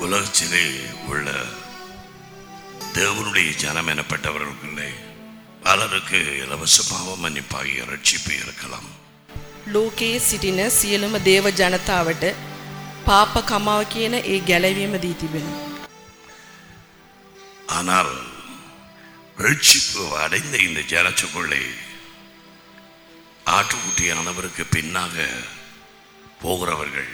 உலகத்திலே உள்ள தேவனுடைய ஜனம் எனப்பட்டவர்களுக்குள்ளே பலருக்கு இலவச பாவ மன்னிப்பாகிய ரட்சிப்பு இருக்கலாம் ලෝකයේ සිටින සියලුම දේව ජනතාවට පාප කමාව කියන ඒ ගැලවීම දී තිබෙනවා. ஆனால் ரட்சிப்பு அடைந்த இந்த ஜனத்துக்குள்ளே ஆட்டுக்குட்டியானவருக்கு பின்னாக போகிறவர்கள்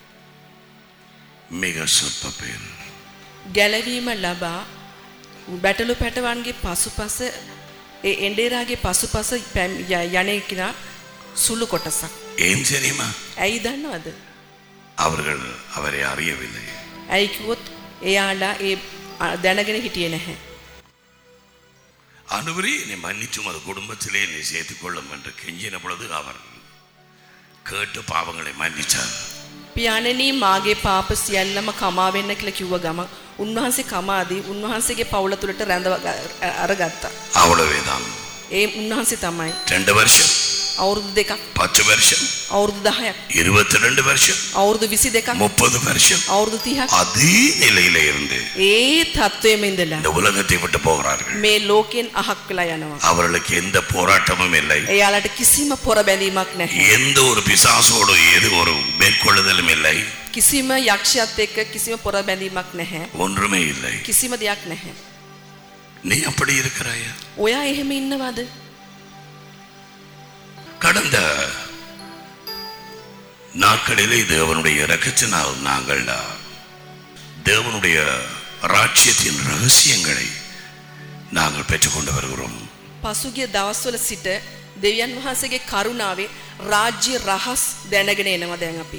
மிக சொற்ப பேர் ගැලවීම ලබා බැටලු පැටවන්ගේ පසුපස ඒ එන්ඩේරාගේ පසුපස පැම්- ය- යන කෙනා සුළු කොටසක්. ஏன் தெரியுமா ඇයි දන්නවද. அவர்கள் அவரை அறியவில்லை ඇයිකිවොත් එයාලා ඒ අ, දැනගෙන හිටිය නැහැ. ஆண்டவரே என்னை மன்னித்தும் அது குடும்பத்திலே என்னை சேர்த்துக் கொள்ளும் என்று கெஞ்சின பொழுது அவர் கேட்டு பாவங்களை மன்னித்தார் පියාණනී මාගේ පාප සියල්ලම කමාවෙන්න කියල කිව්ව ගම උන්වහන්සේ කමාදී උන්වහන්සේගේ පවුල තුළට රැඳව අරගත්තා. அவ்வளவேதான் ඒ උන්වහන්සේ තමයි. ரெண்டு வருஷம் අවුරුදු දෙකක් பத்து வருஷம் අවුරුදු දහයක් இருபத்தி ரெண்டு வருஷம் අවුරුදු විසි දෙකක් முப்பது வருஷம் අවුරුදු තිහක් அதே நிலையில இருந்து ඒ තත්ත්වයම ඉඳලා இந்த உலகத்தை விட்டு போகிறார்கள் මේ ලෝකෙන් අහක් වෙලා යනවා. அவர்களுக்கு எந்த போராட்டமும் இல்லை එයාලට කිසිම පොර බැඳීමක් නැහැ. எந்த ஒரு பிசாசோடு எது ஒரு மேற்கொள்ளுதலும் இல்லை කිසිම යක්ෂයත් එක්ක කිසිම පොර බැඳීමක් නැහැ. ஒன்றுமே இல்லை කිසිම දෙයක් නැහැ. நீ அப்படி இருக்கிறாயா ඔයා එහෙම ඉන්නවද? கடந்த நாட்களிலே தேவனுடைய இரக்கத்தினால் நாங்கள் தேவனுடைய ராஜ்யத்தின் ரகசியங்களை நாங்கள் பெற்றுக்கொண்டு வருகிறோம் පසුගිය දවස්වල සිට දෙවියන් වහන්සේගේ කරුණාවේ රාජ්‍ය රහස් දැනගෙන එනවා දැන් අපි.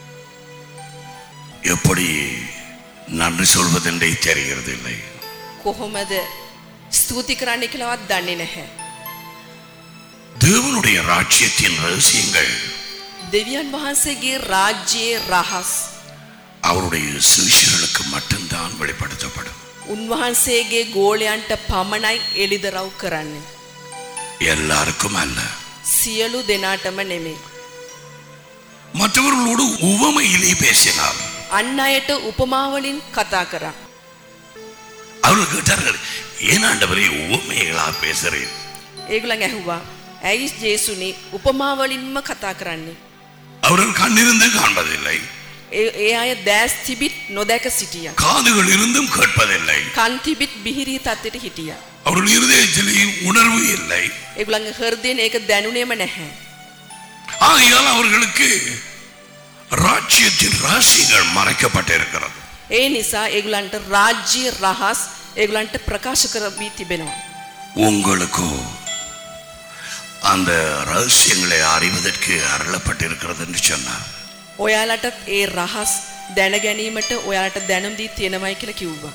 எப்படி நன்றி சொல்வதென்றே தெரிகிறது இல்லை කොහොමද ස්තුති කරන්න කියලාවත් දන්නේ නැහැ. தேவனுடைய ராஜ்யத்தின் ரகசியங்கள் දෙවියන් වහන්සේගේ රාජ්‍යයේ රහස් அவருடைய சிஷியர்களுக்கு மட்டும்தான் வெளிப்படுத்தப்படும் උන්වහන්සේගේ ගෝලයන්ට පමණයි එළිදරව් කරන්නේ. எல்லாருக்கும் அல்ல සියලු දෙනාටම නෙමෙයි. மற்றவர்களோடு உவமையிலே பேசினார் අන්න අයට උපමාවලින් කතා කරා. அவர்கள் கேட்டார்கள் ஏன் ஆண்டவரே உவமைகளா பேசுறேன் ඒගොල්ලන් ඇහුවා ඇයි ජේසුනි උපමාවලින්ම කතා කරන්නේ. அவர்கள் கண்ணிருந்து காண்பதில்லை ඒ ඒ අය දෑස් තිබිත් නොදැක සිටිය. காதுகள் இருந்தும் கேட்பதில்லை කන් තිබිත් බිහිරී තත්ත්වයට හිටිය. அவர்கள் இருதயத்திலே உணர்வு இல்லை ඒගොල්ලන්ගේ හෘදයෙන් ඒක දැනුනේම නැහැ. ஆகையால் அவர்களுக்கு ராஜ்யத்தின் ரகசியங்கள் மறைக்கப்பட்டிருக்கிறது ඒ නිසා ඒගොල්ලන්ට රාජ්‍ය රහස් ඒගොල්ලන්ට ප්‍රකාශ කරවී තිබෙනවා. உங்களுக்கோ அந்த ரகசியங்களை அறிவதற்கு அருளப்பட்டிருக்கிறது என்று சொன்னார் ඔයාලටත් ඒ රහස් දැන ගැනීමට ඔයාලට දැනුම් දී තියෙනවයි කියලා කිව්වා.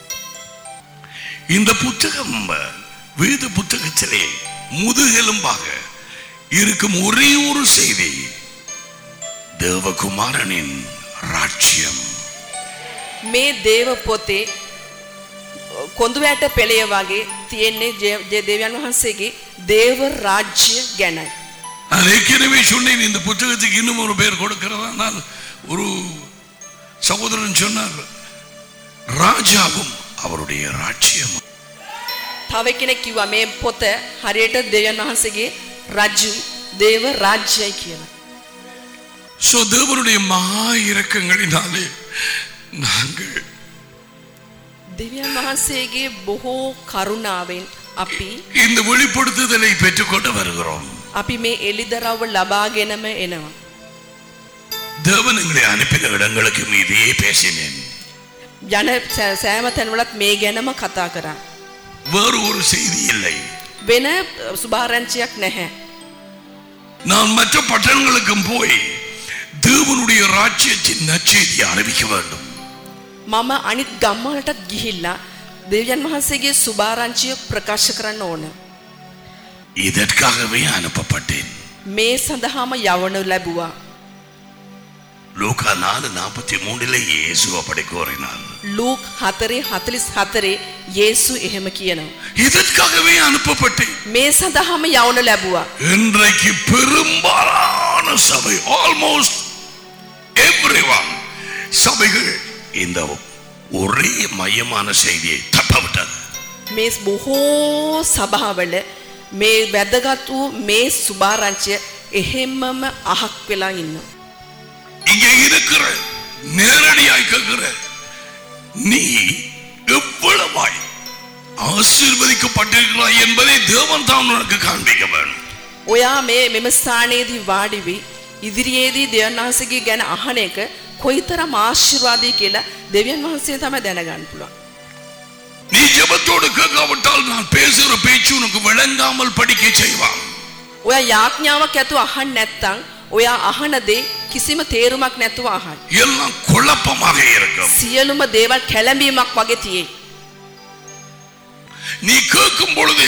இந்த புத்தகம் வேத புத்தகத்திலே முதுகெலும்பாக இருக்கும் ஒரே ஒரு செய்தி தேவகுமாரனின் ராஜ்யம் මේ දේව පොතේ කොඳුවැට පෙළය වගේ තියෙන්නේ ජේ- ජේ- දෙවියන් වහන්සේගේ දේව රාජ්‍ය ගැනයි. நான் ஏற்கனவே சொன்னேன் இந்த புத்தகத்துக்கு இன்னும் ஒரு பேர் கொடுக்கிறதானால் ஒரு சகோதரன் சொன்னார் ராஜாவும் அவருடைய ராஜ்யம் තව කෙනෙක් කිව්වා මේ පොත හරියට දෙවියන් වහන්සේගේ රජු දේව රාජ්‍යයි කියලා. சோ தேவனுடைய மகா இரக்கங்களினாலே நாங்கள் දෙවියන් වහන්සේගේ බොහෝ කරුණාවෙන් අපි இந்த வெளிப்படுத்துதலை பெற்றுக்கொண்டு வருகிறோம் අපි මේ එලිදරව්ව ලබාගෙනම එනවා. தேவன் எங்களை அனுப்பின இடங்களுக்கு மீதே பேசினேன் යන සෑ- සෑම තැන්වලත් මේ ගැනම කතා කරා. வேறு ஒரு செய்தி இல்லை වෙන සුභාරංචියක් නැහැ. நான் மற்ற பட்டணங்களுக்கும் போய் தேவனுடைய ராஜ்யத்தின் நற்செய்தியை அறிவிக்க வேண்டும் මම අනිත් ගම්වලටත් ගිහිල්ලා දෙවියන් වහන්සේගේ සුභාරංචිය ප්‍රකාශ කරන්න ඕන. இதற்காகவே அனுப்பப்பட்டேன் මේ සඳහාම යවනු ලැබුවා. லூக்கா நாலு நாற்பத்தி மூணுல இயேசு அப்படி கூறினார் ලූක් හතරේ හතලිස් හතරේ යේසු එහෙම කියනවා. இதற்காகவே அனுப்பப்பட்டேன் මේ සඳහාම යවනු ලැබුවා. இன்றைக்கு பெரும்பாலான சபை ஆல்மோஸ்ட் எவ்ரி சபைகள் இந்த ஒரே மையமான செய்தியை தப்ப விட்டது මේ බොහෝ සභාවල මේ වැදගත් වූ මේ සුභාරංචය එහෙම්මම අහක් වෙලා ඉන්න. இங்கே இருக்கிற நேரடியாய் கேட்கிற நீ எவ்வளவாய் ஆசீர்வதிக்கப்பட்டிருக்கிறாய் என்பதை தேவன் தான் உனக்கு காண்பிக்க வேண்டும் ඔයා මේ මෙම ස්ථානයේදී වාඩිවි ඉදිරියේදී දෙවන් වහන්සේගේ ගැන අහන එක කොයිතරම් ආශිර්වාදී කියලා දෙවියන් වහන්සේ තමයි දැනගන්න පුළුවන්. நீ ஜெபத்தோடு கேட்காவிட்டால் நான் பேசுகிற பேச்சு உனக்கு விளங்காமல் படிக்க செய்வான் ඔයා යාඥාවක් ඇතුව අහන්න නැත්නම් ඔයා අහන දේ කිසිම තේරුමක් නැතුව අහන්න. எல்லாம் குழப்பமாக இருக்கும் සියලුම දේවල් කැළඹීමක් වගේ තියෙයි. நீ கேட்கும் பொழுது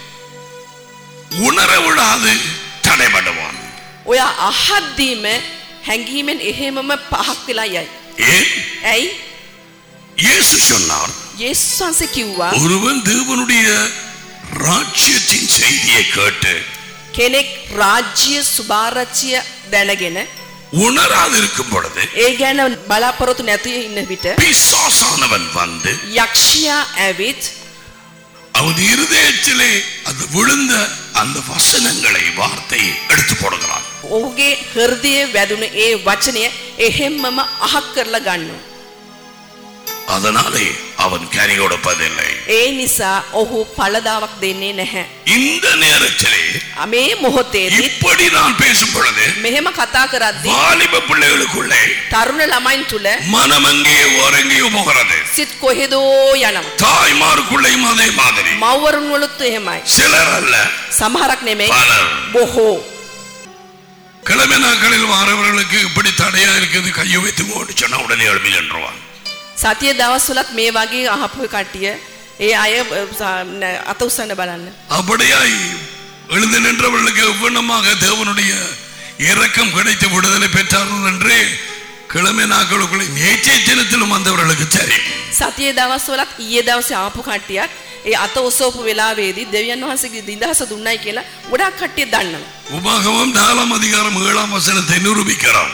உணர விடாது தடைபடுவான் ඔයා අහද්දීම හැඟීමෙන් එහෙමම පහක් වෙලා යයි. ஏன் ඇයි? இயேசு சொன்னார் යේසුස් වහන්සේ කිව්වා ஒருவன் தேவனுடைய ராஜ்யத்தின் செய்தியை கேட்டு කෙනෙක් රාජ්‍ය සුභාරච්චිය දැනගෙන உணராது இருக்கும் பொழுது ඒ ගැන බලාපොරොත්තු නැතුව ඉන්න විට பிசாசானவன் வந்து යක්ෂයා ඇවිත් அவன் இருதயத்திலே அது விழுந்த அந்த வசனங்களை வார்த்தையை எடுத்து போடுகிறான் ඔහුගේ හෘදය වැදුන ඒ වචනය එහෙම්මම අහක් කරලා ගන්නවා. அதனாலே அவன் கனி கொடுப்பதில்லை ඒ නිසා ඔහු පලදාවක් දෙන්නේ නැහැ. இந்த நேரத்திலே මේ මොහොතේදී இப்படி நான் பேசும் பொழுது මෙහෙම කතා කරද්දී வாலிப பிள்ளைகளுக்குள்ளே තරුණ ළමයින් තුල மனம் எங்கேயோ ஓரெங்கேயோ போகிறது සිත් කොහෙදෝ යනවා. தாய்மாருக்குள்ளேயும் அதே மாதிரி මව්වරුන් වලුත් එහෙමයි. சிலர் அல்ல සමහරක් නෙමෙයි பலர் බොහෝ. கிழமை நாட்களில் வாரவர்களுக்கு இப்படி தடையா இருக்குது கையை வைத்து சொன்னா உடனே எழுப்பி நின்றுவான் සතිය දවස්වලත් මේ වගේ අහපු කට්ටිය ඒ අය අ, ස- න- අත උස්සන්න බලන්න. அப்படியாய் எழுந்து நின்றவர்களுக்கு எவ்வளமாக தேவனுடைய இரக்கம் கிடைத்து விடுதலை பெற்றார்கள் என்று கிழமை நாட்களுக்குள்ளே நேற்றைய தினத்திலும் வந்தவர்களுக்கு தெரியும் සතිය දවස්වලත් ඊයේ දවසේ ආපු කට්ටියක් ඒ අත ඔසවපු වෙලාවේදී දෙවියන් වහන්සේගේ දිඳහස දුන්නයි කියලා ගොඩක් කට්ටිය දන්නවා. உபாகமம் நாலாம் அதிகாரம் ஏழாம் வசனத்தை நிரூபிக்கிறார்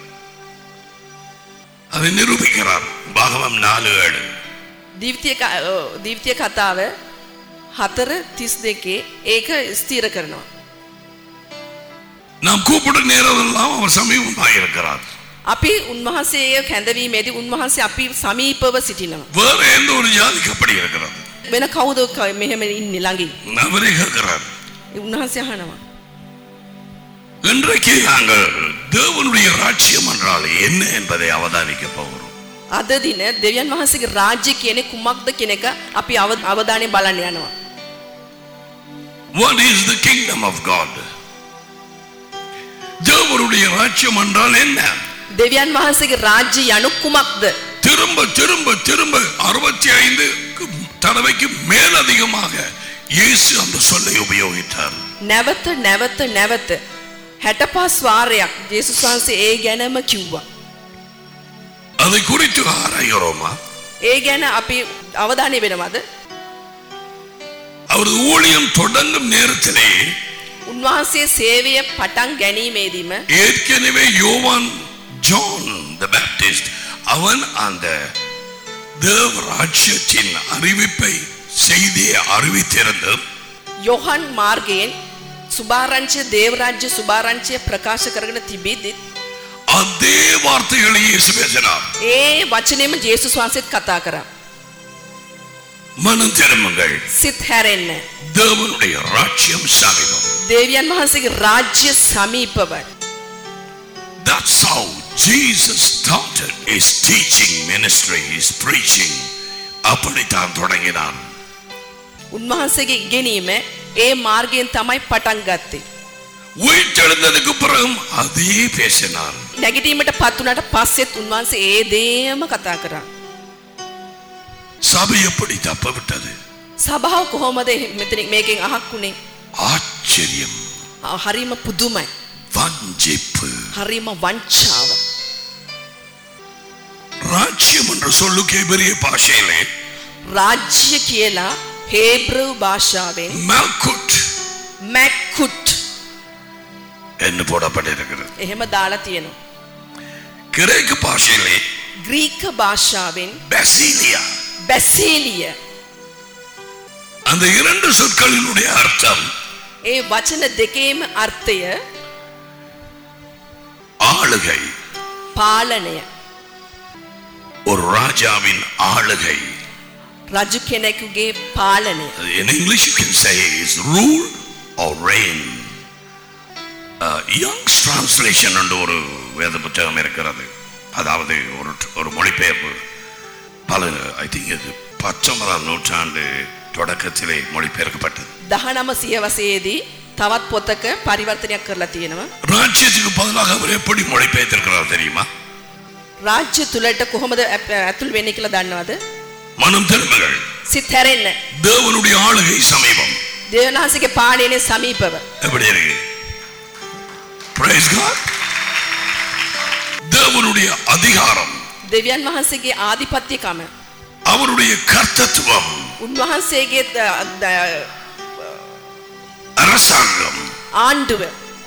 அதை நிரூபிக்கிறார் உபாகமம் நாலு ஏழு දීප්තිය ක- අ, දීප්තිය කතාව හතර තිස් දෙකේ ඒක ස්තීර කරනවා. நாம் கூப்பிடும் நேரமெல்லாம் அவர் சமீபமாக இருக்கிறார் අපි උන්වහන්සේ කැඳවීමේදී උන්වහන්සේ අපි සමීපව සිටිනවා. வேற எந்த ஒரு ஜாதிக்கு அப்படி இருக்கிறது වෙන කවුද ක- මෙහෙම ඉන්නේ ළඟින්? அவரே கேட்கிறார் උන්වහන්සේ අහනවා. இன்றைக்கு நாங்கள் தேவனுடைய ராட்சியம் என்றால் என்ன என்பதை அவதானிக்க போகிறோம் අද දින දෙවියන් වහන්සේගේ රාජ්‍ය කියන්නේ කුමක්ද කියන එක අපි අව- අවධානය බලන්න යනවා. What is the kingdom of God? தேவனுடைய ராட்சியம் என்றால் என்ன දෙවියන් වහන්සේගේ රාජ්‍ය යනු කුමක්ද? திரும்ப திரும்ப திரும்ப அறுபத்தி ஐந்து தடவைக்கு மேலதிகமாக இயேசு அந்த சொல்லை உபயோகித்தார் නැවත නැවත නැවත 65 වාරයක් ජේසුස් වහන්සේ ඒ ගැනම කිව්වා. அதை குறித்து ஆராய்கிறோமா ඒ ගැන අපි අවධානය වෙනවද? அவரது ஊழியம் தொடங்கும் நேரத்திலே උන්වහන්සේ සේවය පටන් ගැනීමේදීම ஏற்கனவே யோவான் ஜான் த பேப்டிஸ்ட் அவன் அந்த தேவ ராஜ்யத்தின் அறிவிப்பை செய்தியை அறிவித்திருந்து යොහන් මාර්ගයෙන් සුභාරංචිය දේවරාජ්‍ය සුභාරංචිය ප්‍රකාශ කරගෙන තිබීදිත් அதே வார்த்தைகளை இயேசு பேசினார் ඒ වචනයම ජේසුස් වහන්සේත් කතා කරා. மனம் திரும்புங்கள் සිත් හැරෙන්න. தேவனுடைய ராஜ்யம் சமீபம் දේවියන් වහන්සේගේ රාජ්‍ය සමීපවයි. That's how Jesus started his teaching ministry, his preaching. அப்படித்தான் தொடங்கினான் උන්වහන්සේගේ ඉගෙනීම ඒ මාර්ගයෙන් තමයි පටන් ගත්තේ. உயிர்த்தெழுந்ததுக்கு பிறகும் அதே பேசினார் නැගිටීමට පත් වුණාට පස්සෙත් උන්වහන්සේ ඒ දේම කතා කරා. சபை எப்படி தப்ப விட்டது සභාව කොහොමද මෙතන මේකෙන් අහක් වුණේ? ஆச்சரியம் ආ, හරිම පුදුමයි. வஞ்சிப்பு හරිම වංචාව. ராஜ்யம் என்ற சொல்லுக்கு பெரிய பாஷையிலே රාජ්‍ය කියලා හේබ්‍රව් භාෂාවෙන් மல்குட் මැක්කුට් என்று போடப்பட்டிருக்கிறது එහෙම දාලා තියෙනවා. கிரேக்க பாஷையிலே ග්‍රීක භාෂාවෙන් பெசிலியா බැසීලිය அந்த இரண்டு சொற்களினுடைய அர்த்தம் ඒ වචන දෙකේම අර්ථය ஆளுகை පාලනය ஒரு ராஜாவின் ஆளுகை රජු කෙනෙකුගේ පාලනය In English, you can say is rule or reign. Uh, Young's translation என்ற ஒரு வேத புத்தகம் இருக்கிறது அதாவது ஒரு ஒரு மொழிபெயர்ப்பு பல ஐ திங்க் இது பத்தொன்பதாம் நூற்றாண்டு தொடக்கத்திலே மொழிபெயர்க்கப்பட்டது දහනම සියවසේදී තවත් පොතක පරිවර්තනයක් කරලා තියෙනවා ராஜ்யத்துக்கு பதிலாக அவர் எப்படி மொழிபெயர்த்திருக்கிறார் தெரியுமா රාජ්‍ය තුළට කොහොමද ඇ- ඇතුල් වෙන්නේ කියලා දන්නවද மனம் திரும்புகள் සිත් හැරෙන්න தேவனுடைய ஆளுகை சமீபம் දෙවනාසිගේ පාලනය සමීපව எப்படி இருக்கு Praise God. தேவனுடைய அதிகாரம் දෙවියන් වහන්සේගේ ආධිපත්‍යකම அவருடைய கர்த்தத்துவம் උන්වහන්සේගේ ද- ද- அரசாங்கம் ආණ්ඩුව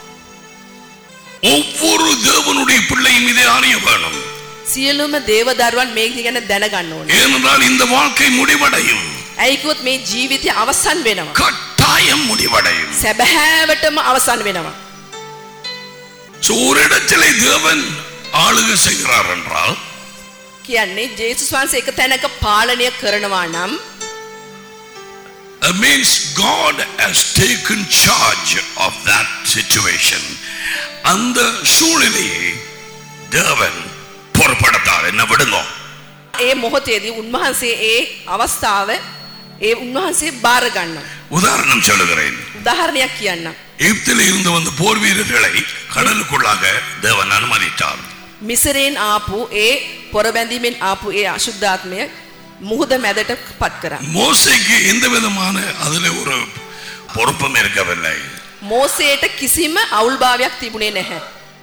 ஒவ்வொரு தேவனுடைய பிள்ளையும் இதை அறிய வேணும் සියලුම දේවදරුවන් මේ ගැන දැනගන්න ඕන ஏனென்றால் இந்த வாழ்க்கை முடிவடையும் ඇයිකුත් මේ ජීවිතය අවසන් වෙනවා கட்டாயம் முடிவடையும் සැබෑවටම අවසන් වෙනවා So, ஒரு இடத்திலே தேவன் ஆளுகை செய்கிறார் என்றால் කියන්නේ ජේසුස් වහන්සේ එක තැනක පාලනය කරනවා නම් it means God has taken charge of that situation. அந்த சூழ்நிலையை தேவன் பொறுப்படுத்தார் என்ன விடுங்க ඒ මොහොතේදී උන්වහන්සේ ඒ අවස්ථාව ඒ උන්වහන්සේ බාර ගන්නවා. உதாரணம் சொல்லுகிறேன் උදාහරණයක් කියන්නම්. எகிப்தில் இருந்து வந்த போர் வீரர்களை கடலுக்குள்ளாக தேவன் அனுமதித்தார் මිසරයෙන් ආපු ඒ පොරබැඳීමෙන් ආපු ඒ අශුද්ධාත්මය මුහුද මැදට පත් කරා. மோசைக்கு எந்த விதமான அதுல ஒரு பொறுப்பும் இருக்கவில்லை මෝසේට කිසිම අවුල්භාවයක් තිබුණේ නැහැ.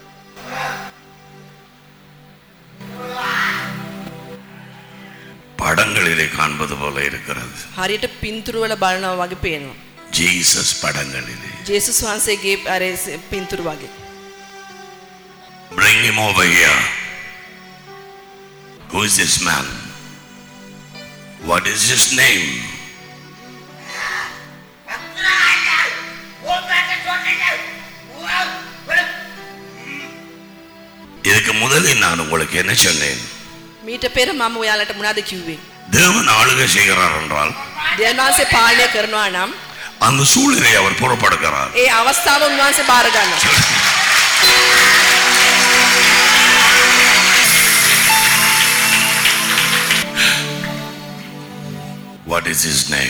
படங்களிலே காண்பது போல இருக்கிறது හරියට පින්තුරුවල බලනවා වගේ පේනවා. ஜீசஸ் படங்களிலே ජේසුස් වහන්සේගේ අර පින්තුරු වගේ. Bring him over here. Who is this man? What is his name? இதுக்கு முதலில் நான் உங்களுக்கு என்ன சொன்னேன் මීට පෙර මම ඔයාලට මොනවද කිව්වේ? தேவன் ஆளுகை செய்கிறார் என்றால் දෙවියන් වහන්සේ පාලනය කරනවා නම් அந்த சூழ்நிலை அவர் புறப்படுகிறார் ඒ අවස්ථාව උන්වහන්සේ බාර ගන්නවා. What is his name?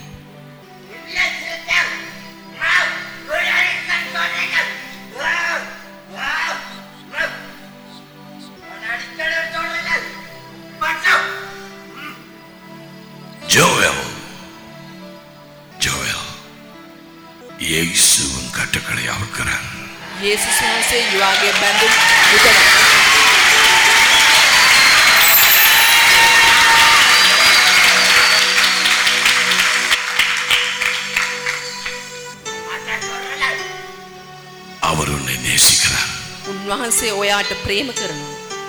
Joel. Joel. இயேசுவின் கட்டுக்களை அவிழ்க்கிறார் යේසුස් වහන්සේ යුවාගේ බැඳුම් මුදන. அவர் உன்னை நேசிக்கிறார் උන්වහන්සේ ඔයාට ප්‍රේම කරනවා.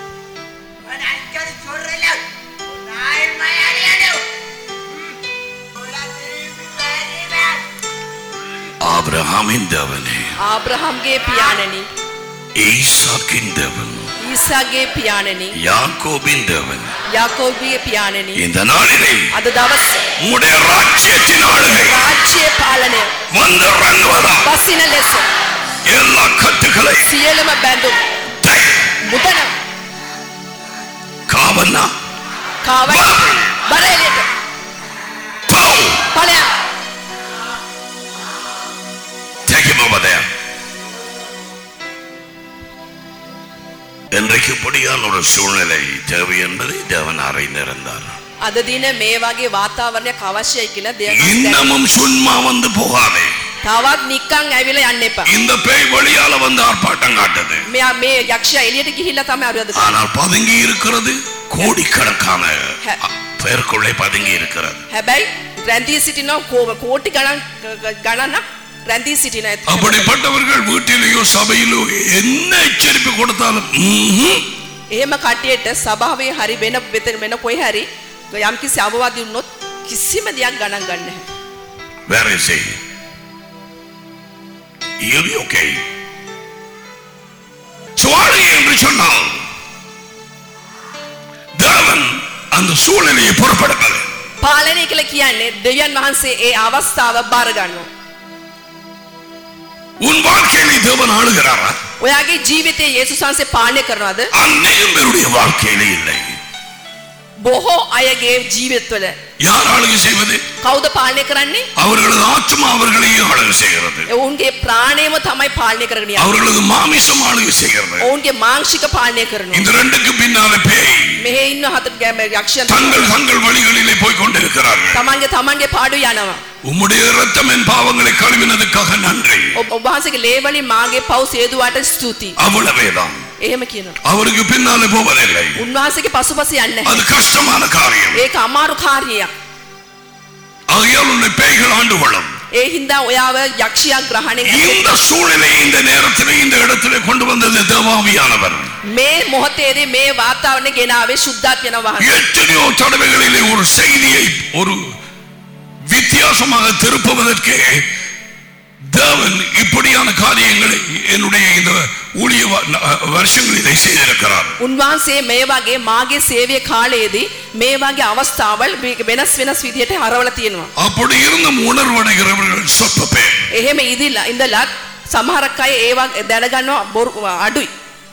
ஆபிரகாமின் தேவனே ආබ්‍රහම්ගේ පියාණනි, ஈசாக்கின் தேவன் ඊසාගේ පියාණනි, யாக்கோபின் தேவன் යාකෝබ්ගේ පියාණනි. இந்த நாளிலே අද දවස உம்முடைய ராஜ்யத்தின் ஆளுகை රාජ්‍ය පාලනය வந்து இறங்குவதா බසින ලෙස எல்லா கட்டுகளை සියලුම බැඳුම් මුදන காவல்னா කාවන බලයට Go! ඵලයක් Take him over there. இன்றைக்கு இப்படியான ஒரு சூழ்நிலை தேவை என்பதை தேவன் அறிந்திருந்தார் අද දින මේ වගේ වාතාවරණයක් අවශ්‍යයි කියලා දෙයක් දැන- இன்னமும் சும்மா வந்து போகாதே තවත් නිකන් ඇවිල්ලා යන්න එපා. இந்த பேய் வழியால வந்து ஆர்ப்பாட்டம் காட்டுது මෙයා මේ යක්ෂයා එළියට ගිහිල්ලා තමයි අරුවද කරන්නේ. ஆனால் பதுங்கி இருக்கிறது கோடிக்கணக்கான பேருக்குள்ளே பதுங்கி இருக்கிறது හැබැයි රැඳී සිටිනවා කෝ- කෝටි ගණන් ගණනක් රැඳී සිටින ඇත. அப்படிப்பட்டவர்கள் வீட்டிலேயோ சபையிலோ என்ன எச்சரிப்பு கொடுத்தாலும் ம்ஹும், එහෙම කට්ටියට සභාවේ හරි වෙන වෙත වෙන කොයි හරි යම්කිසි අවවාදී වුණොත් කිසිම දෙයක් ගණන් ගන්න නැහැ. Where is he? You'll be okay. சுவாழி என்று சொன்னால் தேவன் அந்த சூழ்நிலையை பொறுப்படுப்பது පාලනය කියලා කියන්නේ දෙවියන් වහන්සේ ඒ අවස්ථාව බාර ගන්නවා. உன் வாழ்க்கையிலே தேவன் ஆளுகிறாரா ඔයාගේ ජීවිතයේ යේසුස් වහන්සේ පාලනය කරනවද? அநேகம் பேருடைய வாழ்க்கையிலே இல்லை බොහෝ අයගේ ජීවිතවල யார் ஆளுகை செய்வது කවුද පාලනය කරන්නේ? அவர்களது ஆத்மா அவர்களையே ஆளுகை செய்கிறது ඔවුන්ගේ ප්‍රාණයම තමයි පාලනය කරගෙන යන්නේ. அவர்களது மாமிசம் ஆளுகை செய்கிறது ඔවුන්ගේ මාංශික පාලනය කරනවා. இந்த ரெண்டுக்கு பின்னால பேய் මෙහෙ ඉන්න හතර ගෑම යක්ෂයන් தங்கள் தங்கள் வழிகளிலே போய் கொண்டிருக்கிறார்கள் තමන්ගේ තමන්ගේ පාඩු යනවා. உம்முடைய இரத்தம் என் பாவங்களை கழுவினதுக்காக நன்றி ඔබ ඔබ වහන්සේගේ ලේවලින් මාගේ පව් සේදුවාට ස්තුතියි. அவ்வளவேதான் එහෙම කියනවා. அவருக்கு பின்னாலே போவதில்லை උන්වහන්සේගේ පසුපස යන්නේ නැහැ. அது கஷ்டமான காரியம் ඒක අමාරු කාර්යයක්. ஆகையால் உன்னை பேய்கள் ஆண்டு கொள்ளும் ඒ හින්දා ඔයාව යක්ෂයා ග්‍රහණය කරනවා. இந்த சூழ்நிலையை இந்த நேரத்திலே இந்த இடத்திலே கொண்டு வந்தது தேவாவியானவர் මේ මොහොතේදී මේ වාතාවරණය ගෙනාවේ සුද්ධාත්මයන් වහන්සේ. எத்தனையோ தடவைகளிலே ஒரு செய்தியை ஒரு வித்தியாசமாக திருப்புவதற்கே தேவன் இப்படியான காரியங்களை என்னுடைய இந்த ஊழிய வ- வருஷங்களிலே செய்திருக்கிறார் උන්වහන්සේ මේ වගේ මාගේ සේවය කාලයේදී මේ වගේ අවස්ථාවල් වි- වෙනස් වෙනස් විදිහට හරවලා තියෙනවා. அப்படி இருந்தும் உணர்வடைகிறவர்கள் சொற்ப பேர் එහෙම ඉදිලා ඉඳලත් සමහරක් අය ඒවා දැනගන්නවා බොරු අඩුයි.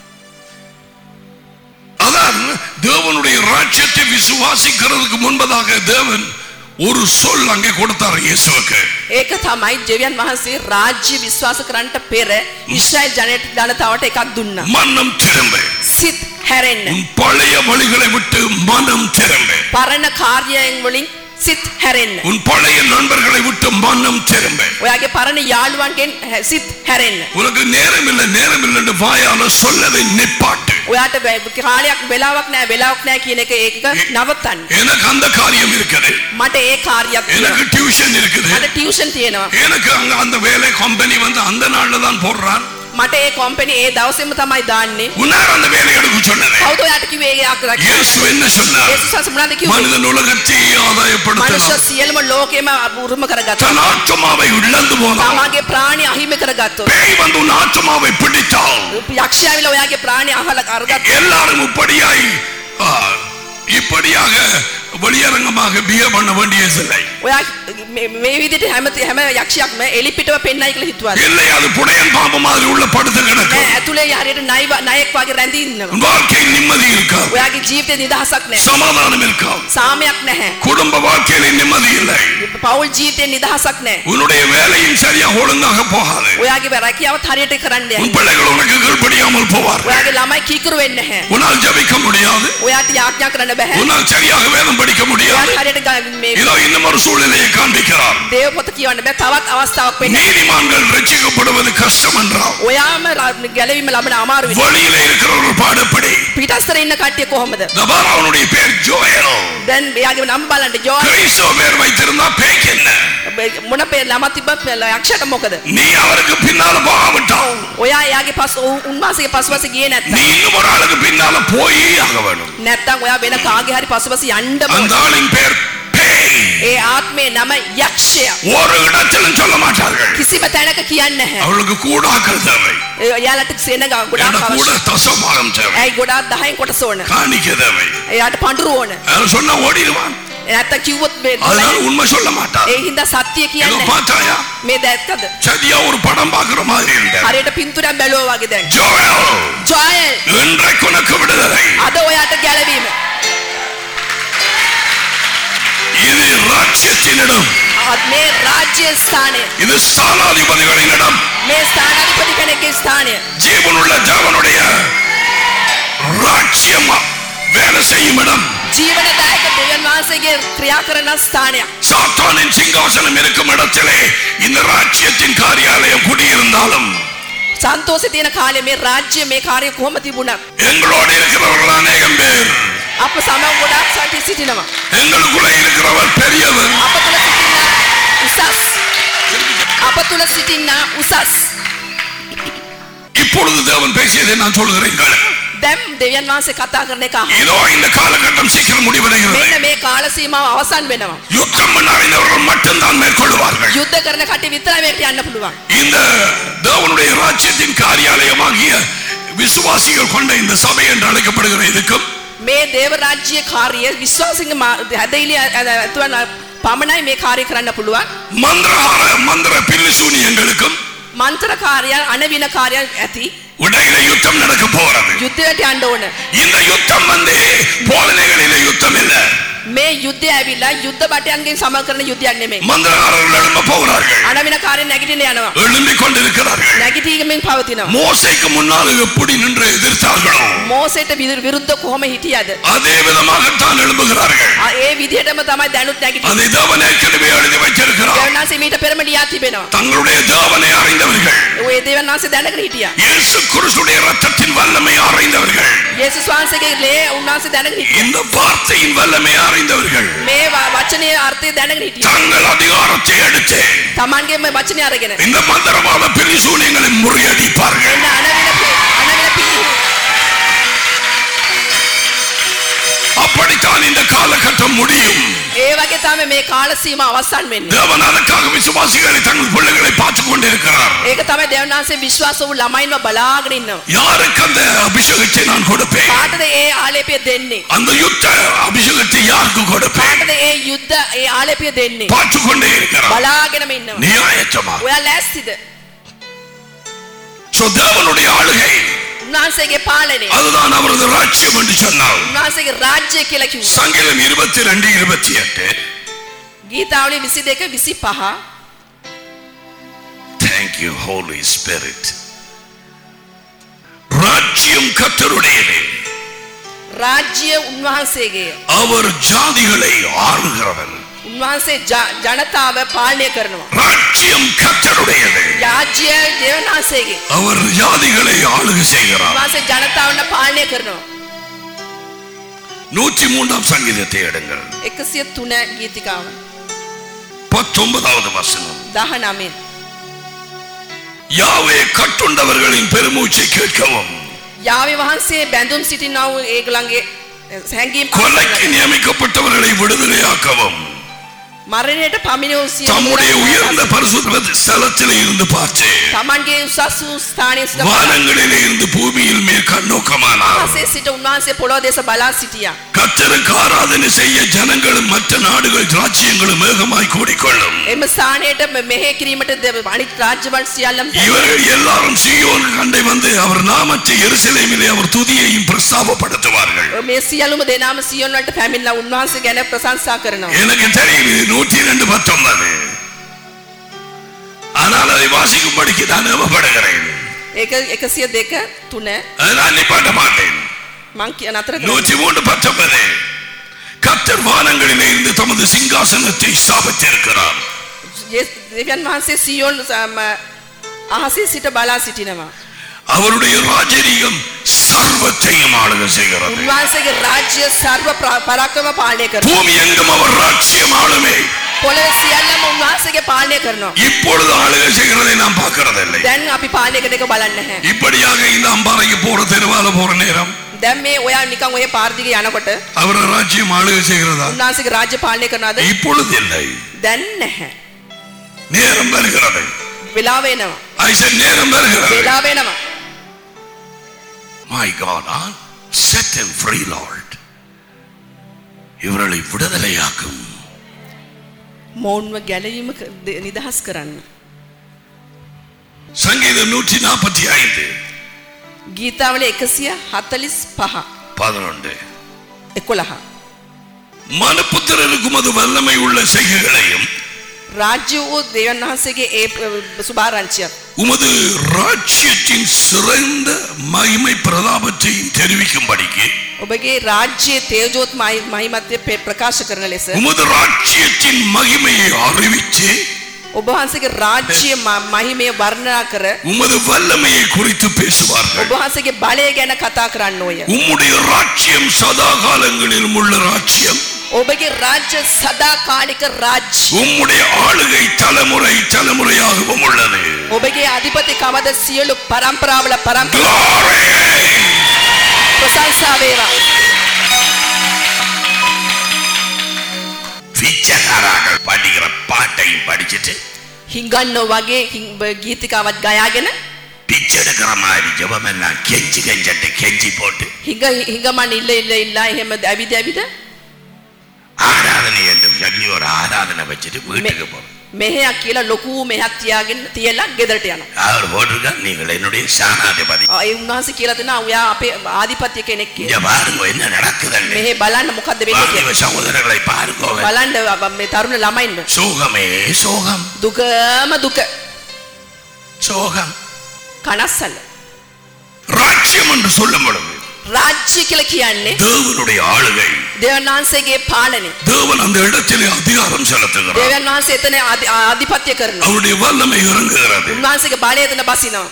அதான் தேவனுடைய ராஜ்யத்தை விசுவாசிக்கிறதுக்கு முன்பதாக தேவன் ஒரு சொல் அங்கே கொடுத்தார் இயேசுவுக்கு ඒක තමයි දෙවියන් වහන්සේ රාජ්‍ය විශ්වාස කරන්නට පෙර ඉස්රායෙල් ජනයට ජනතාවට එකක් දුන්නා. மனம் திரும்ப සිත් හැරෙන්න. உன் பழைய வழிகளை விட்டு மனம் திரும்ப පරණ කාර්යයන් වලින් සිත් හැරෙන්න. உன் பழைய நண்பர்களை விட்டு மனம் திரும்ப ඔයාගේ පරණ යාළුවන්ගෙන් හැ- සිත් හැරෙන්න. உனக்கு நேரம் இல்லை நேரம் இல்லை என்று வாயால சொல்லதை நிப்பாட்டு ඔයාට බැ- කාලයක් වෙලාවක් නෑ වෙලාවක් නෑ කියන එක ඒක නවත්තන්න. எனக்கு அந்த காரியம் இருக்குது මට ඒ කාර්යයක් எனக்கு තියෙනවා. டியூஷன் இருக்குது මට ටියුෂන් තියෙනවා. எனக்கு அங்க அந்த வேலை கம்பெனி வந்து அந்த நாள்ல தான் போடுறான் මට ඒ කොම්පැනි ඒ දවසේම තමයි දාන්නේ. உன்னார் அந்த வேலை எடுக்க சொன்னது කවුද ඔයාට කිව්වේ ඒක යාකරක්? இயேசு என்ன சொன்னார் යේසුස් වහන්සේ මොනවද කිව්වේ? மனிதன் உலகத்தை මනුෂ්‍ය ஆதாயப்படுத்தலாம் සියලුම ලෝකෙම උරුම කරගත්තා. தன் ஆத்மாவை இழந்து போனான் තමාගේ ප්‍රාණය අහිමි කරගත්තොත්. பேய் வந்து உன் ஆத்மாவை பிடித்தால் යක්ෂයාවිල ඔයාගේ ප්‍රාණය අහල අරගත් எல்லாரும் இப்படியாய் ஆ, இப்படியாக வெளியரங்கமாக பிய பண்ண வேண்டியதில்லை ඔයා මේ- මේ විදිහට හැම හැම යක්ෂයක්ම එලිපිටව පෙන්නයි කියලා හිතුවා. இல்லை அது புடையன் பாம்பு மாதிரி உள்ள படுத்து නෑ கிடக்கும் ඇතුලේ හරියට නයි නයෙක් වගේ රැඳී ඉන්නවා. உன் வாழ்க்கையில் நிம்மதி இருக்காது ඔයාගේ ජීවිතේ නිදහසක් නැහැ. சமாதானம் இருக்காது සාමයක් නැහැ. குடும்ப வாழ்க்கையில நிம்மதி இல்லை පෞල් ජීවිතේ නිදහසක් නැහැ. உன்னுடைய வேலையும் சரியா ஒழுங்காக போகாது ඔයාගේ රැකියාවත් හරියට කරන්න உன் යන්නේ. பிள்ளைகள் உனக்கு கீழ்ப்படியாமல் போவார்கள் ඔයාගේ ළමයි කීකරු වෙන්නේ නැහැ. உன்னால் ஜபிக்க முடியாது ඔයාට යාඥා කරන්න බෑ. உன்னால் சரியாக வேதம் படிக்க முடியாது ඔයාට හරියට ග- මේ இதோ இன்னும் ஒரு சூழ்நிலையை காண்பிக்கிறார் දේව පොත කියවන්න බෑ. තවත් අවස්ථාවක් වෙන්න. நீதிமான்கள் ரட்சிக்கப்படுவது கஷ்டம் என்றால் ඔයාම ර- ගැලවීම ලබන අමාරු වෙයි. வழியில இருக்கிற ஒரு பாடப்படி පිටස්තර ඉන්න කට්ටිය කොහොමද? தபார் அவனுடைய பேர் ஜோயல் දැන් එයාගේ නම බලන්න ජෝන් கிறிஸ்தவ பேர் வைத்திருந்தா பேய்க்கு என்ன මොන පෙර නම තිබ්බ යක්ෂයට මොකද? நீ அவருக்கு பின்னால போகாவிட்டால் ඔයා එයාගේ පස් ඔව්- උන්වහන්සේගේ පසුපස ගියේ நீ නැත්තම් இன்னும் ஒரு ஆளுக்கு பின்னால போயே ஆக வேணும் නැත්තම් ඔයා වෙන කාගේ හරි පසුපස යන්න அந்த ඕන. ஆளின் பேர் பேய் ඒ ආත්මේ නම යක්ෂයා. ஒரு இடத்திலும் சொல்ல மாட்டார்கள் කිසිම තැනක කියන්නේ නැහැ. அவளுக்கு கூடாக்கள் தேவை ඒ එයාලට සෙනග என ගොඩාක් கூட අවශ්‍ය. தசமாகம் தேவை ඇයි ගොඩාක් 10න් කොටස ඕන. காணிக்க தேவை එයාට පඳුරු ඕන. அவன் சொன்னா ஓடிடுவான் නැත්තම් කිව්වොත් මේ அதனால உண்மை சொல்ல மாட்டான் ඒ හින්දා සත්‍ය ஏதோ කියන්නේ නැහැ. பார்த்தாயா මේ දැක්කද? சரியா ஒரு படம் பாக்குற மாதிரி இருந்த හරියට පින්තූරයක් බැලුවා වගේ දැන්. ஜோயல் ජොයල් இன்றைக்கு உனக்கு விடுதலை අද ඔයාට ගැලවීම. இது ராஜ்யத்தினிடம் අත් මේ රාජ්‍ය ස්ථානය. இது ஸ்தானாதிபதிகளினிடம் මේ ස්ථානාධිපති කෙනෙක්ගේ ස්ථානය. ஜீவனுள்ள தேவனுடைய ராஜ்யம் வேலை செய்யும் இடம் ජීවනදායක දෙවියන් වහන්සේගේ ක්‍රියා කරන ස්ථානයක්. சாத்தானின் சிங்காசனம் இருக்கும் இடத்திலே இந்த ராஜ்யத்தின் காரியாலயம் குடியிருந்தாலும் සන්තෝෂ තියෙන කාලේ මේ රාජ්‍ය මේ කාර්ය කොහොම තිබුණත් எங்களோடு இருக்கிறவர்கள் அநேகம் பேர் අප සමග ගොඩාක් සටි සිටිනවා. எங்களுக்குள்ளே இருக்கிறவர் பெரியவர் අප තුළ සිටින්න උසස්. අප තුළ සිටින්න උසස්. இப்பொழுது தேவன் பேசியதை நான் சொல்கிறேன் கேளு. දැම් දෙවන් වහන්සේ කතා කරන එක අහන්න. இதோ இந்த காலகட்டம் சீக்கிரம் முடிவடைகிறது මෙන්න මේ කාල සීමාව අවසන් වෙනවා. யுத்தம் பண்ண அறிந்தவர்கள் மட்டும்தான் மேற்கொள்வார்கள் යුද්ධ කරන කටි විතරයි මේකට යන්න පුළුවන්. இந்த தேவனுடைய ராஜ்யத்தின் காரியாலயமாகிய விசுவாசிகள் கொண்ட இந்த சபை என்று அழைக்கப்படுகிற இதுக்கும் මේ දේව රාජ්‍ය කාර්ය විශ්වාසික හැදයිලි ඇතුවන පමණයි මේ කාර්ය කරන්න පුළුවන්. மந்திரஹார மந்திர பில்லிசூனியங்களுக்கும் මන්ත්‍ර කාර්යයන් අනවින කාර්යයන් ඇති. இடையில யுத்தம் நடக்க போகிறது යුද්ධයට යන්න ඕන. இந்த யுத்தம் வந்து போதனைகளில யுத்தம் இல்ல මේ යුද්ධය ඇවිල්ලා යුද්ධ බටයන්ගෙන් සම කරන යුද්ධයක් නෙමෙයි. மந்திரகாரர்கள் எழும்ப போகிறார்கள் අනවින කාර්ය නැගිටින්න යනවා. எழும்பிக் கொண்டிருக்கிறார்கள் නැගිටීමෙන් පවතිනවා. மோசைக்கு முன்னால் எப்படி நின்று எதிர்த்தார்களோ මෝසයට විරු- විරුද්ධ කොහොම හිටියද? அதே விதமாகத்தான் எழும்புகிறார்கள் ආ, ඒ විදිහටම තමයි දැනුත් නැගිටින්නේ. அதை தேவன் ஏற்கனவே எழுதி வைத்திருக்கிறார் දෙවනාසේ මීට පෙරම ලියා තිබෙනවා. தங்களுடைய தேவனை அறிந்தவர்கள் ඔය දෙවනාසේ දැනගෙන හිටියා. இயேசு கிறிஸ்துடைய ரத்தத்தின் வல்லமை அறிந்தவர்கள் යේසුස් වහන්සේගේ ලේ උන්වහන්සේ දැනගෙන හිටියා. இந்த வார்த்தையின் வல்லமை அறிந்தவர்கள் මේ ව- වචනේ අර්ථය දැනගෙන හිටියා. தங்கள் அதிகாரத்தை எடுத்து තමන්ගේම වචනේ අරගෙන. இந்த மந்திரவாத பிரிசூனியங்களை முறியடிப்பார்கள் එන්න අනවින පි- අනවින පිළිහු. அப்படித்தான் இந்த காலகட்டம் முடியும் ඒ වගේ තමයි මේ කාල සීමා අවසන් වෙන්නේ. தேவன் அதற்காக விசுவாசிகளை தங்கள் பிள்ளைகளை பார்த்துக் கொண்டிருக்கிறார் ඒක තමයි දෙවනාසේ විශ්වාස වූ ළමයින්ව බලාගෙන ඉන්නවා. யாருக்கு அந்த அபிஷேகத்தை நான் கொடுப்பேன் කාටද ඒ ආලේපය දෙන්නේ? அந்த யுத்த அபிஷேகத்தை யாருக்கு கொடுப்பேன் කාටද ඒ යුද්ධ ඒ ආලේපය දෙන්නේ? பார்த்துக் கொண்டே இருக்கிறார் බලාගෙනම ඉන්නවා. நியாயத்தமா ඔයා ලෑස්තිද? சோ தேவனுடைய ஆளுகை උන්වහන්සේගේ පාලනය. அதுதான் அவரது ராஜ்யம் என்று சொன்னார் උන්වහන්සේගේ රාජ්‍යය කියලා කිව්වා. சங்கீதம் இருபத்தி ரெண்டு இருபத்தி எட்டு ගීතාවලිය 22 25 தேங்க் யூ ஹோலி ஸ்பிரிட் ராஜ்யம் கத்தருடையது රාජ්‍ය උන්වහන්සේගේ. அவர் ஜாதிகளை ஆளுகிறவர் උන්වහන්සේ ජ- ජනතාව පාලනය කරනවා. ராஜ்யம் கத்தருடையது රාජ්‍ය දෙවනාසේගේ. அவர் ஜாதிகளை ஆளுகை செய்கிறார் උන්වහන්සේ ජනතාවන්න පාලනය කරනවා. நூற்றி மூன்றாம் சங்கீதத்தை எடுங்கள் 103 ගීතිකාව. பத்தொன்பதாவது வசனம் 19 யாவே கட்டுண்டவர்களின் பெருமூச்சை கேட்கவும் යාවේ වහන්සේ බැඳුම් සිටිනා වූ ඒගොල්ලන්ගේ හැඟීම් கொலைக்கு நியமிக்கப்பட்டவர்களை விடுதலையாக்கவும் මරණයට පමිණ වූ සියලු தம்முடைய உயர்ந்த பரிசுத்த ஸ்தலத்திலே இருந்து பார்த்து තමන්ගේ උසස් වූ ස්ථානයේ සිට வானங்களிலே இருந்து பூமியில் மேல் கண்ணோக்கமானார் පහසේ සිට උන්වහන්සේ පොළොව දෙස බලා සිටියා. கத்தருக்கு ஆராதனை செய்ய ஜனங்களும் மற்ற நாடுகள் ராஜ்யங்களும் வேகமாய் கூடிக்கொள்ளும் එම ස්ථානයට මෙ- මෙහෙය කිරීමට දෙව- අනිත් රාජ්‍යවල් සියල්ලම இவர்கள் எல்லாரும் சீயோன் கண்டை வந்து அவர் நாமத்தை எருசலேமிலே அவர் துதியையும் பிரஸ்தாபப்படுத்துவார்கள் මේ සියලුම දෙනාම සියොන් වලට පැමිණලා උන්වහන්සේ ගැන ප්‍රශංසා කරනවා. எனக்கு தெரியும் இது நூற்றி இரண்டு பத்தொன்பது ஆனால் அதை வாசிக்கும்படிக்கு நான் ஏவப்படுகிறேன் ඒක 102 3 அதை நான் நிப்பாட்ட மாட்டேன் මං කිය නතර කරනවා. நூற்றி மூன்று பத்தொன்பது கத்தர் வானங்களிலே இருந்து தமது சிங்காசனத்தை ஸ்தாபித்திருக்கிறார் යේ- දෙවියන් වහන්සේ සියොන් සම අහසේ සිට බලා සිටිනවා. அவருடைய ராஜரீகம் சர்வத்தையும் ஆளுகை செய்கிறது උන්වහන්සේගේ රාජ්‍ය සර්ව ප්‍ර- පරාක්‍රම පාලනය කරනවා. பூமி எங்கும் அவர் ராஜ்யம் ஆளுமே පොළොව සියල්ලම උන්වහන්සේගේ පාලනය කරනවා. இப்பொழுது ஆளுகை செய்கிறதை நாம் பார்க்கறதில்லை දැන් අපි පාලනය කරන එක බලන්නේ නැහැ. இப்படியாக இந்த அம்பாறைக்கு போற தெருவால போற நேரம் දැන් මේ ඔයා නිකන් ඔය පාර දිගේ යනකොට அவர் ராஜ்யம் ஆளுகை செய்கிறதா උන්වහන්සේගේ රාජ්‍ය පාලනය කරනවාද? இப்பொழுது இல்லை දැන් නැහැ. நேரம் வருகிறது වෙලාව එනවා. I said நேரம் வருகிறது වෙලාව එනවා. My God, I'll set them free, Lord. இவர்களை விடுதலையாக்கும் මෝන්ව ගැලවීම ක- ද- නිදහස් කරන්න. சங்கீதம் நூற்றி நாற்பத்தி ஐந்து ගීතාවල 145 பதினொன்று 11 மனுப்புத்திரருக்கும் அது வல்லமை உள்ள செய்கைகளையும் රාජ්‍ය වූ දෙවන් වහන්සේගේ ඒ ප්‍ර- සුභාරංචියක් உமது ராஜ்யத்தின் சிறந்த மகிமை பிரதாபத்தையும் தெரிவிக்கும்படிக்கு ඔබගේ රාජ්‍යයේ තේජෝත් මහි- මහිමත්වය පෙ- ප්‍රකාශ කරන ලෙස உமது ராஜ்யத்தின் மகிமையை அறிவித்து ඔබ වහන්සේගේ රාජ්‍ය ම- මහිමය වර්ණනා කර உமது வல்லமையை குறித்து பேசுவார்கள் ඔබ වහන්සේගේ බලය ගැන කතා කරන්න ඕය. உம்முடைய ராஜ்யம் சதா காலங்களிலும் உள்ள ராஜ்யம் ඔබගේ රාජ්‍ය සදාකාලික රාජ්‍ය. உம்முடைய ஆளுகை தலைமுறை தலைமுறையாகவும் உள்ளது ඔබගේ අධිපති කමද සියලු පරම්පරාවල පරම්පරා Glory! ප්‍රශංසා වේවා. பிச்சைக்காராக படிக்கிற பாட்டையும் படிச்சுட்டு හිඟන්නෝ වගේ හිං- බ- ගීතිකාවත් ගයාගෙන பிச்சை எடுக்கிற மாதிரி ஜெபம் எல்லாம் கெஞ்சி கெஞ்சட்டு கெஞ்சி போட்டு හිඟ හිඟමන් ඉල්ල ඉල්ල ඉල්ලා එහෙම ඇවිද ඇවිද ஆராதனை என்று சொல்லி ஒரு ஆராதனை வச்சுட்டு வீட்டுக்கு போறோம் මෙහෙයක් කියලා ලොකු මෙහක් තියාගෙන තියලා ගෙදරට යනවා. அவர் போட்டிருக்கா நீங்கள் என்னுடைய சாணாதிபதி ආ, ඒ උන්වහන්සේ කියලා දෙනවා ඔයා අපේ ආධිපත්‍ය කෙනෙක් இங்க කියලා. பாருங்க என்ன நடக்குதுன்னு මෙහෙ බලන්න මොකද්ද වෙන්නේ කියලා. வாலிப சகோதரர்களை பாருங்க බලන්න අබ- මේ තරුණ ළමයින්ව. சோகமே சோகம் දුකම දුක. சோகம் කනස්සල්ල. ராஜ்யம் என்று சொல்லும் பொழுது රාජ්‍ය කියලා කියන්නේ தேவனுடைய ஆளுகை දෙවන් වහන්සේගේ පාලනය. தேவன் அந்த இடத்திலே அதிகாரம் செலுத்துகிறார் දෙවන් වහන්සේ එතන ආධි- ආධිපත්‍ය කරනවා. அவருடைய வல்லமை இறங்குகிறது උන්වහන්සේගේ බලය එතන බසිනවා.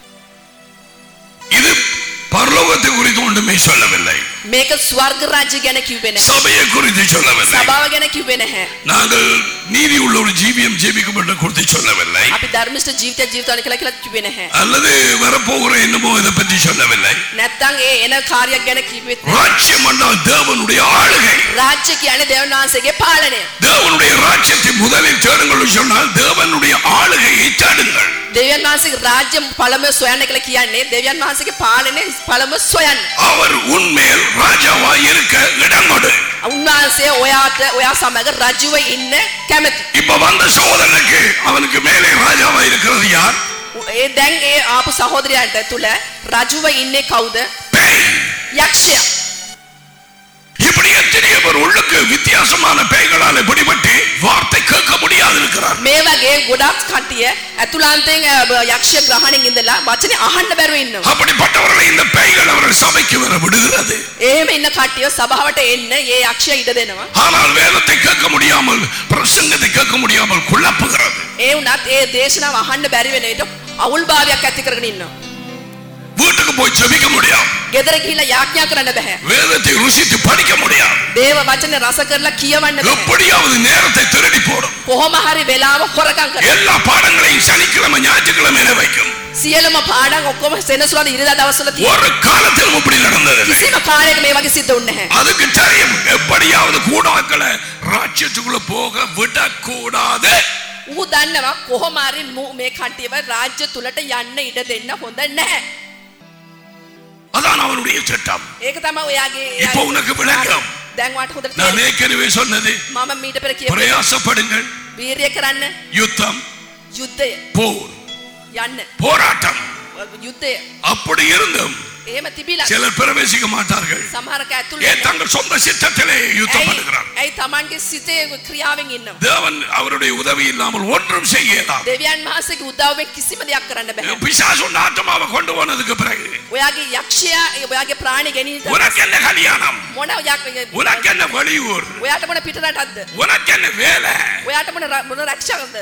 இது பரலோகத்தை குறித்து ஒன்றுமே சொல்லவில்லை මේක ස්වර්ග රාජ්‍ය ගැන කිව්වේ නැහැ. சபையை குறித்து சொல்லவில்லை සභාව ගැන කිව්වේ නැහැ. நாங்கள் நீதி உள்ள ஒரு ஜீவியம் ஜீவிக்கப்பட்ட குறித்து சொல்லவில்லை අපි ධර්මිෂ්ඨ ජීවිතය ජීවිතවල කියලා කියලා කිව්වේ නැහැ. அல்லது வரப்போகிற என்னமோ இதை பற்றி சொல்லவில்லை නැත්තම් ඒ එන කාර්යයක් ගැන කිව්වෙත් නැහැ. ராஜ்யம் என்றால் தேவனுடைய ஆளுகை රාජ්‍ය කියන්නේ දෙවන් වහන්සේගේ පාලනය. தேவனுடைய ராஜ்யத்தை முதலில் தேடுங்கள் என்று சொன்னால் தேவனுடைய ஆளுகையை தேடுங்கள் දෙවියන් වහන්සේගේ රාජ්‍ය පළමුව සොයන්න කියලා කියන්නේ දෙවියන් වහන්සේගේ පාලනය පළමුව සොයන්න. அவர் உன்மேல் ராஜாவாய் இருக்க இடம் கொடு උන්වහන්සේ ඔයාට ඔයා සමග රජුව ඉන්න කැමති. இப்ப வந்த சோதனைக்கு அவனுக்கு மேலே ராஜாவாய் இருக்கிறது யார் ඒ දැන් ඒ ආපු සහෝදරයන්ට තුල රජුව ඉන්නේ කවුද? பேய் යක්ෂයා. இப்படி எத்தனையோ பேர் உள்ளுக்கு வித்தியாசமான பேய்களால் பிடிபட்டு வார்த்தை கேட்க முடியாது இருக்கிறார் මේ වගේ ගොඩක් කට්ටිය ඇතුළාන්තයෙන් අ, බ- යක්ෂ ග්‍රහණයෙන් ඉඳලා වචනේ අහන්න බැරුව ඉන්නවා. அப்படிப்பட்டவர்களை இந்த பேய்கள் அவர்கள் சபைக்கு வர விடுகிறது එහෙම ඉන්න කට්ටිය සභාවට එන්න ඒ යක්ෂයා ඉඩ දෙනවා. ஆனால் வேதத்தை கேட்க முடியாமல் பிரசங்கத்தை கேட்க முடியாமல் குழப்புகிறது ඒ වුණත් ඒ දේශනාව අහන්න බැරි වෙන විට අවුල්භාවයක් ඇති කරගෙන ඉන්නවා. வீட்டுக்கு போய் ஜெபிக்க முடியாது ගෙදර ගිහිල්ලා යාඥා කරන්න බෑ. வேதத்தை ருசித்து படிக்க முடியாது දේව වචන රස කරලා කියවන්න බෑ. எப்படியாவது நேரத்தை திருடி போடும் කොහොම හරි වෙලාව හොරකම් කරනවා. எல்லா பாடங்களையும் சனிக்கிழமை ஞாயிற்றுக்கிழமையில வைக்கும் සියලුම පාඩම් ඔක්කොම සෙනසුරාදා ඉරිදා දවස්වල තියෙනවා. ஒரு காலத்திலும் இப்படி நடந்தது කිසිම කාලයක මේ වගේ සිද්ධ වුණේ නැහැ. அதுக்கு தெரியும் எப்படியாவது கூடாக்களை ராஜ்யத்துக்குள்ள போக விடக்கூடாது ඌ දන්නවා කොහොම හරි මු- මේ කට්ටියව රාජ්‍ය තුලට යන්න ඉඩ දෙන්න හොඳ නැහැ. அதான் அவனுடைய திட்டம் ඒක තමයි ඔයාගේ இப்போ உனக்கு விளக்கம். දැන් වාට හොඳට நான் තේරෙයි. ஏற்கனவே சொன்னது මම මීට පෙර කියපු பிரயாசப்படுங்கள் වීරිය කරන්න யுத்தம் යුද්ධය போர் යන්න போராட்டம் යුද්ධය அப்படி இருந்தும் එහෙම තිබිලා சிலர் பிரவேசிக்க மாட்டார்கள் සමහරක ඇතුළේ ஏன் தங்கள் சொந்த சித்தத்திலே யுத்தம் ඇයි பண்ணுகிறார் ඇයි Tamanගේ සිතේ ක්‍රියාවෙන් ඉන්නවා தேவன் அவருடைய உதவி இல்லாமல் ஒன்றும் செய்ய இயலாது දෙවියන් වහන්සේගේ උදව්වෙන් කිසිම දෙයක් කරන්න බෑ பிசாசு நாட்டமாவை கொண்டு போனதுக்கு பிறகு ඔයාගේ යක්ෂයා ඒ ඔයාගේ ප්‍රාණි ගෙනීම உனக்கு என்ன கல்யாணம் මොන ඔයා உனக்கு என்ன வெளியூர் ඔයාට මොන පිටරටක්ද உனக்கு என்ன வேலை ඔයාට මොන ර- මොන රක්ෂකද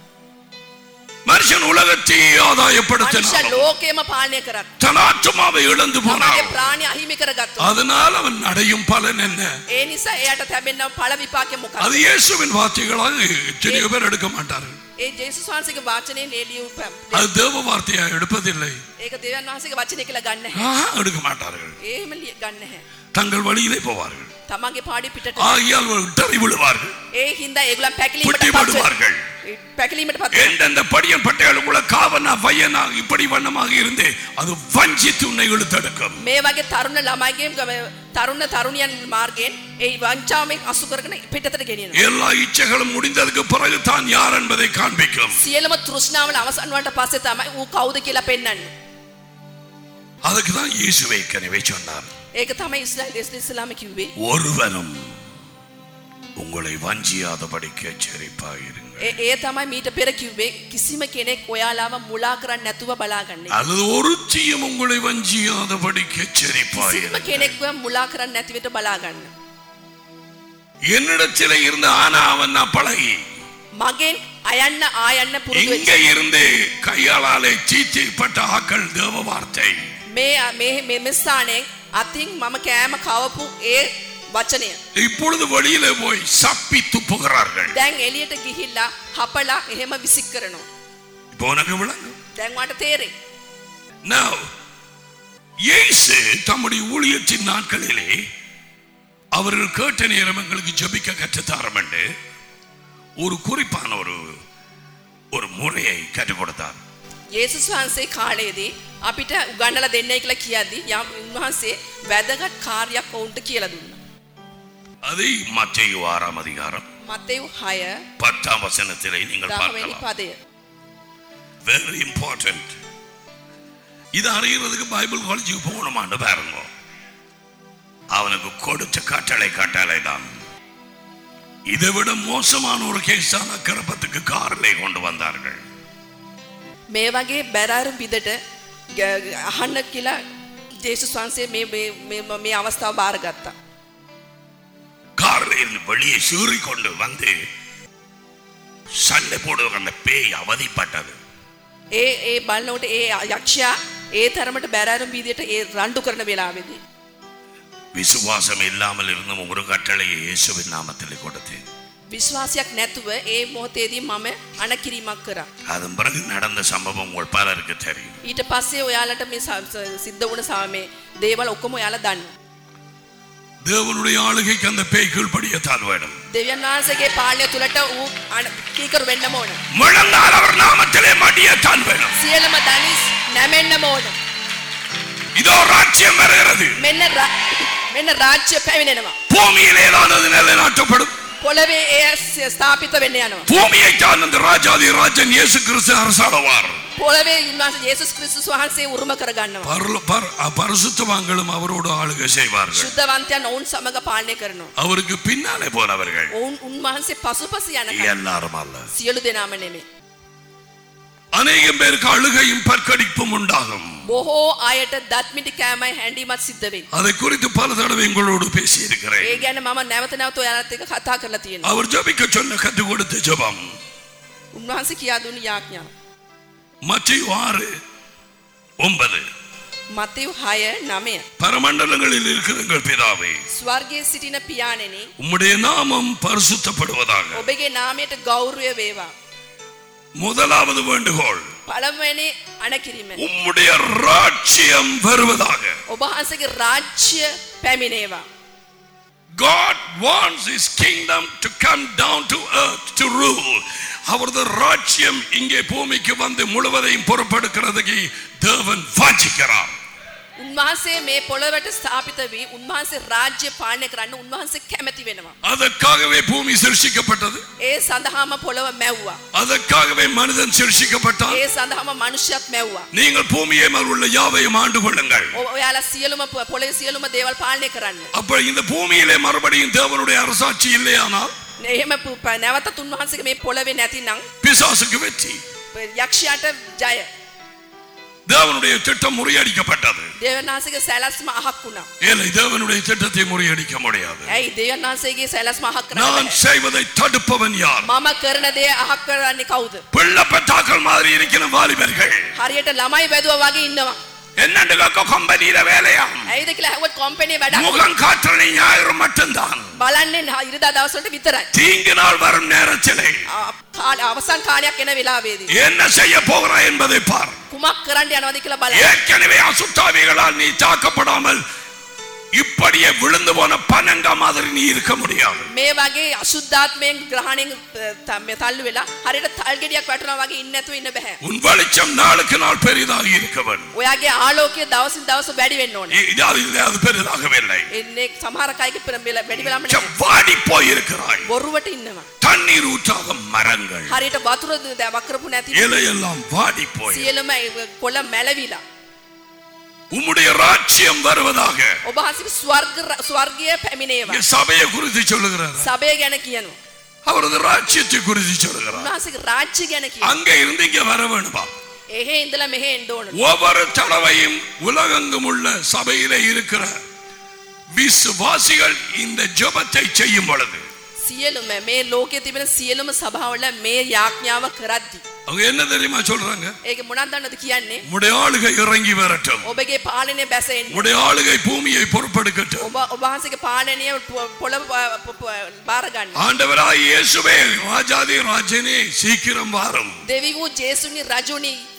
மனுஷன் உலகத்தை මනුෂ්‍ය ஆதாயப்படுத்தினாலும் ලෝකෙම පාලනය කරත් தன் ஆத்மாவை இழந்து තමගේ போனான் ප්‍රාණි අහිමි කරගත්තු அதனால் அவன் அடையும் பலன் என்ன ඒ නිසා එයාට තැබෙන්න පළ විපාකය මොකක්ද அது இயேசுவின் வார்த்தைகளாக எத்தனையோ பேர் எடுக்க மாட்டார்கள் ඒ ජේසුස් වහන්සේගේ වචනේ ලියූ පැම් அது தேவ வார்த்தையா எடுப்பதில்லை ඒක දෙවියන් වහන්සේගේ වචනේ කියලා ගන්න නැහැ ஆஹா, எடுக்க மாட்டார்கள் එහෙම ලිය- ගන්න නැහැ தங்கள் வழியிலே போவார்கள் තමන්ගේ පාඩි පිටට ஆகியால் இட்டறி விழுவார்கள் ඒ හින්දා ඒගොල්ලන් පැකිලීමට புட்டி පත් වෙනවා. விடுவார்கள் ඒ පැකිලීමට පත් වෙනවා. எந்தெந்த படியன் பட்டைகளுக்குள்ள காவனா பையனா இப்படி வண்ணமாக இருந்து அது வஞ்சித்து உன்னை இழுத்தெடுக்கும் මේ වගේ තරුණ ළමයිගේ ගම- තරුණ තරුණියන් මාර්ගයෙන් ඒ වංචාවෙන් අසු කරගෙන පිටතට ගෙනියනවා எல்லா இச்சைகளும் முடிந்ததுக்கு பிறகு தான் யார் என்பதை காண்பிக்கும் සියලුම තෘෂ්ණාවල අවසන් වුණාට පස්සේ තමයි ඌ කවුද කියලා පෙන්වන්නේ அதுக்கு தான் இயேசுவை கனவே சொன்னார் ඒක තමයි ඉස්ලාම් ඉස්ලාම කිව්වේ ஒருவனும் உங்களை வஞ்சியாதபடிக்கு எச்சரிப்பாயிருங்கள் ඒ ඒ තමයි මීට පෙර කිව්වේ කිසිම කෙනෙක් ඔයාලාව මුලා කරන්නේ නැතුව බලාගන්න. அல்லது ஒருத்தியும் உங்களை வஞ்சியாதபடிக்கு කිසිම எச்சரிப்பாயிருங்கள் කෙනෙක්ව මුලා කරන්නේ නැති විට බලාගන්න. என்னிடத்திலே இருந்த ஆனா அவன் நான் பழகி මගෙන් අයන්න ආයන්න පුරුදු இங்க වෙච්ච இருந்து கையாளாலே சீச்சிப்பட்ட ஆக்கள் தேவ வார்த்தை මේ මේ මෙම ස්ථානයෙන් අතින් මම කෑම කවපු ඒ වචනය. இப்பொழுது வெளியில போய் சப்பி துப்புகிறார்கள் දැන් එළියට ගිහිල්ලා හපලා එහෙම විසික් කරනවා. இப்போ உனக்கு விளங்கும் දැන් වාට තේරෙයි. Now, இயேசு தம்முடைய ஊழியத்தின் நாட்களிலே அவர்கள் கேட்ட நேரம் எங்களுக்கு ஜெபிக்க கற்றுத்தாரம் என்று ஒரு குறிப்பான ஒரு ஒரு முறையை கற்றுக் கொடுத்தார் යේසුස් වහන්සේ කාලයේදී අපිට උගන්නලා දෙන්නයි කියලා කියද්දි යම් උන්වහන්සේ වැදගත් කාර්යයක් ඔවුන්ට කියලා දුන්නා. அதை மத்திய ஆறாம் அதிகாரம் මතෙව් 6 பத்தாம் வசனத்திலே நீங்கள் 10 වෙනි பார்க்கலாம் පදය. வெரி இம்பார்ட்டன்ட் இது அறிகிறதுக்கு பைபிள் காலேஜுக்கு போகணுமான்னு பாருங்க அவனுக்கு கொடுத்த கட்டளை கட்டளை தான் இதை விட மோசமான ஒரு கேஸான கரப்பத்துக்கு காரிலே கொண்டு வந்தார்கள் මේ වගේ බැරාරුම් විදට ග- අහන්න කියලා ජේසුස් වහන්සේ මේ මේ- මේ මේ අවස්ථාව බාරගත්තා. காரில் இருந்து வெளியே சீறி கொண்டு வந்து சண்டை போடுவ அந்த பேய் அவதிப்பட்டது ඒ ඒ බලනකොට ඒ යක්ෂයා ඒ තරමට බැරාරුම් වීදියට ඒ රණ්ඩු කරන වෙලාවේදී விசுவாசம் இல்லாமல் இருந்தும் ஒரு கட்டளையை இயேசுவின் நாமத்தில் கொடுத்தேன் විශ්වාසයක් නැතුව ඒ මොහොතේදී මම අනකිරීමක් කරා. அதன் பிறகு நடந்த சம்பவம் உங்கள் பலருக்கு தெரியும் ඊට පස්සේ ඔයාලට මේ ස- ස- සිද්ධ වුණ සාමේ දේවල් ඔක්කොම ඔයාලා දන්න. தேவனுடைய ஆளுகைக்கு அந்த பேய் கீழ்ப்படியத்தான் வேணும் දෙවියන් වහන්සේගේ පාලනය තුළට ඌ අන- කීකරු වෙන්නම ඕන. முழந்தால் அவர் நாமத்திலே மடியத்தான் வேணும் සියලුම දනිස් නැමෙන්නම ඕන. இதோ ராஜ்யம் வருகிறது මෙන්න රා- මෙන්න රාජ්‍ය පැමිණෙනවා. பூமியிலே தான் அது நிலைநாட்டப்படும் පොළවේ ඒ ස්- ස්ථාපිත වෙන්න යනවා. பூமியை தான் அந்த ராஜாதி ராஜன் இயேசு கிறிஸ்து அரசாடுவார் පොළවේ උන්වහන්සේ යේසුස් ක්‍රිස්තුස් වහන්සේ උරුම කරගන්නවා. பரல- பர- பரிசுத்தவான்களும் அவரோடு ஆளுகை செய்வார்கள் ශුද්ධවන්තයන් ඔවුන් සමග පාලනය කරනවා. அவருக்கு பின்னாலே போனவர்கள் ඔවුන් උන්වහන්සේ පසුපස යන எல்லாரும் அல்ல සියලු දෙනාම නෙමේ. அநேகம் பேருக்கு அழுகையும் பற்கடிப்பும் உண்டாகும் බොහෝ අයට දත්මිටි කෑමයි හැඩීමත් සිද්ධ වෙයි. அதை குறித்து பல தடவை உங்களோடு பேசி ඒ இருக்கிறேன் ගැන මම නැවත නැවත ඔයාලත් එක්ක කතා කරලා තියෙනවා. அவர் ஜபிக்க சொன்ன கற்றுக் கொடுத்த ஜெபம் උන්වහන්සේ කියා දුන්නු යාඥාව. மத்திய ஆறு ஒன்பது මතෙව් 6 9 பரமண்டலங்களில் இருக்கிற எங்கள் பிதாவே ස්වර්ගයේ සිටින පියාණෙනි உம்முடைய நாமம் பரிசுத்தப்படுவதாக ඔබගේ නාමයට ගෞරවය වේවා. முதலாவது வேண்டுகோள் පළමුවෙනි අනකිරීම. உம்முடைய ராட்சியம் வருவதாக ඔබ වහන්සේගේ රාජ්‍ය පැමිණේවා. God wants his kingdom to come down to earth to rule அவரது ராஜ்யம் இங்கே பூமிக்கு வந்து முழுவதையும் பொறுப்பெடுக்கிறதுக்கு தேவன் வாஞ்சிக்கிறார் උන්වහන්සේ මේ පොළොවට ස්ථාපිත වී උන්වහන්සේ රාජ්‍ය පාලනය කරන්න උන්වහන්සේ කැමැති වෙනවා. அதற்காகவே பூமி சிருஷிக்கப்பட்டது ඒ සඳහාම පොළොව මැව්වා. அதற்காகவே மனிதன் சிருஷிக்கப்பட்டான் ඒ සඳහාම මනුෂ්‍යත් මැව්වා. நீங்கள் பூமியை மேல் உள்ள யாவையும் ஆண்டு கொள்ளுங்கள் ඔ- ඔයාලා සියලුම පො- පොළොවේ සියලුම දේවල් පාලනය කරන්න. அப்ப இந்த பூமியிலே மறுபடியும் தேவனுடைய அரசாட்சி இல்லையானால் එහෙම පු- ප- නැවතත් උන්වහන්සේගේ මේ පොළොවේ නැතිනම් பிசாசுக்கு வெற்றி යක්ෂයාට ජය. தேவனுடைய திட்டம் முறியடிக்கப்பட்டது දේවනාසගේ සැලස්ම අහක් වුණා. ஏழை தேவனுடைய திட்டத்தை முறியடிக்க முடியாது ඇයි දේවනාසේගේ සැලස්ම අහක් කරන්න நான் බැහැ? செய்வதை தடுப்பவன் யார் මම කරන දේ අහක් කරන්නේ කවුද? பிள்ளை பெட்டாக்கள் மாதிரி இருக்கிற வாலிபர்கள் හරියට ළමයි වැදුවා වගේ ඉන්නවා. என்னண்டு கம்பெனியில வேலையா ඇයිද කියලා ඇහුවොත් කොම්පැනි වැඩක් முகம் காற்றனை ஞாயிறு மட்டும்தான் බලන්නේ න- ඉරිදා දවස්වලට විතරයි. தீங்கு நாள் வரும் நேரத்திலே ආ, කාල- අවසන් කාලයක් එන වෙලාවේදී என்ன செய்ய போகிறாய் என்பதை பார் කුමක් කරන්න යනවද කියලා බලන්න. ஏற்கனவே அசுத்தாவிகளால் நீ தாக்கப்படாமல் இப்படியே விழுந்து போன பனங்க மாதிரி நீ இருக்க முடியாது මේ වගේ අශුද්ධාත්මයෙන් ග්‍රහණයෙන් අ, ත- මේ තල්ලු වෙලා හරියට තල් ගෙඩියක් වැටෙනවා වගේ ඉන්න නැතුව ඉන්න බෑ. உன் வெளிச்சம் நாளுக்கு நாள் பெரிதாக இருக்கவன் ඔයාගේ ආලෝකය දවසින් දවස වැඩි වෙන්න ඕනේ. இது அது பெரிதாகவில்லை එන්නේ සමහර කයික වැඩි වෙලාම නැහැ. வாடி போய் இருக்கிறாய் බොරුවට ඉන්නවා. தண்ணீர் ஊற்றாத மரங்கள் හරියට වතුර ද- ද- වක්‍රපු නැති இலையெல்லாம் வாடி போய் සියලුම ඒ කොළ මැලවිලා. உம்முடைய ராஜ்யம் வருவதாக ඔබ වහන්සේගේ ස්වර්ග ර- ස්වර්ගය පැමිණේවා. இங்க சபையை குறித்து சொல்லுகிறார் සබය ගැන කියනවා. அவரது ராஜ்யத்தை குறித்து சொல்லுகிறார் උන්වහන්සේගේ ராஜ்‍ය ගැන කියනවා. அங்க இருந்து இங்க வர வேணுமா එහෙ ඉඳලා මෙහෙ එන්න ඕන. ஒவ்வொரு தடவையும் உலகெங்கும் உள்ள சபையில இருக்கிற விசுவாசிகள் இந்த ஜெபத்தை செய்யும் பொழுது සියලුම මේ ලෝකයේ තිබෙන සියලුම සභාවල මේ යාඥාව කරද්දි அவங்க என்ன தெரியுமா சொல்றாங்க ඒක මොනක්ද දන්නවද කියන්නේ உடைய ஆளுகை இறங்கி வரட்டும் ඔබගේ පාලනය බැසෙන්න உடைய ஆளுகை பூமியை பொறுப்பெடுக்கட்டும் ඔබ ඔබ වහන්සේගේ පාලනය පො- පොළව ප- ප- ප- බාර ගන්න ஆண்டவராய் இயேசுவே ராஜாதி ராஜனே சீக்கிரம் வாரும் දෙවි වූ ජේසුනි රජුනි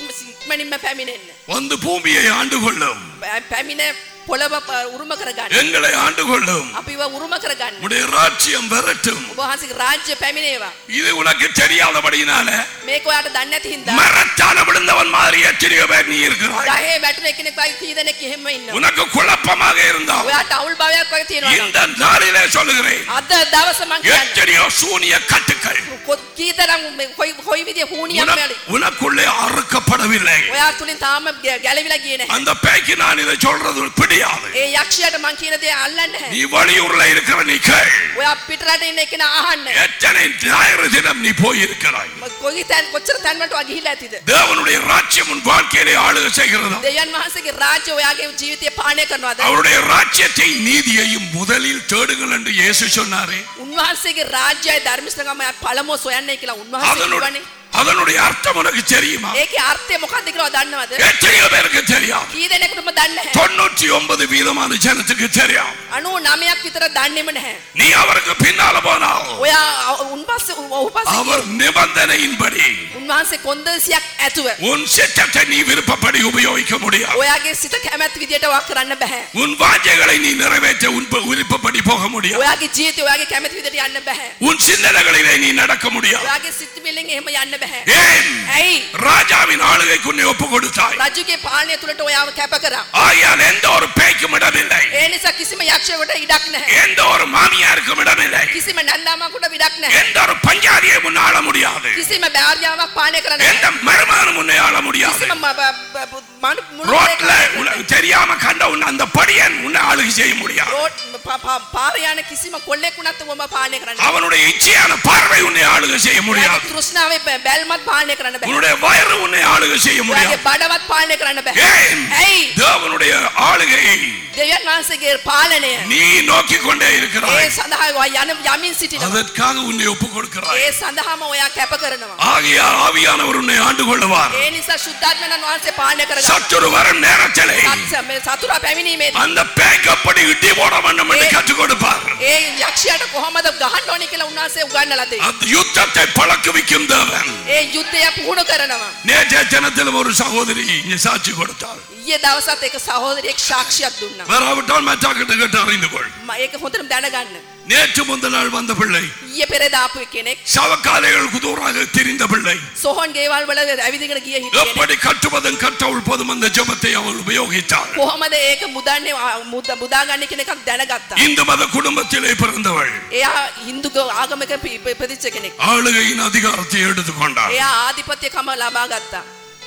ඉක්මනින්ම පැමිණෙන්න. வந்து பூமியை ஆண்டு கொள்ளும் පැ- පැමිණ පොළව ප- උරුම කරගන්න. எங்களை ஆண்டு கொள்ளும் අපිව උරුම කරගන්න. உடைய ராஜ்யம் வரட்டும் ඔබහන්සේගේ රාජ්‍ය පැමිණේවා. இது உனக்கு தெரியாதபடியினால මේක ඔයාට දන්නේ නැති හින්දා மரத்தால விழுந்தவன் மாதிரி எத்தனையோ பேர் நீ இருக்கிறாய் ගහේ වැටුන එක්කෙනෙක් වගේ කී දෙනෙක් එහෙම ඉන්නවා. உனக்கு குழப்பமாக இருந்தால் ඔයාට අවුල් භාවයක් වගේ තියෙනවා. නම්. இந்த நாளிலே சொல்லுகிறேன் අද දවස මං කියන්නේ எத்தனையோ சூனிய கட்டுக்கள் කො- කීතරම් මේ කොයි කොයි විදිය හුනියක් உன- මෙලි. உனக்குள்ளே அறுக்கப்படவில்லை ඔයා තුලින් තාම ගැ- ගැලවිලා ගියේ නැහැ. அந்த பேய்க்கு நான் இதை சொல்றது பிடியாது ඒ යක්ෂයාට මං කියන දේ අල්ලන්නේ நீ නැහැ. வெளியூர்ல இருக்கிற நீ கேள் ඔයා පිටරට ඉන්න කෙනා අහන්න. எத்தனை ஞாயிறு தினம் நீ போயிருக்கிறாய் ම- කොයි තැන් කොච්චර තැන්වලට ඔයා ගිහිල්ලා ඇතිද? தேவனுடைய ராஜ்யம் உன் வாழ்க்கையிலே ஆளுகை செய்கிறதா දෙවියන් වහන්සේගේ රාජ්‍ය ඔයාගේ ජීවිතය පාලනය කරනවාද? அவருடைய ராஜ்யத்தை நீதியையும் முதலில் தேடுங்கள் என்று இயேசு சொன்னாரே උන්වහන්සේගේ රාජ්‍යය ධර්මිෂ්ඨකම පළමුව සොයන්නයි කියලා උන්වහන්සේ அதனுடைய කිව්වනේ. அதனுடைய அர்த்தம் உனக்கு தெரியுமா ඒකේ අර්ථය මොකක්ද කියලා ඔයා දන්නවද? எத்தனையோ பேருக்கு தெரியாது කී දෙනෙකුටම දන්නේ නැහැ. தொண்ணூற்றி ஒன்பது வீதமான ஜனத்துக்கு தெரியும் 99ක් විතර දන්නේම නැහැ. நீ அவருக்கு பின்னால போனால் ඔයා උන්පස්සේ ඔහු පස්සේ அவர் நிபந்தனையின்படி උන්වහන්සේ කොන්දසියක් ඇතුව உன் சித்தத்தை நீ விருப்பப்படி உபயோகிக்க முடியாது ඔයාගේ සිත කැමැති විදියට වක් කරන්න බෑ. உன் வாஞ்சைகளை நீ நிறைவேற்ற உன் ப- விருப்பப்படி போக முடியாது ඔයාගේ ජීවිතය ඔයාගේ කැමැති විදියට යන්න බෑ. உன் சிந்தனைகளிலே நீ நடக்க முடியாது ඔයාගේ සිත්විල්ලෙන් එහෙම යන්න බෑ. ஏன் ඇයි? ராஜாவின் ஆளுகைக்கு உன்னை ஒப்பு கொடுத்தாய் රජුගේ පාලනය තුළට ඔයාව කැප කරා. ஆகையால் எந்த ஒரு பேய்க்கும் இடமில்லை ඒ නිසා කිසිම යක්ෂයෙකුට ඉඩක් නැහැ. எந்த ஒரு மாமியாருக்கும் இடமில்லை කිසිම නන්දාමකට විඩක් නැහැ. எந்த ஒரு பஞ்சாதியை முன் ஆள முடியாது කිසිම භාර්යාවක් පාලනය කරන්න எந்த බෑ. மருமகனும் முன்னே ஆள முடியாது කිසිම ම- බ- බ- බ- මනු- මුළු ரோட்ல දෙයක්ම உனக்கு தெரியாம கண்ட உன்னை அந்த படியன் உன்னை ஆளுகை செய்ய முடியாது රෝඩ් ප- ප- පාර යන කිසිම කොල්ලෙක් වුණත් ඔබ පාලනය කරන්න බෑ. அவனுடைய இச்சையான பார்வை உன்னை ஆளுகை செய்ய ඔයාගේ முடியாது තෘෂ්ණාවේ බැ- බැල්මත් පාලනය කරන්න බෑ. உன்னுடைய வயிறு உன்னை ஆளுகை செய்ய ඔයාගේ முடியாது බඩවත් පාලනය කරන්න බෑ. ஏன் ඇයි? தேவனுடைய ஆளுகையை දෙවියන් වහන්සේගේ පාලනය நீ நோக்கி கொண்டே ඒ இருக்கிறாய் සඳහා ඔයා යන යමින් සිටිනවා. அதற்காக உன்னை ஒப்பு கொடுக்கிறாய் ඒ සඳහාම ඔයා කැප කරනවා. ஆகியால் ஆவியானவர் உன்னை ஆண்டு கொள்ளுவார் ඒ නිසා ශුද්ධාත්මයන් වහන්සේ පාලනය කරගන්න. சத்துரு வரும் நேரத்திலே සත්- මේ සතුරා පැමිණීමේදී அந்த பேக்கப்படி இட்டி போட வேண்டும் என்று கற்றுக் கொடுப்பார் ඒ යක්ෂයාට කොහොමද ගහන්න ඕනේ කියලා උන්වහන්සේ උගන්වලා දෙයි. அந்த யுத்தத்தை பழக்குவிக்கும் தேவன் ඒ යුද්ධය පුහුණු කරනවා. நேற்றைய தினத்திலும் ஒரு சகோதரி இங்கே சாட்சி கொடுத்தார் ඊයේ දවසත් එක සහෝදරියෙක් සාක්ෂියක් දුන්නා. வராவிட்டால் மற்றாக்கிட்ட கேட்டு அறிந்து கொள் ම- ඒක හොඳටම දැනගන්න. நேற்று முந்த நாள் வந்த பிள்ளை ඊයේ පෙරේද ආපු කෙනෙක් சவக்காலைகள் குதூராக தெரிந்த பிள்ளை සොහොන් ගෙවල් වල ඇවිදගෙන ගිය හිටියේ. எப்படி கட்டுவதும் கட்டவுள் போதும் அந்த ஜெபத்தை அவள் உபயோகித்தாள் කොහොමද ඒක මුදන්නේ ආ, මුද- මුදාගන්න කියන එකක් දැනගත්තා. இந்து மத குடும்பத்திலே பிறந்தவள் එයා හින්දු ග- ආගමක පි- පි- ඉපදිච්ච කෙනෙක්. ஆளுகையின் அதிகாரத்தை எடுத்துக்கொண்டாள் එයා ආධිපත්‍යකම ලබා ගත්තා.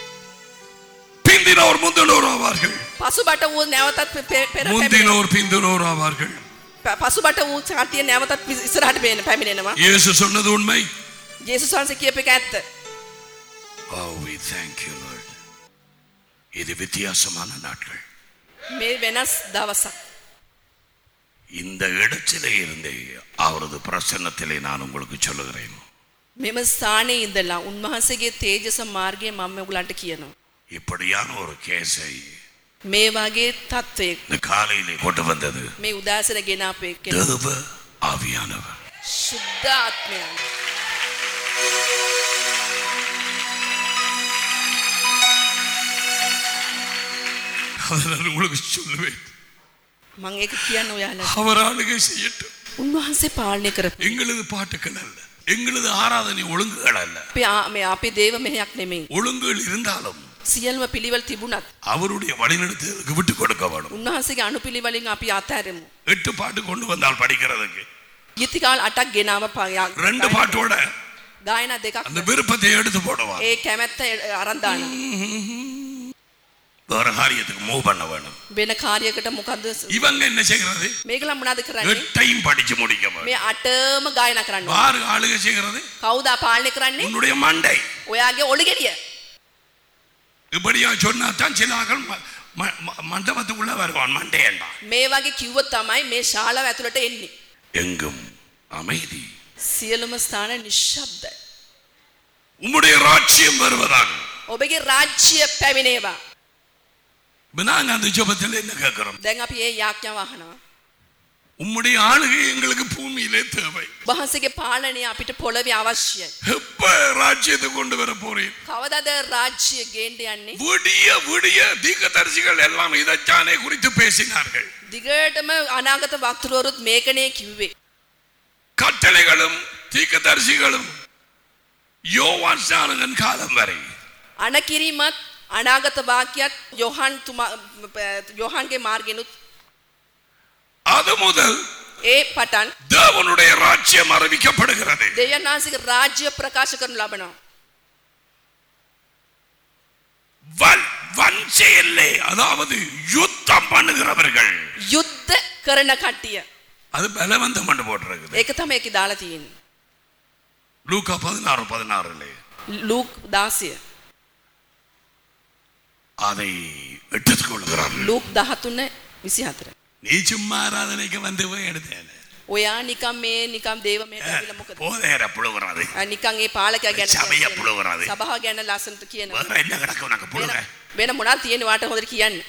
பிந்தினோர் முந்தினோர் ஆவார்கள் පසුබට වූ නැවතත් පෙ- පෙ- පෙර පැමිණෙනවා. முந்தினோர் பிந்தினோர் ஆவார்கள் ප- පසුබට වූ කට්ටිය නැවතත් පි- ඉස්සරහට පේන පැමිණෙනවා. இயேசு சொன்னது உண்மை ජේසුස් වහන්සේ කියප එක ඇත්ත. Oh, we thank you, Lord. இது வித்தியாசமான நாட்கள் මේ වෙනස් දවසක්. இந்த இடத்திலே இருந்து அவரது பிரசன்னத்திலே நான் உங்களுக்கு சொல்லுகிறேன் මෙම ස්ථානයේ ඉඳලා උන්වහන්සේගේ තේජස මාර්ගය මම ඔයගලන්ට කියනවා. இப்படியான ஒரு கேஸை මේ වගේ තත්වයක් இந்த காலையிலே கொண்டு வந்தது මේ උදාසන ගෙන අපේ කෙනා தேவ ஆவியானவர் ශුද්ධ ආත්මයන්. அதை நான் உங்களுக்கு சொல்லுவேன் මං ඒක කියන්න ඔයාලට. அவர் ஆளுகை செய்யட்டும் උන්වහන්සේ පාලනය කරපු. எங்களது பாட்டுகள் அல்ல எங்களது ஆராதனை ஒழுங்குகள் அல்ல අපේ ආ- මේ අපේ දේව මෙහෙයක් නෙමෙයි. ஒழுங்குகள் இருந்தாலும் සියල්ම පිළිවෙල තිබුණත් அவருடைய வழிநடத்துதலுக்கு விட்டு கொடுக்க வேணும் උන්වහන්සේගේ අනුපිළිවෙලින් අපි අත්හැරෙමු. எட்டு பாட்டு கொண்டு வந்தால் படிக்கிறதுக்கு ගීතිකාල් අටක් ගෙනාව පා- ரெண்டு பாட்டோட ගායනා දෙකක් அந்த விருப்பத்தை எடுத்து போடுவான் ඒ කැමැත්ත අරන් දානවා. வேற காரியத்துக்கு மூவ் பண்ண வேணும் වෙන කාර්යයකට මොකද්ද இவங்க என்ன செய்கிறது මේකලා මොනවද කරන්නේ? எட்டையும் படிச்சு முடிக்க வேணும் මේ අටම ගායනා කරන්න. ඕනේ. ஆறு ஆளுகை செய்கிறது කවුද පාලනය කරන්නේ? உன்னுடைய மண்டை ඔයාගේ ඔළුගෙඩිය. இப்படியா சொன்னாதான் சில ஆக்கள் ம- ம- ம- மண்டபத்துக்குள்ள வருவான் மண்டையண்டா මේ වගේ කිව්වොත් තමයි මේ ශාලාව ඇතුළට එන්නේ. எங்கும் அமைதி සියලුම ස්ථාන නිශ්ශබ්දයි. உம்முடைய ராட்சியம் வருவதாக ඔබගේ රාජ්‍ය පැමිණේවා. இப்ப நாங்க அந்த ஜெபத்தில் என்ன கேட்கிறோம் දැන් අපි ඒ යාඥාව අහනවා. உம்முடைய ஆளுகை எங்களுக்கு பூமியிலே தேவை වහන්සේගේ පාලනය අපිට පොළවේ අවශ්‍යයි. எப்ப ராஜ்யத்தை கொண்டு வர போறீர் කවදද රාජ්‍ය ගේන්ඩ යන්නේ. விடிய விடிய தீர்க்கதரிசிகள் எல்லாம் இதைத்தானே குறித்து பேசினார்கள் දිගටම අනාගත වක්තුරුවරුත් මේකනය කිව්වේ. கட்டளைகளும் தீர்க்கதரிசிகளும் யோவான் ஸ்நானகன் காலம் வரை අනකිරීමත් අනාගත වාක්‍යත් යොහන් යොහන්ගේ මාර්ගෙනුත් அது முதல் ඒ පටන් தேவனுடைய ராஜ்யம் அறிவிக்கப்படுகிறது දෙවන් වහන්සේක රාජ්‍ය ප්‍රකාශ කරනු ලබනවා. வன் வன் செயல்லே அதாவது யுத்தம் பண்ணுகிறவர்கள் යුද්ධ කරන කට්ටිය. அது பலவந்தம் பண்ணு போட்டிருக்குது ඒක තම එක දාලා තියෙන. லூக்கா பதினாறு பதினாறுலே ලූක් දාසය. அதை எடுத்துக் கொள்கிறார்கள் ලූක් දහතුන්න විසි හතර. நீ சும்மா ஆராதனைக்கு வந்து போய் எடுத்தேன் ඔයා නිකම් මේ නිකම් දේවමයට ඇවිල්ලා මොකද? போதேர புழுகுறாது අ, නිකන් ඒ පාලකයා ගැන සභය කියන- පුලවරාද? සභාව ගැන ලස්සනට කියනවා. வேற என்ன கிடக்கும் உனக்கு புழுக වෙන- වෙන මොනවද තියෙන්නේ වාට හොඳට කියන්න.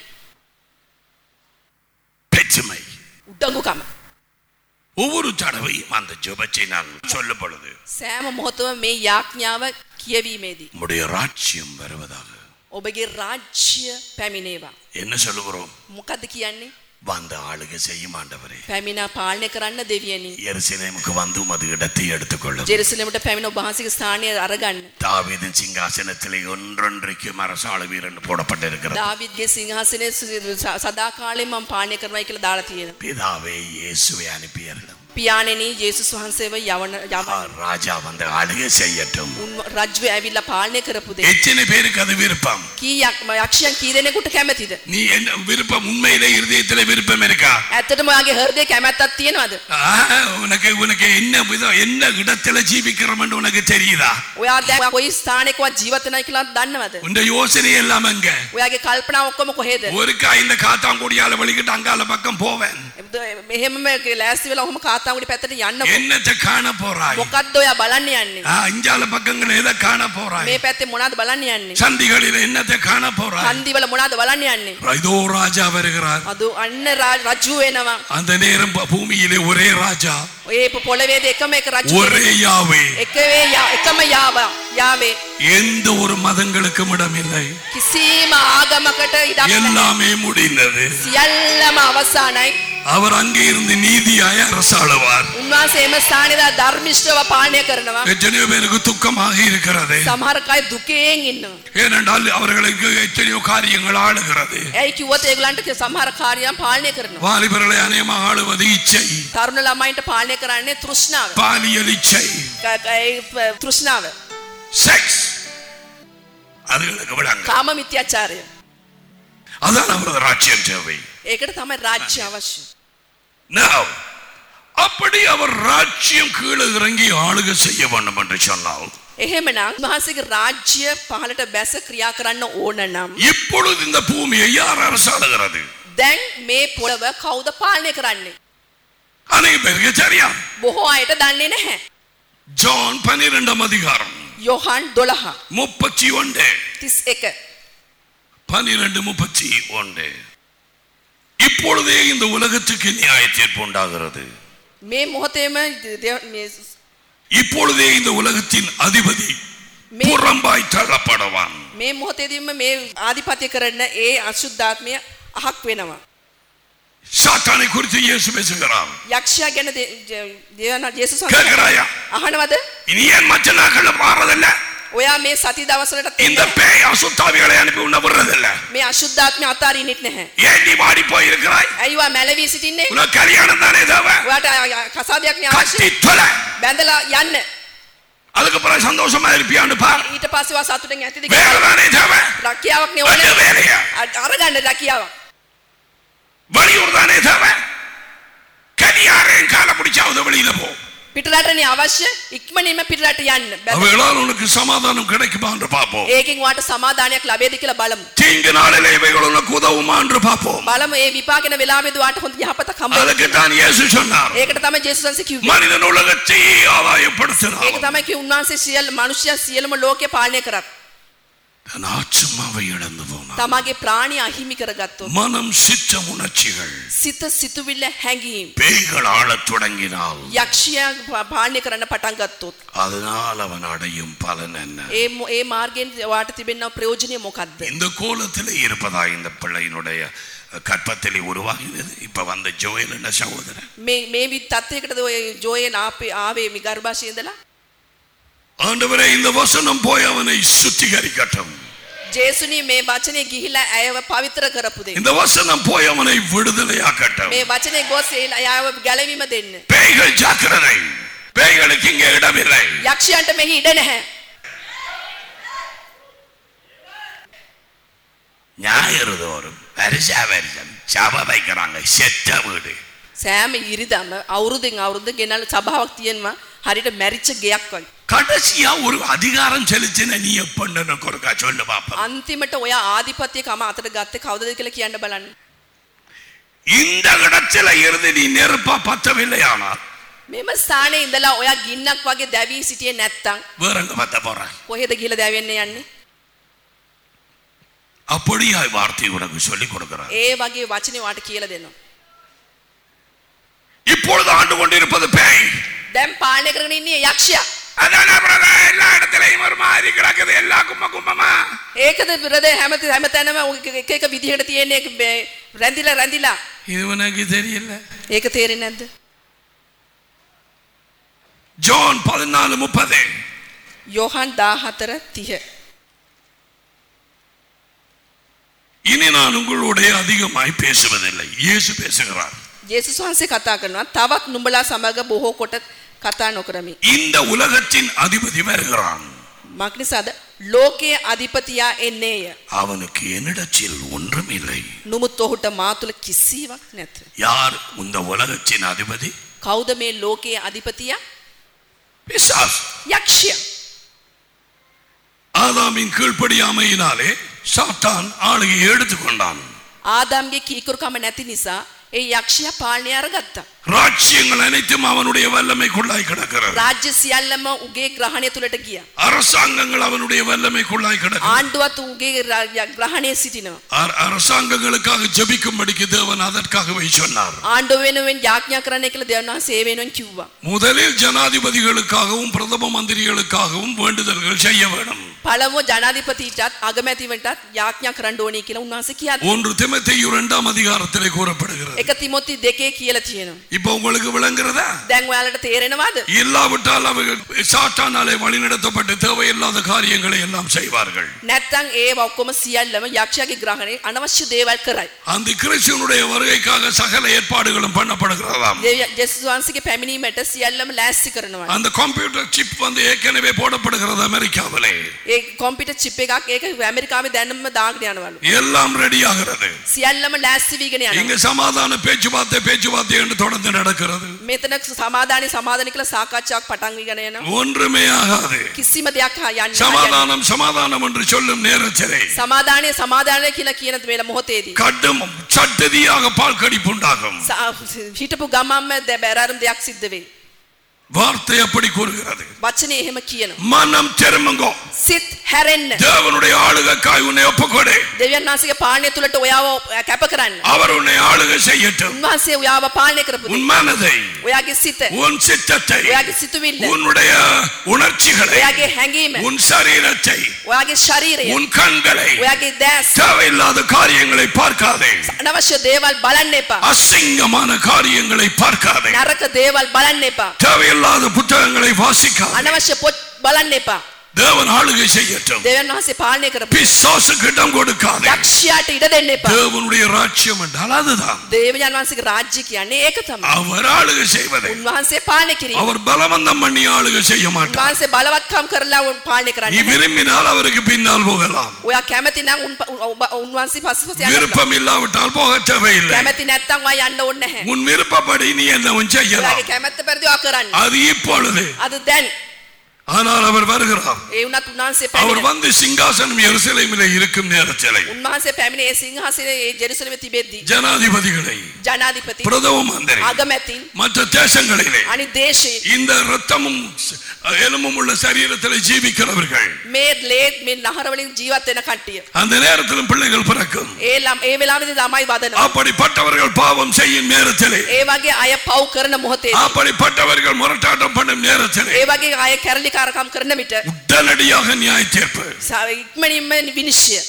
பெச்சுமை උඩඟුකම. ஒவ்வொரு தடவையும் அந்த ஜெபத்தை நான் சொல்லும் பொழுது සෑම මොහොතම මේ යාඥාව කියවීමේදී உம்முடைய ராஜ்யம் வருவதாக ඔබගේ රාජ්‍ය පැමිණේවා. என்ன சொல்லுகிறோம் මොකද්ද කියන්නේ? வந்த ஆளுகை செய்யும் ஆண்டவரே පැමිණ පාලනය කරන්න දෙවියනි. எருசலேமுக்கு வந்து மது இடத்தை எடுத்துக்கொள்ளும் ජෙරුසලමට පැමිණ ඔබහන්සේගේ ස්ථානය අරගන්න. தாவீதின் சிங்காசனத்திலே ஒன்றொன்றைக்கும் அரசாளுவீர் என்று போடப்பட்டிருக்கிறது දාවිද්ගේ සිංහාසනය සදා කාලෙම මම පාලනය කරනවා කියලා දාලා තියෙනවා. பிதாவே இயேசுவை அனுப்பியர்களும் පියාණෙනි යේසුස් වහන්සේව යවන යවන්න. ராஜா வந்து ஆளுகை செய்யட்டும் උන් රජ්‍ය ඇවිල්ලා පාලනය කරපු දෙ. எத்தனை பேருக்கு அது விருப்பம் කීයක් යක්ෂයන් කී දෙනෙකුට කැමතිද? நீ என்ன விருப்பம் உண்மையிலே இருதயத்திலே விருப்பம் இருக்கா ඇත්තටම ඔයාගේ හෘදේ කැමැත්තක් තියෙනවද? ஆ, உனக்கு உனக்கு என்ன விதம் என்ன இடத்துல ஜீவிக்கிறோம் என்று உனக்கு தெரியுதா ඔයා දැන් කොයි ස්ථානයකවත් ජීවත් වෙනයි කියලා දන්නවද? உண்ட யோசனை எல்லாம் எங்க ඔයාගේ කල්පනා ඔක්කොම කොහෙද? ஒருக்கா இந்த காத்தாங்குடியால வலிக்கிட்டு அங்கால பக்கம் போவேன் මෙහෙම ලෑස්ති වෙලා ඔහොම කාතාවුඩි පැත්තට යන්න என்னத்தை காண போறாய் මොකද්ද ඔයා බලන්න යන්නේ? ஆ, இஞ்சால பக்கங்கள் எதை காண போறாய் මේ පැත්තේ මොනවද බලන්න යන්නේ? சந்திகளில் என்னத்தை காண போறாய் හන්දිවල මොනවද බලන්න යන්නේ? இதோ ராஜா வருகிறார் අද අන්න රා- රජු වෙනවා. அந்த நேரம் ப- பூமியிலே ஒரே ராஜா ඔය පොළවේද එකම එක රජු ஒரே කෙනෙක්. யாவே එකවේ යා- එකම යාව යාවේ எந்த ஒரு மதங்களுக்கும் இடமில்லை කිසිම ආගමකට ඉඩක් නැහැ. எல்லாமே முடிந்தது සියල්ලම අවසానයි. அவர் அங்கே இருந்து நீதியாய் அரசாளுவார் උන්වහන්සේ එම ස්ථානයේ ධර්මිෂ්ඨව පාලනය කරනවා. எத்தனையோ பேருக்கு துக்கமாக இருக்கிறது සමහර අය දුකෙන් ඉන්නවා. ஏனென்றால் அவர்களுக்கு எத்தனையோ காரியங்கள் ஆளுகிறது ඇයි කිව්වොත් ඒගොල්ලන්ට සමහර කාර්යයන් පාලනය කරනවා. வாலிபர்களை அநேகமாக ஆளுவது இச்சை තරුණ ළමයින්ට පාලනය කරන්නේ තෘෂ්ණාව. பாலியல் இச்சை ක- ක- ඒ ප- තෘෂ්ණාව. செக்ஸ் அதுகளுக்கு விடாங்க කාම මිත්‍යාචාරය. அதான் அவரது ராஜ்யம் தேவை ඒකට තමයි රාජ්‍ය අවශ්‍ය. Now, அப்படி அவர் ராஜ்யம் கீழே இறங்கி ஆளுகை செய்ய வேண்டும் என்று சொன்னால் එහෙමනම් මහසගේ රාජ්‍ය පහලට බැස ක්‍රියා කරන්න ඕන නම්. இப்பொழுது இந்த பூமியை யார் அரசாளுகிறது දැන් මේ පොළව කෞද පාලනය කරන්නේ. அநேக பேருக்கு சரியா බොහෝ අයට දන්නේ නැහැ. ஜான் பன்னிரெண்டாம் அதிகாரம் යොහන් දොළහ முப்பத்தி ஒன்று තිස් එක. பன்னிரண்டு முப்பத்தி ஒன்று இப்பொழுதே இந்த உலகத்துக்கு நியாய தீர்ப்பு உண்டாகிறது මේ මොහොතේම දෙ- මේ- இப்பொழுதே இந்த உலகத்தின் அதிபதி මේ புறம்பாய் தள்ளப்படுவான் මේ මොහොතේදීම මේ ආධිපත්‍ය කරන ඒ අශුද්ධාත්මය අහක් වෙනවා. சாத்தானை குறித்து இயேசு பேசுகிறான் යක්ෂයා ගැන දේ- ජ- දේවනා ජේසුස් වහන්සේ கேட்கிறாயா අහනවද? இனி ஏன் மற்ற நாட்கள் மாறதில்ல ඔයා මේ සති දවසලට இந்த பேய் அசுத்தாவிகளை அனுப்பி உன்ன விடுறதில்ல මේ අශුද්ධාත්මය අතාරින්නෙත් නැහැ. ஏன் நீ வாடி போயிருக்கிறாய் ඇයි ඔයා මැලවී සිටින්නේ? உனக்கு கல்யாணம் தானே தேவை ඔයාට කසාදයක් නේ கட்டி අවශ්‍ය. தொலை බැඳලා යන්න. அதுக்கு பிறகு சந்தோஷமா இருப்பியான்னு பார் ඊට පස්සේ ඔයා සතුටෙන් ඇතිද வேலை කියලා. தானே தேவை රැකියාවක් නේ அந்த ඕනේ. வேலையா අ- අරගන්න රැකියාවක්. வெளியூர் தானே தேவை கனியாரையும் காலை பிடிச்சாவது வெளியில போ පිටරටනේ අවශ්‍ය ඉක්මනින්ම පිටරට යන්න. බැඳ- அவைகளால் உனக்கு சமாதானம் கிடைக்குமா என்று பார்ப்போம் ඒකෙන් ඔයාට සමාදානයක් ලැබෙයිද කියලා බලමු. தீங்கு நாளிலே இவைகள் உனக்கு உதவுமா என்று பார்ப்போம் බලමු ඒ විපාකන වෙලාවෙදී ඔයාට හොඳ යහපතක් හම්බ වෙයි. அதுக்கு தான் இயேசு சொன்னார் ඒකට තමයි ජේසුස් වහන්සේ කිව්වේ. மனிதன் உலகத்தை ඒක ஆதாயப்படுத்தினார் තමයි කිව්වේ උන්වහන්සේ සියලු මිනිස්යා සියලුම ලෝකය පාලනය කරත්. என் ஆத்மாவை இழந்து போனான் තමාගේ ප්‍රාණය අහිමි කරගත්තොත් மனம் சிற்ற உணர்ச்சிகள் සිත සිතුවිල්ල හැඟීම් பேய்கள் ஆளத் தொடங்கினால் යක්ෂයා පාලනය කරන්න පටන් ගත්තොත් அதனால் அவன் அடையும் பலன் என்ன ඒ මො- ඒ මාර්ගෙන් වාට තිබෙන්න ප්‍රයෝජනය මොකක්ද இந்த கோலத்திலே இருப்பதா இந்த பிள்ளையினுடைய கற்பத்திலே உருவாகினது இப்ப வந்த ஜோயல் என்ற சகோதரன் මේ මේ වි තත්වයකටද ඔය ජෝයන් ආපේ ආවේ මි ගර්භාෂයඉඳලා ஆண்டவரே இந்த வசனம் போய் அவனை சுத்திகரிக்கட்டும் ජේසුනී මේ වචනය ගිහිලා ඇයව පවිත්‍ර කරපු දෙන්න. இந்த வசனம் போய் அவனை விடுதலையாக்கட்டும் මේ වචනය ගොස් ඒ අයාව ගැලවීම දෙන්න. பேய்கள் ஜாக்கிரதை பேய்களுக்கு இங்கே இடமில்லை යක්ෂයන්ට මෙහි ඉඩ නැහැ. ஞாயிறு தோறும் வருஷா வருஷம் சபை வைக்கிறாங்க செத்த வீடு සෑම ඉරිදම අවුරුදුෙන් අවුරුදු ගෙනල් සභාවක් තියෙනවා හරිට මැරිච්ච ගෙයක් වගේ. கடைசியா ஒரு அதிகாரம் செலுத்தின நீ எப்பன்னு ஒருக்கா சொல்லு பாப்பா අන්තිමට ඔය ආධිපත්‍ය කම අතට ගත්ත කවදද කියලා කියන්න බලන්න. இந்த இடத்துல இருந்து நீ நெருப்பா பத்தவில்லையானால் මෙම ස්ථානයේ ඉඳලා ඔයා ගින්නක් වගේ දැවී සිටියේ නැත්තම් வேற எங்க பத்த போறாய் කොහෙද ගිහලා දැවෙන්න යන්නේ? அப்படியாய் வார்த்தை உனக்கு சொல்லிக் கொடுக்கிறார் ඒ වගේ වචනේ වාට කියලා දෙනවා. இப்பொழுது ஆண்டு கொண்டிருப்பது பேய் දැන් පාලනය කරගෙන ඉන්නේ යක්ෂයා. அதானே brother, எல்லா இடத்துலயும் ஒரு மாதிரி கிடக்குது எல்லா கும்ப கும்பமா ඒකද බ්‍රදර් හැමති හැමතැනම ඔය එක එක විදිහට තියෙන එක මේ රැඳිලා රැඳිලා இது உனக்கு தெரியல ඒක තේරෙන්නේ නැද්ද? ஜோன் பதினாலு முப்பது යෝහන් 14 30 இனி நான் உங்களுடைய அதிகமாய் பேசுவதில்லை இயேசு பேசுகிறார் ජේසුස් වහන්සේ කතා කරනවා තවත් නුඹලා සමග බොහෝ කොට කතා නොකරමි. இந்த உலகத்தின் அதிபதி வருகிறான் මක්නිසාද ලෝකයේ අධිපතියා එන්නේය. அவனுக்கு என்னிடத்தில் ஒன்றும் இல்லை නමුත් ඔහුට මා තුළ කිසිවක් නැත. யார் இந்த உலகத்தின் அதிபதி කවුද මේ ලෝකයේ අධිපතියා? பிசாஸ் යක්ෂයා. ஆதாமின் கீழ்ப்படியாமையினாலே சாத்தான் ஆளுகையை எடுத்துக்கொண்டான் ආදම්ගේ කීකරුකම නැති නිසා ඒ යක්ෂයා පාලනය අරගත්තා. ராஜ்யங்கள் அனைத்தும் அவனுடைய வல்லமைக்குள்ளாய் கிடக்கிறது රාජ්‍ය සියල්ලම උගේ ග්‍රහණය තුළට ගියා. அரசாங்கங்கள் அவனுடைய வல்லமைக்குள்ளாய் கிடக்கிறது ආණ්ඩුවත් උගේ රා- ග්‍රහණය සිටිනවා. அர- அரசாங்கங்களுக்காக ஜெபிக்கும்படிக்கு தேவன் அதற்காகவே சொன்னார் ආණ්ඩුව වෙනුවෙන් යාඥා කරන්න කියලා දෙවියන් වහන්සේ ඒ වෙනුවෙන් කිව්වා. முதலில் ஜனாதிபதிகளுக்காகவும் பிரதம மந்திரிகளுக்காகவும் வேண்டுதல்கள் செய்ய வேணும் පළමුව ජනාධිපතිටත් අගමැතිවටත් යාඥා කරන්න ඕනේ කියලා උන්වහන්සේ කියද්දි ஒன்று திமத்தையு இரண்டாம் அதிகாரத்திலே கூறப்படுகிறது එක තිමොති දෙකේ කියලා තියෙනවා. இப்ப உங்களுக்கு விளங்குறதா දැන් ඔයාලට තේරෙනවද? இல்லாவிட்டால் அவர்கள் சாத்தானாலே வழிநடத்தப்பட்டு தேவையில்லாத காரியங்களை எல்லாம் செய்வார்கள் නැත්තම් ඒ ඔක්කොම සියල්ලම යක්ෂයාගේ ග්‍රහණය අනවශ්‍ය දේවල් කරයි. அந்த கிறிஸ்துவனுடைய வருகைக்காக சகல ஏற்பாடுகளும் பண்ணப்படுகிறதாம் දෙවියන් ජේසුස් වහන්සේගේ පැමිණීමට සියල්ලම ලෑස්ති කරනවා. அந்த கம்ப்யூட்டர் சிப் வந்து ஏற்கனவே போடப்படுகிறது அமெரிக்காவிலே ඒ කොම්පියුටර් චිප් එකක් ඒක ඇමරිකාවේ දැනුම දාගෙන යනවලු. எல்லாம் ரெடி ஆகிறது සියල්ලම ලෑස්ති වීගෙන යනවා. இங்க சமாதான பேச்சுவார்த்தை பேச்சுவார்த்தை என்று தொடர்ந்து நடக்கிறது මෙතන සමාදානය සමාදාන කියලා සාකච්ඡාවක් පටන් වීගෙන යනවා. ஒன்றுமே ஆகாது කිසිම දෙයක් යන්නේ නැහැ. சமாதானம் சமாதானம் என்று சொல்லும் நேரத்திலே සමාදානය සමාදානය කියලා කියන වෙල මොහොතේදී கடும் சட்டதியாக பால் கடிப்பு உண்டாகும் ස- හිටපු ගමම්ම දැ බැරාරුම් දෙයක් සිද්ධ වෙයි. வார்த்தை அப்படி கூறுகிறது වචනය එහෙම කියනවා. மனம் திரும்புங்கோ සිත් හැරෙන්න. தேவனுடைய ஆளுகைக்காய் உன்னை ஒப்புக்கொடு දෙවියන් වහන්සේගේ පාලනය තුළට ඔයාව කැප කරන්න. அவர் உன்னை ஆளுகை செய்யட்டும் උන්වහන්සේ ඔයාව පාලනය කරපු உன் மனதை ඔයාගේ සිත உன் சித்தத்தை ඔයාගේ සිතුවිල්ල உன்னுடைய உணர்ச்சிகளை ඔයාගේ හැඟීම உன் சரீரத்தை ඔයාගේ ශරීරය உன் கண்களை ඔයාගේ දැස් தேவையில்லாத காரியங்களை பார்க்காதே අනවශ්‍ය දේවල් බලන්න එපා. அசிங்கமான காரியங்களை பார்க்காதே නරක දේවල් බලන්න එපා. தேவையில்லாத புத்தகங்களை வாசிக்காதே අනවශ්‍ය පොත් බලන්න එපා. தேவன் ஆளுகை செய்யட்டும் දෙවියන් වහන්සේ පාලනය කරපු பிசாசுக்கு இடம் கொடுக்காதே යක්ෂයාට ඉඩ දෙන්න එපා. தேவனுடைய ராஜ்யம் என்றால் அதுதான் දේවයන් වහන්සේගේ රාජ්‍ය කියන්නේ ඒක තමයි. அவர் ஆளுகை செய்வதை උන්වහන්සේ පාලනය කිරීම. அவர் பலவந்தம் பண்ணி ஆளுகை செய்ய மாட்டார் උන්වහන්සේ බලවත්කම් කරලා උන් පාලනය நீ කරන්නේ. නැහැ. விரும்பினால் அவருக்கு பின்னால் போகலாம் ඔයා කැමති නම් උන් ඔබ- උන්වහන්සේ පස්සපස යන්න. පුළුවන්. விருப்பம் இல்லாவிட்டால் போக தேவையில்லை කැමති නැත්තම් ඔයා යන්න ඕනේ නැහැ. உன் விருப்பப்படி நீ என்னவும் செய்யலாம் ඔයාගේ කැමැත්ත පරිදි ඔයා කරන්න. அது இப்பொழுது අද දැන් ஆனால் அவர் வருகிறார் ඒ වුණත් උන්වහන්සේ அவர் පැමිණ வந்து சிங்காசனம் எருசலேமிலே இருக்கும் நேரத்திலே උන්වහන්සේ පැමිණ ඒ සිංහාසනයේ ඒ ජෙරුසලමේ තිබෙද්දී ஜனாதிபதிகளை ජනාධිපති பிரதம மந்திரி අගමැතින් மற்ற தேசங்களிலே අනිත් දේශයේ இந்த ரத்தமும் எலும்பும் உள்ள சரீரத்தில் ஜீவிக்கிறவர்கள் මේ ලේත් මේ නහර වලින් ජීවත් වෙන කට්ටිය அந்த நேரத்திலும் பிள்ளைகள் பிறக்கும் ඒ ළම ඒ වෙලාවේදී ළමයි වදනවා அப்படிப்பட்டவர்கள் பாவம் செய்யும் நேரத்திலே ඒ වගේ අය පව් කරන මොහොතේ அப்படிப்பட்டவர்கள் முரட்டாட்டம் பண்ணும் நேரத்திலே ඒ වගේ අය කැරලිකාරකම් කරන විට உடனடியாக நியாய தீர்ப்பு ස- ඉක්මනින්ම විනිශ්චය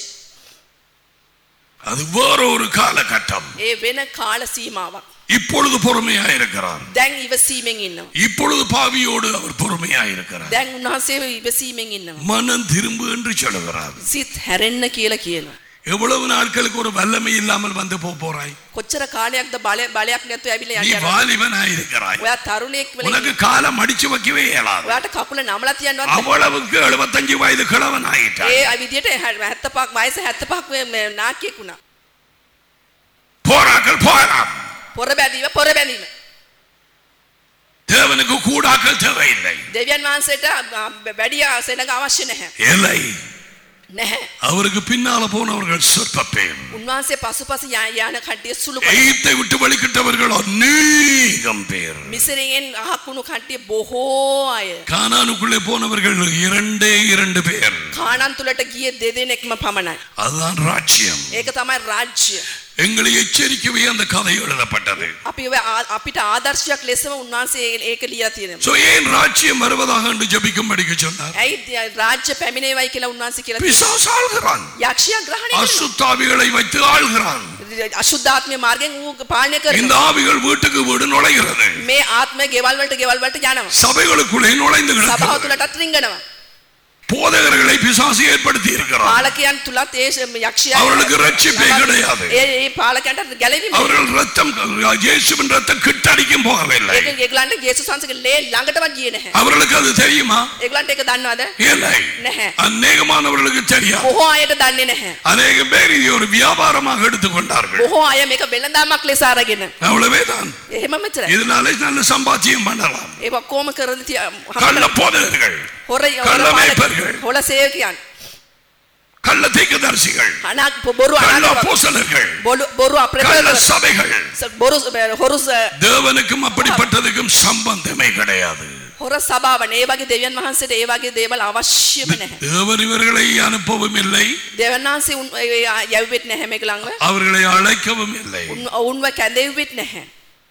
அது வேற ஒரு காலகட்டம் ඒ වෙන කාල සීමාවක් இப்பொழுது பொறுமையா இருக்கிறார் දැන් ඉවසීමෙන් ඉන්නවා இப்பொழுது பாவியோடு அவர் பொறுமையா இருக்கிறார் දැන් උන්වහන්සේ ඉවසීමෙන් ඉන්නවා மனம் திரும்பு என்று சொல்லுகிறார் සිත් හැරෙන්න කියලා කියනවා எவ்வளவு நாட்களுக்கு ஒரு வல்லமை இல்லாமல் வந்து போக போறாய் කොච්චර කාලයක්ද බලය බලයක් නැතුව ඇවිල්ලා நீ යන්න வாலிபனா இருக்கிறாய் ඔයා තරුණයෙක් වෙලා உனக்கு காலம் அடிச்சு வைக்கவே இயலாது ඔයාට කකුල නමලා තියන්නවත් அவ்வளவுக்கு எழுபத்தஞ்சு வயது கிழவன் ஆயிட்டாய் ඒ විදියට 75ක් වයස 75ක් නාකියෙක් වුණා போராக்கள் போராம் පොර බැඳීම පොර බැඳීම தேவனுக்கு கூடாக்கள் தேவையில்லை දෙවියන් වහන්සේට වැඩි සෙනග අවශ්‍ය නැහැ இல்லை නැහැ அவருக்கு பின்னால போனவர்கள் சொற்ப பேர் උන්වහන්සේ පසුපස යා- යාන කට්ටිය සුළු කළා. எகிப்தை விட்டு வழிகிட்டவர்கள் அநேகம் பேர் මිසරයෙන් අහකුණු කට්ටිය බොහෝ අය கானானுக்குள்ளே போனவர்கள் இரண்டே இரண்டு பேர் කානන් තුළට ගිය දෙදෙනෙක්ම පමණයි அதுதான் ராஜ்யம் ඒක තමයි රාජ්‍ය எங்களை எச்சரிக்கவே அந்த கதை எழுதப்பட்டது අපි ඔය ආ- අපිට ආදර්ශයක් ලෙසම උන්වහන්සේ ඒ- ඒක ලියලා තියෙනවා சோ ஏன் ராஜ்யம் வருவதாக என்று ஜபிக்கும்படிக்கு சொன்னார் ඇයි ද- රාජ්‍ය පැමිණේවයි කියලා උන්වහන්සේ කියලා තියෙනවා பிசாசு ஆள்கிறான் යක්ෂයා ග්‍රහණය කරනවා அசுத்தாவிகளை வைத்து ஆள்கிறான் අශුද්ධාත්මය මාර්ගයෙන් ඌ පාලනය இந்த කරනවා ஆவிகள் வீட்டுக்கு வீடு நுழைகிறது මේ ආත්මය ගෙවල් වලට ගෙවල් වලට යනවා சபைகளுக்குள்ளே நுழைந்து සභාව கிடக்கிறது තුළටත් රිංගනවා போதகர்களை பிசாசு ஏற்படுத்தி இருக்கிறார் පාලකයන් තුලත් ඒ යක්ෂයා அவர்களுக்கு ரட்சிப்பே கிடையாது. ඒ ඒ පාලකයන්ට ගැලවීම அவர்கள் ரத்தம் இயேசுவின் ரத்தம் கிட்டடிக்கும் போகவில்லை ඒක ඒගොල්ලන්ට යේසුස් වහන්සේගේ ලේ ළඟටවත් ගියේ නැහැ அவர்களுக்கு அது தெரியுமா ඒගොල්ලන්ට ඒක දන්නවද இல்லை නැහැ அநேகமானவர்களுக்கு தெரியாது බොහෝ අයට දන්නේ නැහැ அநேக பேர் இதை ஒரு வியாபாரமாக எடுத்துக்கொண்டார்கள் බොහෝ අය මේක වෙළඳාමක් ලෙස අරගෙන அவ்வளவே தான் එහෙම මෙච්චරයි இதனாலே நல்ல சம்பாத்தியம் பண்ணலாம் ඒක කොහොම කරද கள்ள போதகர்கள் හොර කල්ල හොර මේපර්ගල්. හොල සේවකයන් கள்ள தீர்க்கதரிசிகள் අනාක් බොරු கள்ள අනාග பூசலர்கள் බොරු බොරු கள்ள අප්‍රේත சபைகள் බොරු හොරු தேவனுக்கும் அப்படிப்பட்டதுக்கும் சம்பந்தமே கிடையாது හොර සභාවන ඒ වගේ දෙවියන් වහන්සේට ඒ වගේ දේවල් අවශ්‍යම නැහැ தேவன் இவர்களை அனுப்பவும் இல்லை දෙවියන් වහන්සේ උන් යැවෙත් නැහැ මේක ළඟ அவர்களை அழைக்கவும் இல்லை උන් ඔවුන්ව කැඳෙව්වෙත් නැහැ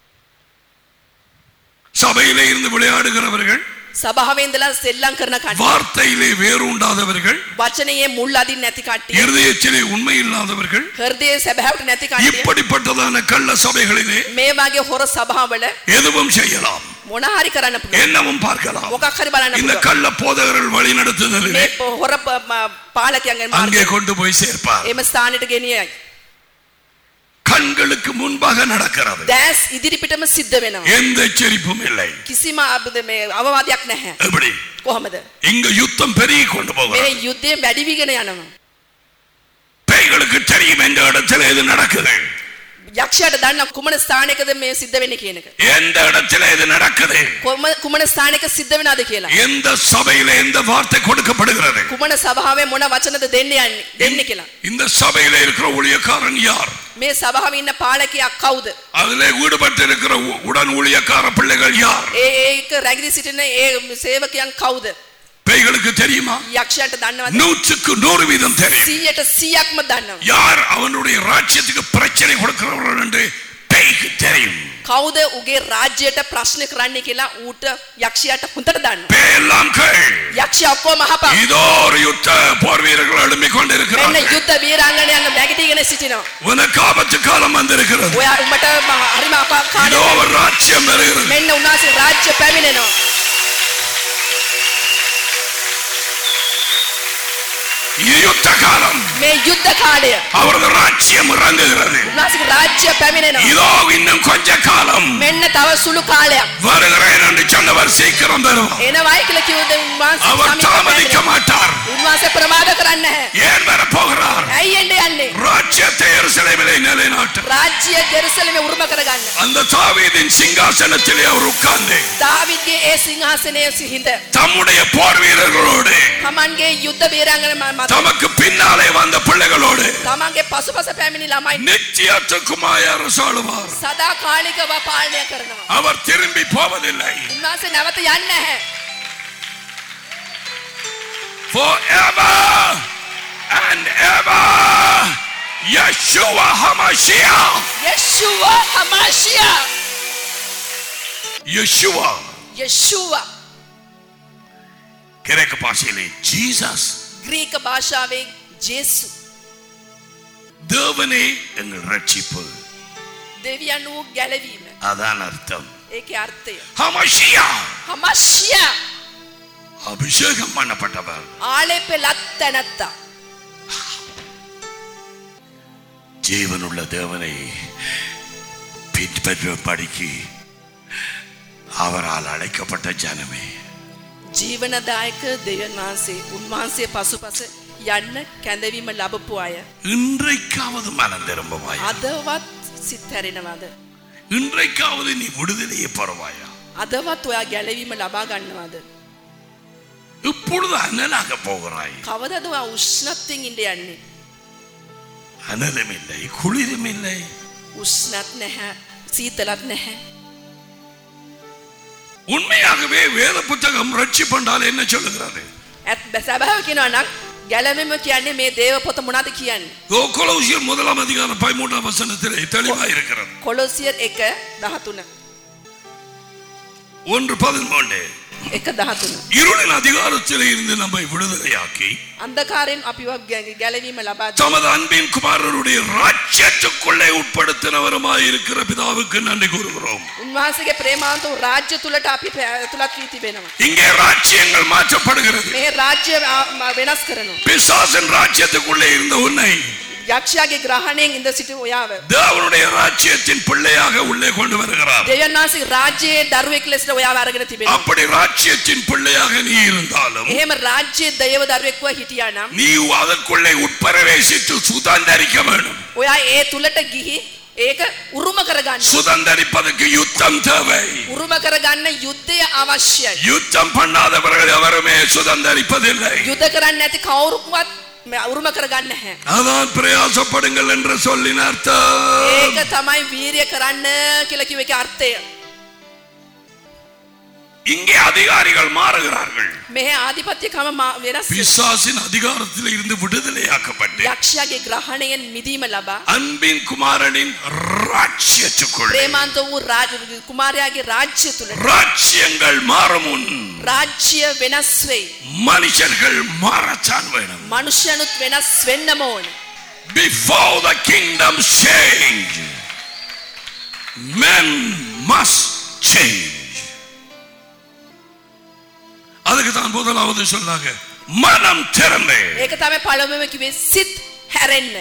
சபையிலே இருந்து விளையாடுகிறவர்கள் සභාවේ ඉඳලා සෙල්ලම් කරන කට්ටිය வார்த்தையிலே வேரூண்டாதவர்கள் වචනයේ මුල් අදින් නැති කට්ටිය இருதயத்திலே உண்மை இல்லாதவர்கள் හෘදයේ සැබෑවට නැති කට්ටිය இப்படிப்பட்டதான கள்ள சபைகளிலே මේ වගේ හොර සභාවල எதுவும் செய்யலாம் මොන හරි කරන්න පුළුවන් என்னவும் பார்க்கலாம் මොකක් හරි බලන්න இந்த පුළුවන් கள்ள போதகர்கள் வழி நடத்துதலிலே මේ පො- හොර ප- ම- පාලකයන්ගෙන් அங்கே මාර්ග கொண்டு போய் சேர்ப்பார் එම ස්ථානයට ගෙනියයි கண்களுக்கு முன்பாக நடக்கிறது දැස් ඉදිරිපිටම සිද්ධ වෙනවා எந்த எச்சரிப்பும் இல்லை කිසිම අබ- මේ අවවාදයක් නැහැ எப்படி කොහොමද இங்க யுத்தம் பெருகி கொண்டு මේ போகிறது යුද්ධය වැඩිවිගෙන යනවා பேய்களுக்கு தெரியும் எந்த இடத்துல இது நடக்குது යක්ෂයට දන්න කුමන ස්ථානයකද මේ සිද්ධ වෙන්නේ කියන එක எந்த இடத்துல இது நடக்குது කොම- කුමන ස්ථානයක සිද්ධ වෙනවද කියලා எந்த சபையில எந்த வார்த்தை கொடுக்கப்படுகிறது කුමන සභාවේ මොන වචනද දෙන්න යන්නේ දෙන්නේ කියලා இந்த சபையில இருக்கிற ஊழியக்காரன் யார் මේ සභාවේ ඉන්න පාලකයා කවුද அதிலே ஈடுபட்டு இருக்கிற உ- உடன் ஊழியக்கார பிள்ளைகள் யார் ඒ ඒක රැගිලි සිටින ඒ සේවකයන් කවුද பேய்களுக்கு தெரியுமா යක්ෂයට දන්නවද நூற்றுக்கு நூறு வீதம் தெரியும் 100ට 100ක්ම දන්නවා யார் அவனுடைய ராஜ்யத்துக்கு பிரச்சனை கொடுக்கிறவர்கள் என்று பேய்க்கு தெரியும் කවුද උගේ රාජ්‍යයට ප්‍රශ්න කරන්නේ කියලා ඌට යක්ෂයාට හොඳට දන්නවා பேயெல்லாம் கேள் යක්ෂය ඔක්කොම අහපන් இதோ ஒரு யுத்த போர் வீரர்கள் எழும்பிக் මෙන්න கொண்டிருக்கிறார்கள் යුද්ධ වීරාංගනයන් නැගිටීගෙන සිටිනවා உனக்கு ஆபத்து காலம் வந்திருக்கிறது ඔයා උඹට ම- හරිම අපාකාරය இதோ ஒரு ராஜ்யம் வருகிறது මෙන්න උන්වහන්සේ රාජ්‍ය පැමිණෙනවා யுத்த காலம் මේ යුද්ධ කාලය அவரது ராஜ்யம் இறங்குகிறது උන්වහන්සේගේ රාජ්‍ය පැමිණෙනවා இதோ இன்னும் கொஞ்ச காலம் මෙන්න තව සුළු කාලයක් வருகிறேன் என்று சொன்னவர் சீக்கிரம் வருவார் එනවයි කියලා කිව්වද උන්වහන්සේ அவர் සමීප தாமதிக்க පැමිණෙනවා. மாட்டார் උන්වහන්සේ ප්‍රමාද කරන්නේ නැහැ ஏன் வர போகிறார் ඇයි එන්න යන්නේ ராஜ்யத்தை எருசலேமிலே நிலைநாட்ட රාජ්‍ය ජෙරුසලමේ උරුම කරගන්න அந்த தாவீதின் சிங்காசனத்திலே அவர் உட்கார்ந்து දාවිද්ගේ ඒ සිංහාසනයේ සිහිඳ தம்முடைய போர் வீரர்களோடு තමන්ගේ යුද්ධ බේරංගන මත தமக்கு பின்னாலே வந்த பிள்ளைகளோடு තමන්ගේ පසුපස පැමිණි ළමයි நிச்சயத்துக்குமாய் அரசாளுவார் සදා කාලිකව පාලනය කරනවා அவர் திரும்பி போவதில்லை උන්වහන්සේ නැවත යන්නේ නැහැ forever and ever Yeshua HaMashiach යේෂුව හමාශියා Yeshua යේෂුව கிரேக்க பாஷையிலே ஜீசஸ் ග්‍රීක භාෂාවෙන් ජේසු தேவனே எங்கள் ரட்சிப்பு දෙවියන් වූ ගැලවීම அதான் அர்த்தம் ඒකේ අර්ථය ஹமஷியா හමශ්‍ය அபிஷேகம் பண்ணப்பட்டவர் ආලේ පෙලත් තැනැත්තා ஜீவனுள்ள தேவனை பின்பற்ற படிக்கு அவரால் அழைக்கப்பட்ட ஜனமே ජීවනදායක දෙවන් වහන්සේ උන්වහන්සේ පසුපස යන්න කැඳවීම ලබපු අය இன்றைக்காவது மனம் திரும்புவாயா අදවත් සිත් හැරෙනවද இன்றைக்காவது நீ விடுதலையே பெறுவாயா අදවත් ඔයා ගැලවීම ලබා ගන්නවද இப்பொழுது அனலாக போகிறாய் කවදද ඔයා උෂ්ණත්වෙන් ඉඳ යන්නේ அனலும் இல்லை குளிரும் இல்லை උෂ්ණත් නැහැ සීතලත් නැහැ உண்மையாகவே வேத புத்தகம் ரட்சிப்பண்டால் என்ன சொல்லுகிறது ඇත් බැසැබැව කියෙනවා නම් ගැලවෙම කියන්නේ මේ දේව පොත මොනද කියන්නේ ஓ, கொலோசியர் முதலாம் அதிகாரம் பதிமூன்றாம் வசனத்திலே தெளிவாக இருக்கிறது කොලොසියර් එක දහතුන ஒன்று பதிமூன்று එක දහතුන இருளின் அதிகாரத்திலே இருந்து நம்மை விடுதலையாக்கி අන්දකාරයෙන් අපිව ගැ- ගැලවීම ලබා දී. தமது அன்பின் குமாரருடைய ராஜ்யத்துக்குள்ளே உட்படுத்தினவருமாய் இருக்கிற பிதாவுக்கு நன்றி கூறுகிறோம் උන්වහන්සේගේ ප්‍රේමාන්ත වූ රාජ්‍ය තුලට අපි පැ- ඇතුළත් වී තිබෙනවා இங்கே ராஜ்யங்கள் மாற்றப்படுகிறது මේ රාජ්‍ය ආ, ම- වෙනස් කරනවා பிசாசின் ராஜ்யத்துக்குள்ளே இருந்த உன்னை යක්ෂයාගේ ග්‍රහණයෙන් ඉඳ සිටි ඔයාව தேவனுடைய ராஜ்யத்தின் பிள்ளையாக உள்ளே கொண்டு வருகிறார் දෙවියන් වහන්සේ රාජ්‍යයේ දරුවෙක් ලෙසට ඔයාව අරගෙන තිබෙනවා அப்படி ராஜ்யத்தின் பிள்ளையாக நீ இருந்தாலும் එහෙම රාජ්‍යයේ දයව දරුවෙක්ව හිටියා නම් நீ அதற்குள்ளே உட்பிரவேசித்து சுதந்தரிக்க வேண்டும் ඔයා ඒ තුලට ගිහි ඒක උරුම කරගන්න சுதந்தரிப்பதற்கு யுத்தம் தேவை උරුම කරගන්න යුද්ධය අවශ්‍යයි யுத்தம் பண்ணாதவர்கள் எவருமே சுதந்தரிப்பதில்லை යුද කරන්න නැති කවුරුක්වත් මේ උරුම කරගන්න නැහැ அதான் பிரயாசப்படுங்கள் என்று சொல்லின அர்த்தம் ඒක තමයි වීරිය කරන්න කියලා කිව්ව එකේ අර්ථය இங்கே அதிகாரிகள் மாறுகிறார்கள் මෙහි ආධිපත්‍යකම මා- වෙනස් பிசாசின் அதிகாரத்தில் இருந்து விடுதலையாக்கப்பட்டு යක්ෂයාගේ ග්‍රහණයෙන් මිදීම ලබා அன்பின் குமாரனின் ராஜ்யத்துக்குள் ප්‍රේමාන්ත වූ රාජ කුමාරයාගේ රාජ්‍ය තුලට ராஜ்யங்கள் மாறும் முன் රාජ්‍ය වෙනස් වෙයි மனுஷர்கள் மாறத்தான் வேணும் මනුෂ්‍යනුත් වෙනස් වෙන්නම ඕන before the kingdom change men must change அதுக்கு தான் முதலாவது சொன்னாங்க மனம் திறந்து ඒක තමයි පළමුවම කිව්වේ සිත් හැරෙන්න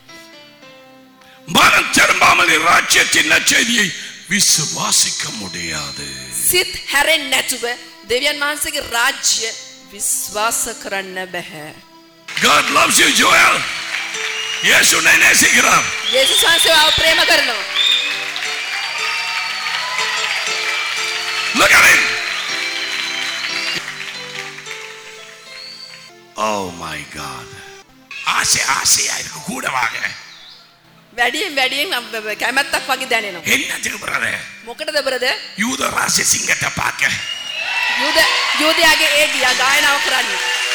மனம் திரும்பாமல் ராஜ்யத்தின் நற்செய்தியை விசுவாசிக்க முடியாது සිත් හැරෙන් නැතුව දෙවියන් වහන්සේගේ රාජ්‍ය විශ්වාස කරන්න බැහැ God loves you Joel இயேசு உன்னை நேசிக்கிறார் යේසුස් වහන්සේ ආව ප්‍රේම කරනවා Look at him. Oh my God. ஆசை ஆசையா இருக்கு கூட வாங்க වැඩියෙන් වැඩියෙන් අ- කැමැත්තක් වගේ දැනෙනවා என்னத்துக்கு பிரதர் මොකටද බරද யூத ராசி சிங்கத்தை பார்க்க යුද යුදයාගේ ඒ ගියා ගායනාව කරන්න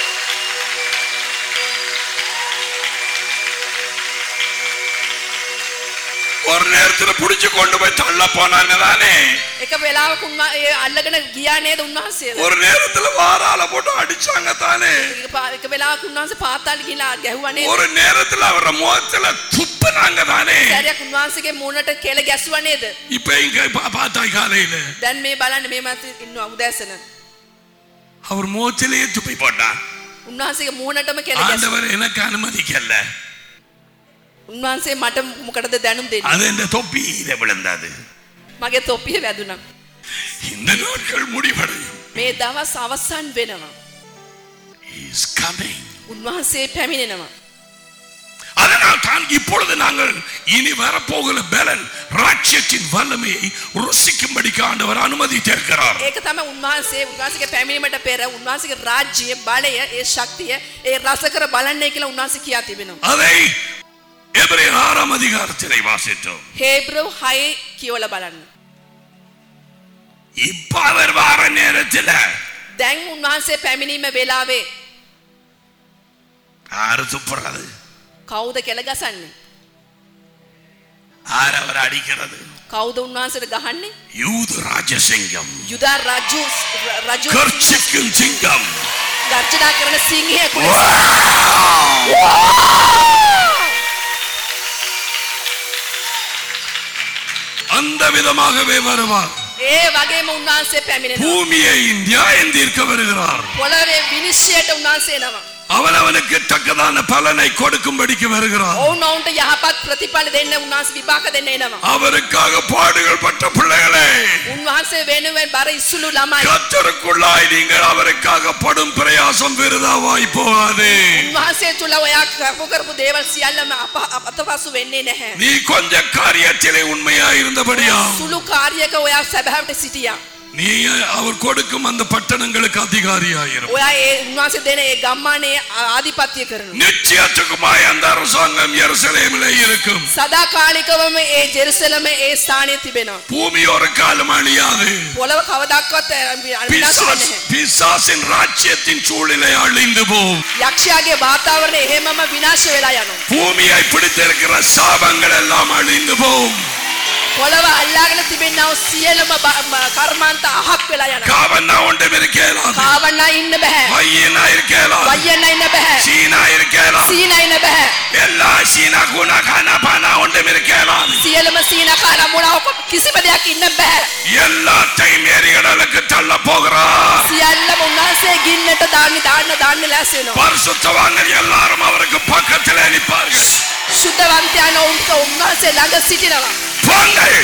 ஒரு நேரத்துல புடிச்சு கொண்டு போய் தள்ள போனாங்க தானே එක වෙලාවක උන්වා ඒ අල්ලගෙන ගියා නේද උන්වහන්සේ ஒரு நேரத்துல வாரால போட்டு அடிச்சாங்க தானே එක පා- එක වෙලාවක උන්වහන්සේ පාතාල ගිහිලා ගැහුවා නේද ஒரு நேரத்துல அவர முகத்துல துப்புனாங்க தானே සැරයක් උන්වහන්සේගේ මූණට කෙල ගැස්සුවා නේද இப்ப இங்க பா- பார்த்தா காலையில දැන් මේ බලන්න මේ මත ඉන්නවා උදෑසන அவர் முகத்திலேயே துப்பி போட்டான் උන්වහන්සේගේ මූණටම කෙල ගැසුණා. ஆண்டவர் எனக்கு அனுமதிக்கல උන්වහන්සේ මට මොකටද දැනුම් දෙන්නේ? அது இந்த தொப்பியில விழுந்தது මගේ තොප්පිය වැදුනා. இந்த நாட்கள் முடிவடையும் මේ දවස් අවසන් වෙනවා. He is coming. උන්වහන්සේ පැමිණෙනවා. அதனால் தான் இப்பொழுது நாங்கள் இனி வரப்போகிற பலன் ராட்சியத்தின் வல்லமையை ருசிக்கும்படிக்கு ஆண்டவர் அனுமதித்திருக்கிறார் ඒක තමයි උන්වහන්සේ උන්වහන්සේගේ පැමිණීමට පෙර උන්වහන්සේගේ රාජ්‍ය බලය ඒ ශක්තිය ඒ රස කර බලන්නේ කියලා උන්වහන්සේ කියා තිබෙනවා. அதை எபிரேயர் ஆறாம் அதிகாரத்திலே வாசித்தோம் හේබ්‍රව් 6 කියවලා බලන්න. இப்ப அவர் வார நேரத்தில் දැන් උන්වහන්සේ පැමිණීම වෙලාවේ ஆறு துப்புறது කවුද කෙල ගසන්නේ? ஆறு அவர் அடிக்கிறது කවුද උන්වහන්සේට ගහන්නේ? யூத ராஜசிங்கம் යුදා රජු රජු கர்ச்சிக்கும் சிங்கம் ගර්ජනා කරන සිංහයෙකු அந்த விதமாகவே வருவார் ඒ වගේම උන්වහන්සේ පැමිණෙනවා. பூமியை நியாயம் தீர்க்க வருகிறார் පොළවේ විනිශ්චයට උන්වහන්සේ එනවා. அவன் அவனுக்கு தக்கதான பலனை கொடுக்கும்படிக்கு வருகிறார் ඔවුන් ඔවුන්ට යහපත් ප්‍රතිඵල දෙන්න උන්වහන්සේ විපාක දෙන්න එනවා. அவருக்காக பாடுகள் பட்ட பிள்ளைகளே උන්වහන්සේ වෙනුවෙන් බර ඉස්සුළු ළමයි. கத்தருக்குள்ளாய் நீங்கள் அவருக்காக படும் பிரயாசம் விருதாவாய் போகாது උන්වහන්සේ තුළ ඔයා කරපු කරපු දේවල් සියල්ලම අප අතපසු වෙන්නේ නැහැ. நீ கொஞ்ச காரியத்திலே உண்மையா இருந்தபடியா සුළු කාර්යක ඔයා සැබෑවට සිටියා. நீ அவர் கொடுக்கும் அந்த பட்டணங்களுக்கு அதிகாரியாயிரும் ඔයා ඒ උන්වහන්සේ දෙන ඒ ගම්මානයේ ආධිපත්‍ය කරනවා. நிச்சயத்துக்குமாய் அந்த அரசாங்கம் எருசலேமிலே இருக்கும் සදාකාලිකවම ඒ ජෙරුසලම ඒ ස්ථානයේ තිබෙනවා. பூமி ஒரு காலம் அழியாது පොළව කවදක්වත් විනාශ பிசாஸ்- වෙන්නේ නැහැ. பிசாசின் ராஜ்யத்தின் சூழ்நிலை அழிந்து போகும் යක්ෂයාගේ වාතාවරණය එහෙමම විනාශ වෙලා යනවා. பூமியை பிடித்திருக்கிற சாபங்கள் எல்லாம் அழிந்து போகும் පොළව අල්ලාගෙන තිබෙන්නව සියලුම බ- ම- කර්මාන්ත අහක් වෙලා යනවා. காவன்னா ஒன்றும் இருக்கலாது කාවන්න ඉන්න බෑ. மையனா இருக்கலாது වයන්න ඉන්න බෑ. சீனா இருக்கலாது සීන ඉන්න බෑ. எல்லா சீனா குணா கானா பானா ஒன்றும் இருக்கலாது සියලුම සීන කාලා මොනවා කිසිම දෙයක් ඉන්න බෑ. எல்லாத்தையும் எரிகடலுக்கு தள்ள போகிறார் සියල්ලම උන්වහන්සේ ගින්නට දාන්න දාන්න දාන්න ලෑස්ති වෙනවා. பரிசுத்தவான்கள் எல்லாரும் அவருக்கு பக்கத்தில் நிற்பார்கள் සුද්ධවන්තයන් ඔවුන්ට උන්වහන්සේ ළඟ සිටිනවා. போங்கள்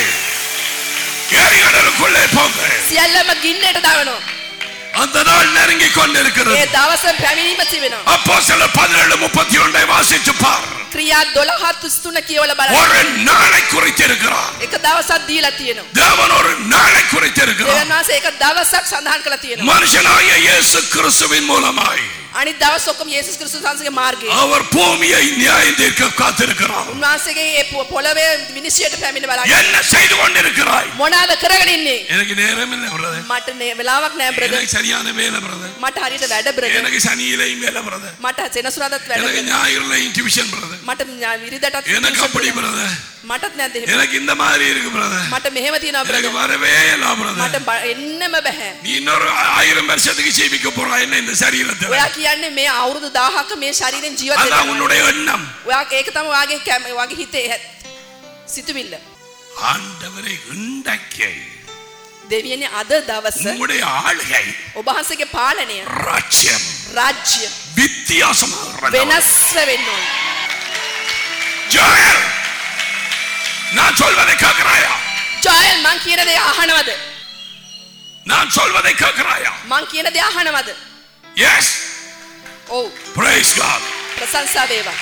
எரிகடலுக்குள்ளே போங்கள் සියල්ලම ගින්නට දානවා. அந்த நாள் நெருங்கி கொண்டிருக்கிறது ඒ දවස පැමිණීම තිබෙනවා. அப்போ சில பதினேழு முப்பத்தி ஒன்றை வாசித்து பார் ක්‍රියා 12 33 කියවලා බලන්න. ஒரு நாளை குறித்திருக்கிறார் එක දවසක් දීලා තියෙනවා. தேவன் ஒரு நாளை குறித்திருக்கிறார் දෙවියන් වහන්සේ එක දවසක් සඳහන් කළා තියෙනවා. மனுஷனாகிய இயேசு கிறிஸ்துவின் மூலமாய் අනිත් දවස් ඔක්කොම යේසුස් ක්‍රිස්තුස් වහන්සේගේ මාර්ගයේ. அவர் பூமியை நியாயம் தீர்க்க காத்திருக்கிறார் උන්වහන්සේගේ ඒ පො- පොළවේ විනිශ්චයට පැමිණ බලන්න. என்ன செய்து கொண்டிருக்கிறாய் මොනවාද කරගෙන ඉන්නේ? எனக்கு நேரம் இல்லை பிரதர் මට නේ- වෙලාවක් නෑ බ්‍රදර්. எனக்கு சரியான வேலை பிரதர் මට හරියට වැඩ බ්‍රදර්. எனக்கு சனியிலையும் வேலை பிரதர் මට සෙනසුරාදාත් වැඩ. எனக்கு ஞாயிறுலையும் டியூஷன் பிரதர் මට ஞා- විරිදටත් எனக்கு tuition அப்படி තියෙනවා. பிரதர் මටත් නැද්ද එහෙම? எனக்கு இந்த மாதிரி இருக்கு பிரதர் මට මෙහෙම තියෙනවා எனக்கு බ්‍රදර්. வரவே இல்லை මට பிரதர் බ- එන්නම බෑ. நீ இன்னொரு ஆயிரம் வருஷத்துக்கு ஜீவிக்க போறா என்ன இந்த சரீரத்தில் ඔයා කියන්නේ මේ අවුරුදු 1000ක මේ ශරීරයෙන් ජීවත් அதான் වෙනවා. உன்னுடைய எண்ணம் ඔයා ඒක තමයි ඔයාගේ කැම- ඔයාගේ හිතේ හැ- සිතුවිල්ල. ஆண்டவரை இன்றைக்கு දෙවියනේ අද දවස உம்முடைய ஆளுகை ඔබහන්සේගේ පාලනය ராஜ்யம் රාජ්‍ය வித்தியாசமாக වෙනස්ව වෙන්න ඕන. ஜோயல் நான் சொல்வதை கேட்கிறாயா ජොයල් මං කියන දේ අහනවද? நான் சொல்வதை கேட்கிறாயா මං කියන දේ අහනවද? எஸ் ඔව් praise God ප්‍රශංසා වේවා.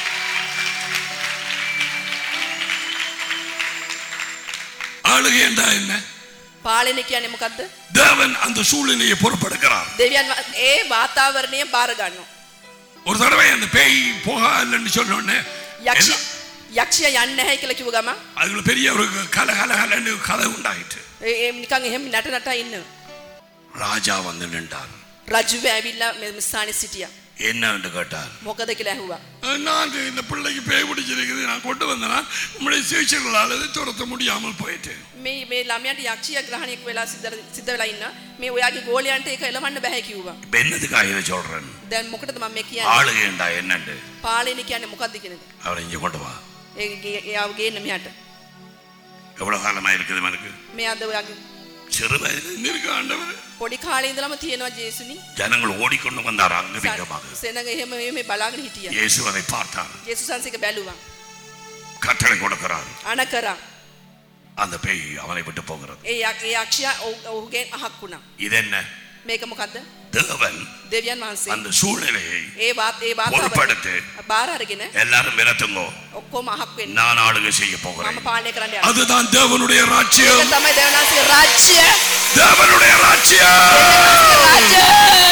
ஆளுகை என்றா என்ன පාලනය කියන්නේ මොකද්ද? தேவன் அந்த சூழ்நிலையை பொறுப்பெடுக்கிறார் දෙවියන් ව- ඒ වාතාවරණය බාර ගන්නවා. ஒரு தடவை அந்த பேய் போகலன்னு சொன்னோடனே යක්ෂ எல்லாம் යක්ෂය යන්නේ නැහැ කියලා කිව්ව ගම அதுல பெரிய ஒரு கல கல கலன்னு கதை உண்டாயிட்டு ඒ ඒ නිකන් එහෙම නට නට ඉන්න. ராஜா வந்து நின்றார் රජුව ඇවිල්ලා මේ ස්ථානයේ සිටියා. என்ன என்று கேட்டார் මොකද කියලා ඇහුවා. நான் இந்த பிள்ளைக்கு பேய் பிடிச்சிருக்குது நான் கொண்டு வந்தேனா உங்களுடைய சீச்சர்களால் அதை துரத்த முடியாமல் போயிட்டு මේ මේ ළමයාට යක්ෂිය ග්‍රහණයක් වෙලා සිද්ධ සිද්ධ වෙලා ඉන්න. මේ ඔයාගේ ගෝලයන්ට ඒක එලවන්න බෑ කිව්වා. இப்ப என்னதுக்காக இதை சொல்றேன் දැන් මොකටද මම මේ කියන්නේ? ஆளுகைண்டா என்னண்டு පාලනය කියන්නේ මොකද්ද කියන එක. அவரை இங்க கொண்டு வா ඒ ගේ- එයාව ගේන්න මෙහාට. எவ்வளவு காலமா இருக்குது எனக்கு මේ අද ඔයාගේ சிறு வயதில் இருக்க ஆண்டவர் පොඩි කාලේ ඉඳලම තියෙනවා ජේසුනි. ஜனங்கள் ஓடிக்கொண்டு வந்தார் அங்கவிங்கமாக සෙනග එහෙම එහෙම බලාගෙන හිටියා. இயேசு அதை பார்த்தார் ජේසුස් වහන්සේක බැලුවා. கட்டளை கொடுக்கிறார் අණ කරා. அந்த பேய் அவனை விட்டு போகிறது ඒ යක්- ඒ යක්ෂයා ඔහු- ඔහුගෙන් අහක් වුණා. இது என்ன මේක මොකද්ද? தேவன் දෙවියන් වහන්සේ. அந்த சூழ்நிலையை ඒ වාත් ඒ වාතාවරණය பொறுப்படுத்து බාර අරගෙන எல்லாரும் விரட்டுங்கோ ඔක්කොම අහක් වෙන්න. நான் ஆளுகை செய்ய போகிறேன் මම පාලනය කරන්න යනවා. அதுதான் தேவனுடைய ඒක ராஜ்யம் තමයි දෙවියන්වහන්සේගේ රාජ්‍ය. தேவனுடைய ராஜ்யம் රාජ්‍ය.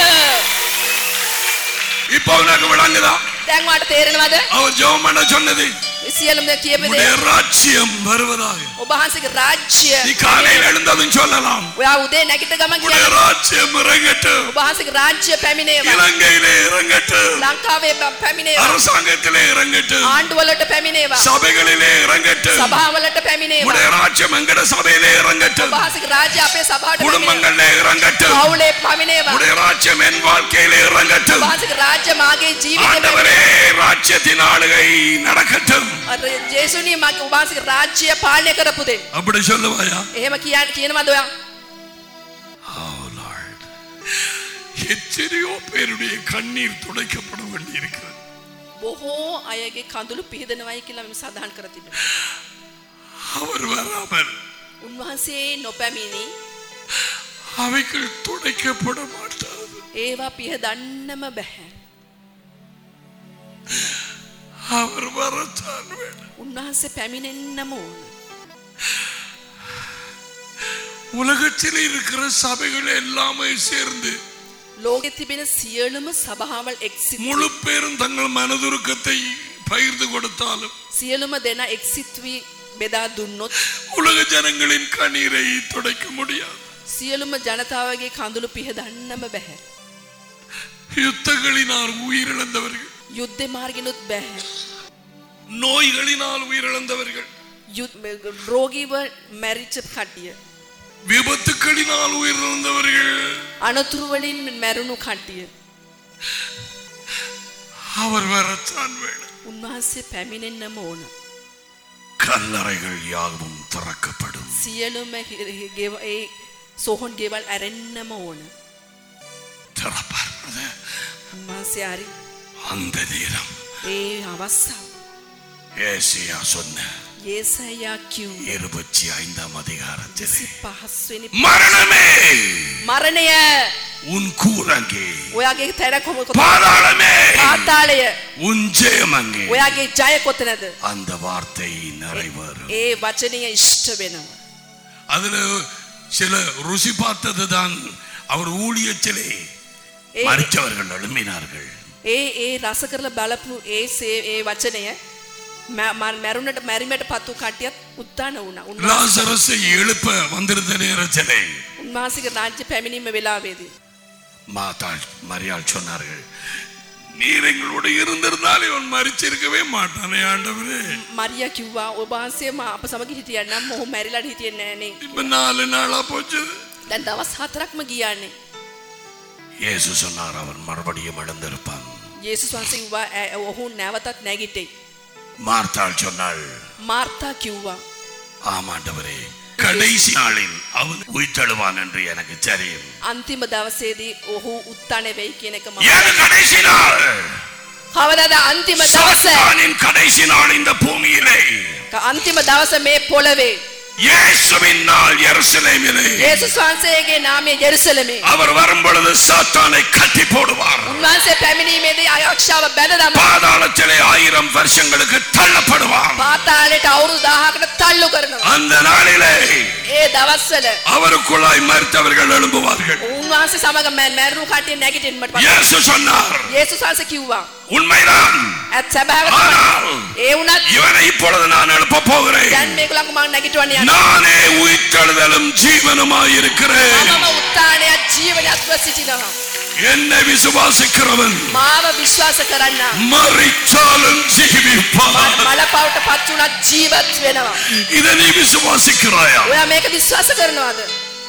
இப்போ உனக்கு விளங்குதா දැන් වාට තේරෙනවද? அவன் ஜெபம் பண்ண சொன்னது සියලුම කියපු දේ உன்னுடைய ராஜ்யம் வருவதாக ඔබ වහන්සේගේ රාජ්‍ය. நீ காலையில் எழுந்ததும் சொல்லலாம் ඔයා උදේ නැගිට ගමන් உன்னுடைய කියනවා ராஜ்யம் இறங்கட்டும் ඔබ වහන්සේගේ රාජ්‍ය පැමිණේවා. இலங்கையிலே இறங்கட்டும் ලංකාවේ බ- පැමිණේවා. அரசாங்கத்திலே இறங்கட்டும் ආණ්ඩුවලට පැමිණේවා. சபைகளிலே இறங்கட்டும் සභාවලට පැමිණේවා. உடைய ராஜ்யம் எங்கட சபையிலே ඔබ இறங்கட்டும் වහන්සේගේ රාජ්‍ය අපේ සභාවට පැමිණේවා. குடும்பங்களிலே இறங்கட்டும் පවුලේ පැමිණේවා. உடைய ராஜ்யம் என் வாழ்க்கையிலே ඔබ இறங்கட்டும் වහන්සේගේ රාජ්‍ය මාගේ ජීවිතේ ஆண்டவரே ராஜ்யத்தின் ஆளுகை நடக்கட்டும் ජේසුනි මගේ ඔබ වහන්සේගේ රාජ්‍ය පාලනය කරපු දේ. அப்படி சொல்லுவாயா එහෙම කියන්න කියනවද ඔයා? Oh, Lord. எத்தனையோ பேருடைய கண்ணீர் துடைக்கப்பட வேண்டி இருக்கிறது බොහෝ අයගේ කඳුළු පිහිදනවයි කියලා මම සඳහන් කර තිබෙනවා. அவர் வராமல் උන්වහන්සේ නොපැමිණි அவைகள் துடைக்கப்பட மாட்டாது ඒවා පිහදන්නම බැහැ. அவர் வரத்தான் வேணும் උන්වහන්සේ පැමිණෙන්නම ඕන. உலகத்தில் இருக்கிற சபைகள் எல்லாமே சேர்ந்து ලෝකෙ තිබෙන සියලුම සභාවල් එක්සිත් முழு பேரும் தங்கள் மனதுருக்கத்தை பகிர்ந்து கொடுத்தாலும் සියලුම දෙනා එක්සිත් වී බෙදා දුන්නොත් உலக ஜனங்களின் கண்ணீரை துடைக்க முடியாது සියලුම ජනතාවගේ කඳුළු පිහදන්නම බැහැ. யுத்தங்களினால் உயிரிழந்தவர்கள் යුද්ධ මාර්ගෙනුත් බැහැ. நோய்களினால் உயிரிழந்தவர்கள் යුත්- රෝගීව මැරිච්ච කට්ටිය. விபத்துக்களினால் உயிரிழந்தவர்கள் අනතුරුවලින් මැරුණු කට්ටිය. அவர் வரத்தான் வேணும் උන්වහන්සේ පැමිණෙන්නම ඕන. கல்லறைகள் யாவும் திறக்கப்படும் සියලුම හි- හි- ගෙව- ඒ සොහොන් ගෙවල් ඇරෙන්නම ඕන. திறப்பார் උන්වහන්සේ හරි அந்த நேரம் ඒ අවස්ථාව. ஏசியா சொன்ன ඒසයා කිව් இருபத்தி ஐந்தாம் அதிகாரத்தில் විසි පහස්වෙනි மரணமே මරණය உன் கூரங்கே ඔයාගේ තැන කොම பாதாளமே පාතාලය உன் ஜெயம் அங்கே ඔයාගේ ජය කොතනද அந்த வார்த்தை நிறைவேறும் ඒ වචනය ඉෂ්ට වෙනවා. அதுல சில ருசி பார்த்ததுதான் அவர் ஊழியத்திலே ඒ மறித்தவர்கள் எழும்பினார்கள் ඒ ඒ රස කරලා බලපු ඒ සේ ඒ වචනය මැ- මර- මැරුණට මැරිමට පත්තු කටියත් උත්තාන වුණා. උන්වහන්සේ- லாசரஸை எழுப்ப வந்திருந்த நேரத்திலே උන්වහන්සේගේ රාජ්‍ය පැමිණීම වෙලාවේදී மாதாள் மரியாள் சொன்னார்கள் நீர் எங்களோட இருந்திருந்தால் இவன் மறிச்சிருக்கவே மாட்டானே ஆண்டவரே මරියා කිව්වා ඔබ වහන්සේ මා අප සමග හිටියා නම් මොහු මැරිලා හිටියේ නෑනේ. இப்ப நாலு நாளா போச்சு දැන් දවස් හතරක්ම ගියානේ. இயேசு சொன்னார் அவன் மறுபடியும் எழுந்திருப்பான் යේසුස් වහන්සේ කිව්වා "ඈ, ඔහු නැවතත් නැගිටේ. மார்த்தாள் சொன்னாள் මාර්තා කිව්වා ஆமாண்டவரே கடைசி நாளில் அவன் உயிர்த்தெழுவான் என்று எனக்கு தெரியும் අන්තිම දවසේදී ඔහු උත්තානේ වෙයි කියන එක මම ஏது கடைசி நாள் කවදාද අන්තිම දවස சாத்தானின் கடைசி நாள் இந்த பூமியிலே අන්තිම දවස මේ පොළවේ இயேசுவின் நாள் எருசலேமிலே යේසුස් වහන්සේගේ නාමය යෙරුසලමේ அவர் வரும் பொழுது சாத்தானை கட்டி போடுவார் උන්වහන්සේ පැමිණීමේදී අයක්ෂාව බැඳ දමා பாதாளத்திலே ஆயிரம் வருஷங்களுக்கு தள்ளப்படுவான் පාතාලයට අවුරුදු 1000කට තල්ලු කරනවා. அந்த நாளிலே ඒ දවස්වල அவருக்குள்ளாய் மறித்தவர்கள் எழும்புவார்கள் උන්වහන්සේ සමග මැ- මැරුණු කටිය නැගිටින්නට පටන් இயேசு சொன்னார் යේසුස් වහන්සේ කිව්වා உண்மைதான் ඇත් සැබෑව ஆனால் ඒ වුණත් இவனை இப்பொழுது நான் எழுப்ப போகிறேன் දැන් මේගොල්ලන්ව මම නැගිටවන්න යනවා. நானே உயிர்த்தெழுதலும் ஜீவனுமாய் இருக்கிறேன் මමම උත්තානයක් ජීවනයක්ව සිටිනවා. என்னை விசுவாசிக்கிறவன் මාව විශ්වාස කරන්න. மறித்தாலும் ஜீவிப்பான் මලපවට පත් වුණත් ජීවත් වෙනවා. இதை நீ விசுவாசிக்கிறாயா ඔයා මේක විශ්වාස කරනවද?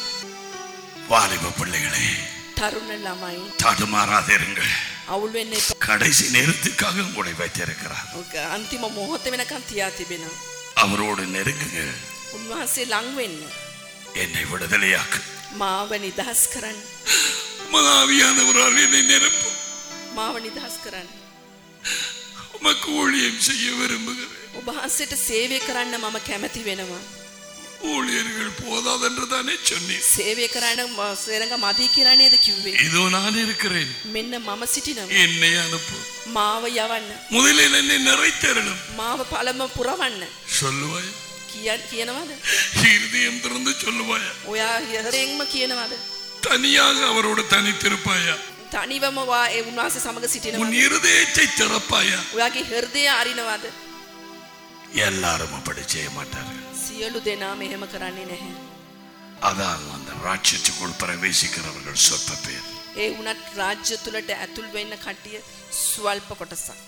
வாலிப பிள்ளைகளே තරුණ ළමයි தடுமாறாதிருங்கள் අවුල් වෙන්න එපා. கடைசி நேரத்துக்காக உங்களை வைத்திருக்கிறார் ඔක අන්තිම මොහොත වෙනකන් තියා තිබෙනවා. அவரோடு நெருங்குங்கள் උන්වහන්සේ ලං වෙන්න. என்னை விடுதலையாக்கு මාව නිදහස් කරන්න. மகாவியானவரால் என்னை நிரப்பும் මාව නිදහස් කරන්න. உமக்கு ஊழியம் செய்ய விரும்புகிறேன் ඔබහන්සට සේවය කරන්න මම කැමති වෙනවා. ஊழியர்கள் போதாதென்று தானே சொன்னேன் සේවය කරන්න ම- සේරඟ මදී කියරන්නේද කිව්වේ. இதோ நான் இருக்கிறேன் මෙන්න මම සිටිනව. என்னை அனுப்பு මාව යවන්න. முதலில் என்னை நிறைத்தரணும் මාව පළම පුරවන්න. சொல்லுவாய் කියන් කියනවද. இருதயம் திறந்து சொல்லுவாயா ඔයා හරෙන්ම කියනවද. தனியாக அவரோடு தனித்திருப்பாயா තනිවම වා ඒ උන්වහන්සේ සමඟ உன் සිටිනවා. இருதயத்தை திறப்பாயா ඔයාගේ හෘදය අරිනවද. எல்லாரும் அப்படி செய்ய மாட்டார்கள் සියලු දෙනා මෙහෙම කරන්නේ නැහැ. அதான் அந்த ராட்சத்துக்குள் பிரவேசிக்கிறவர்கள் சொற்ப பேர் ඒ වනත් රාජ්‍ය තුළට ඇතුල් වෙන්න කටිය ස්වල්ප කොටසක්.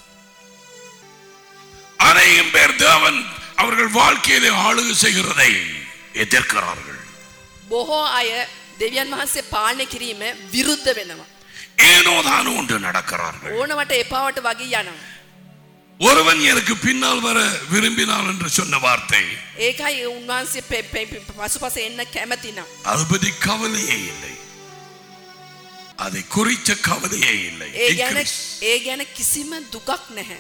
அநேகம் பேர் தேவன் அவர்கள் வாழ்க்கையிலே ஆளுகை செய்கிறதை எதிர்க்கிறார்கள் බොහෝ අය දෙවියන් වහන්සේ පාලනය කිරීම විරුද්ධ වෙනවා. ஏனோ தானோ ஒன்று நடக்கிறார்கள் ඕනවට එපාවට වගේ යනවා. ஒருவன் எனக்கு பின்னால் வர விரும்பினான் என்று சொன்ன வார்த்தை ඒකයි උන්වහන්සේ පෙ- පෙ- පෙ- පසුපස එන්න කැමතිනම්. அது பற்றி கவலையே இல்லை அதை குறித்த கவலையே இல்லை ඒ ගැන Increase. ඒ ගැන කිසිම දුකක් නැහැ.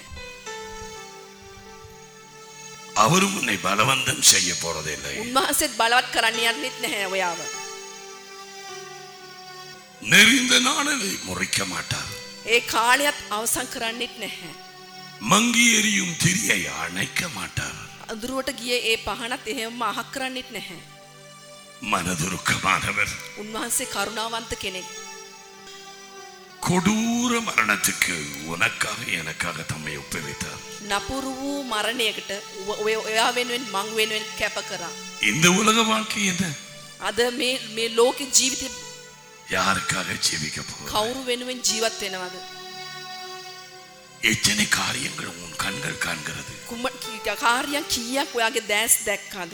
அவரும் உன்னை பலவந்தம் செய்ய போறதில்லை උන්වහන්සේත් බලවත් කරන්න යන්නෙත් නැහැ ඔයාව. நெறிந்த நாணலை முறிக்க மாட்டார் ඒ කාලයත් අවසන් කරන්නෙත් නැහැ. மங்கி எரியும் திரியை அணைக்க மாட்டார் අදුරුවට ගිය ඒ පහනත් එහෙම අහක් කරන්නෙත් නැහැ. மனதுருக்கமானவர் උන්වහන්සේ කරුණාවන්ත කෙනෙක්. கொடூர மரணத்துக்கு உனக்காக எனக்காக தம்மை ஒப்புவித்தார் නපුරු වූ මරණයකට ඔ- ඔය ඔයා වෙනුවෙන් මං වෙනුවෙන් කැප කරා. இந்த உலக வாழ்க்கை என்ன අද මේ මේ ලෝක ජීවිතය யாருக்காக ஜீவிக்க போகிற කවුරු වෙනුවෙන් ජීවත් වෙනවද. எத்தனை காரியங்கள் உன் கண்கள் காண்கிறது කුම කී- කාර්යන් කීයක් ඔයාගේ දෑස් දැක්කාද.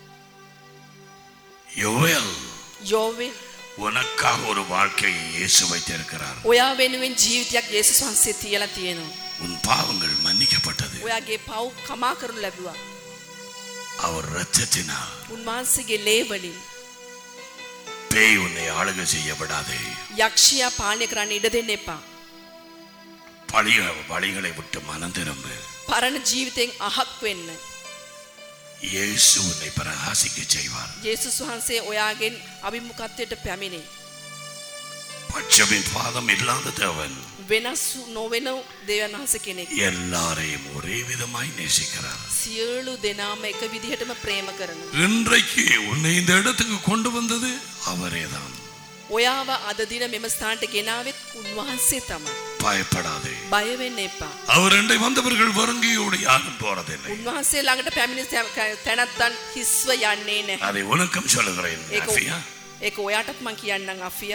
யோவேல் යෝවෙන් உனக்காக ஒரு வாழ்க்கையை இயேசு வைத்திருக்கிறார் ඔයා වෙනුවෙන් ජීවිතයක් යේසුස් වහන්සේ තියලා තියෙනවා. உன் பாவங்கள் மன்னிக்கப்பட்டது ඔයාගේ පව් කමා කරනු ලැබුවා. அவர் ரத்தத்தினால் උන්වහන්සේගේ ලේවලින් பேய் உன்னை ஆளுகை செய்ய விடாதே යක්ෂයා පාලනය කරන්න ඉඩ දෙන්න එපා. பழிய வழிகளை விட்டு மனம் திரும்பு පරණ ජීවිතයෙන් අහක් වෙන්න. இயேசு உன்னை பிரகாசிக்க செய்வார் යේසුස් වහන්සේ ඔයාගෙන් අභිමුකත්වයට පැමිණේ. பட்சமின் பாதம் இல்லாத தேவன் වෙනස් වූ නොවෙන දෙවන් වහන්ස කෙනෙක්. எல்லாரையும் ஒரே விதமாய் நேசிக்கிறார் සියලු දෙනාම එක විදිහටම ප්‍රේම කරන. இன்றைக்கு உன்னை இந்த இடத்துக்கு கொண்டு வந்தது அவரேதான் ඔයාව අද දින මෙම ස්ථානට ගෙනාවෙත් උන්වහන්සේ තමයි. பயப்படாதே බයවෙන්න එපා. அவர் ரெண்டை வந்தவர்கள் வருங்கியோடு யாரும் போறதில்லை උන්වහන්සේ ළඟට පැමිණි තැනත්තන් හිස්ව යන්නේ නැහැ. அதை உனக்கும் சொல்லுகிறேன் ඒක ஆஃபியா. ඒක ඔයාටත් මං කියන්නම් අෆිය.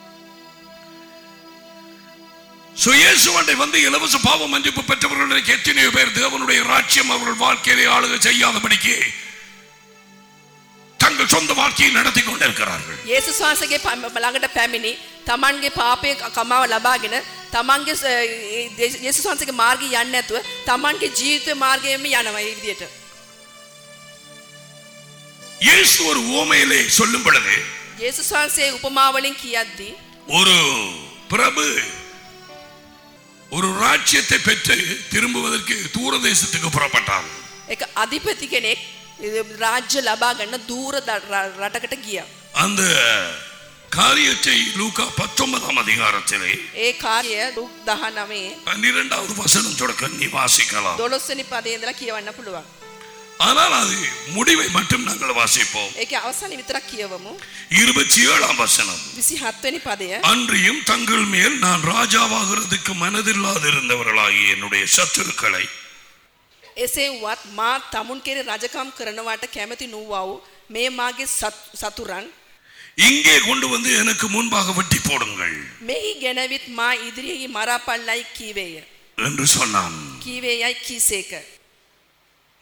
So, இயேசுவண்டை வந்து இலவச பாவ மன்னிப்பு பெற்றவர்களுடைய எத்தனையோ பேர் தேவனுடைய ராஜ்யம் அவர்கள் வாழ்க்கையிலே ஆளுகை செய்யாதபடிக்கு தங்கள் சொந்த வாழ்க்கையை நடத்தி கொண்டிருக்கிறார்கள் යේසුස් වහන්සේගේ ප- ළඟට පැමිණි තමන්ගේ පාපය කමාව ලබාගෙන තමන්ගේ ස- ඒ දේ- යේසුස් වහන්සේගේ මාර්ගය යන්නේ නැතුව තමන්ගේ ජීවිත මාර්ගයෙන්ම යනවා මේ විදිහට. இயேசு ஒரு ஓமையிலே சொல்லும் பொழுது යේසුස් වහන්සේ උපමාවලින් කියද්දී ஒரு பிரபு ஒரு ராஜ்யத்தை பெற்று திரும்புவதற்கு தூர தேசத்துக்கு புறப்பட்டான் එක අධිපති කෙනෙක් රාජ්‍ය ලබා ගන්න දූර ද- ර- රටකට ගියා. அந்த காரியத்தை லூக்கா பத்தொன்பதாம் அதிகாரத்திலே ඒ කාර්ය රුක් 19 பன்னிரெண்டாவது வசனம் தொடக்க நீ வாசிக்கலாம் 12 වෙනි පදේ ඉඳලා කියවන්න පුළුවන්. ஆனால் அது முடிவை மட்டும் நாங்கள் வாசிப்போம் ඒකේ අවසානයේ විතරක් කියවමු. இருபத்தி ஏழாம் வசனம் 27 වෙනි පදය. அன்றியும் தங்கள் மேல் நான் ராஜாவாகிறதுக்கு மனதில்லாதிருந்தவர்களாகிய என்னுடைய சத்துருக்களை එසේ වුවත් මා තමුන් කෙරේ රජකම් කරනවාට කැමති නුවා වූ මේ මාගේ සත්- සතුරන් இங்கே கொண்டு வந்து எனக்கு முன்பாக வெட்டி போடுங்கள் මෙහි ගැනවිත් මා ඉදිරියෙහි මරාපල්ලයි කීවේය. என்று சொன்னான் කීවේයයි කීසේක.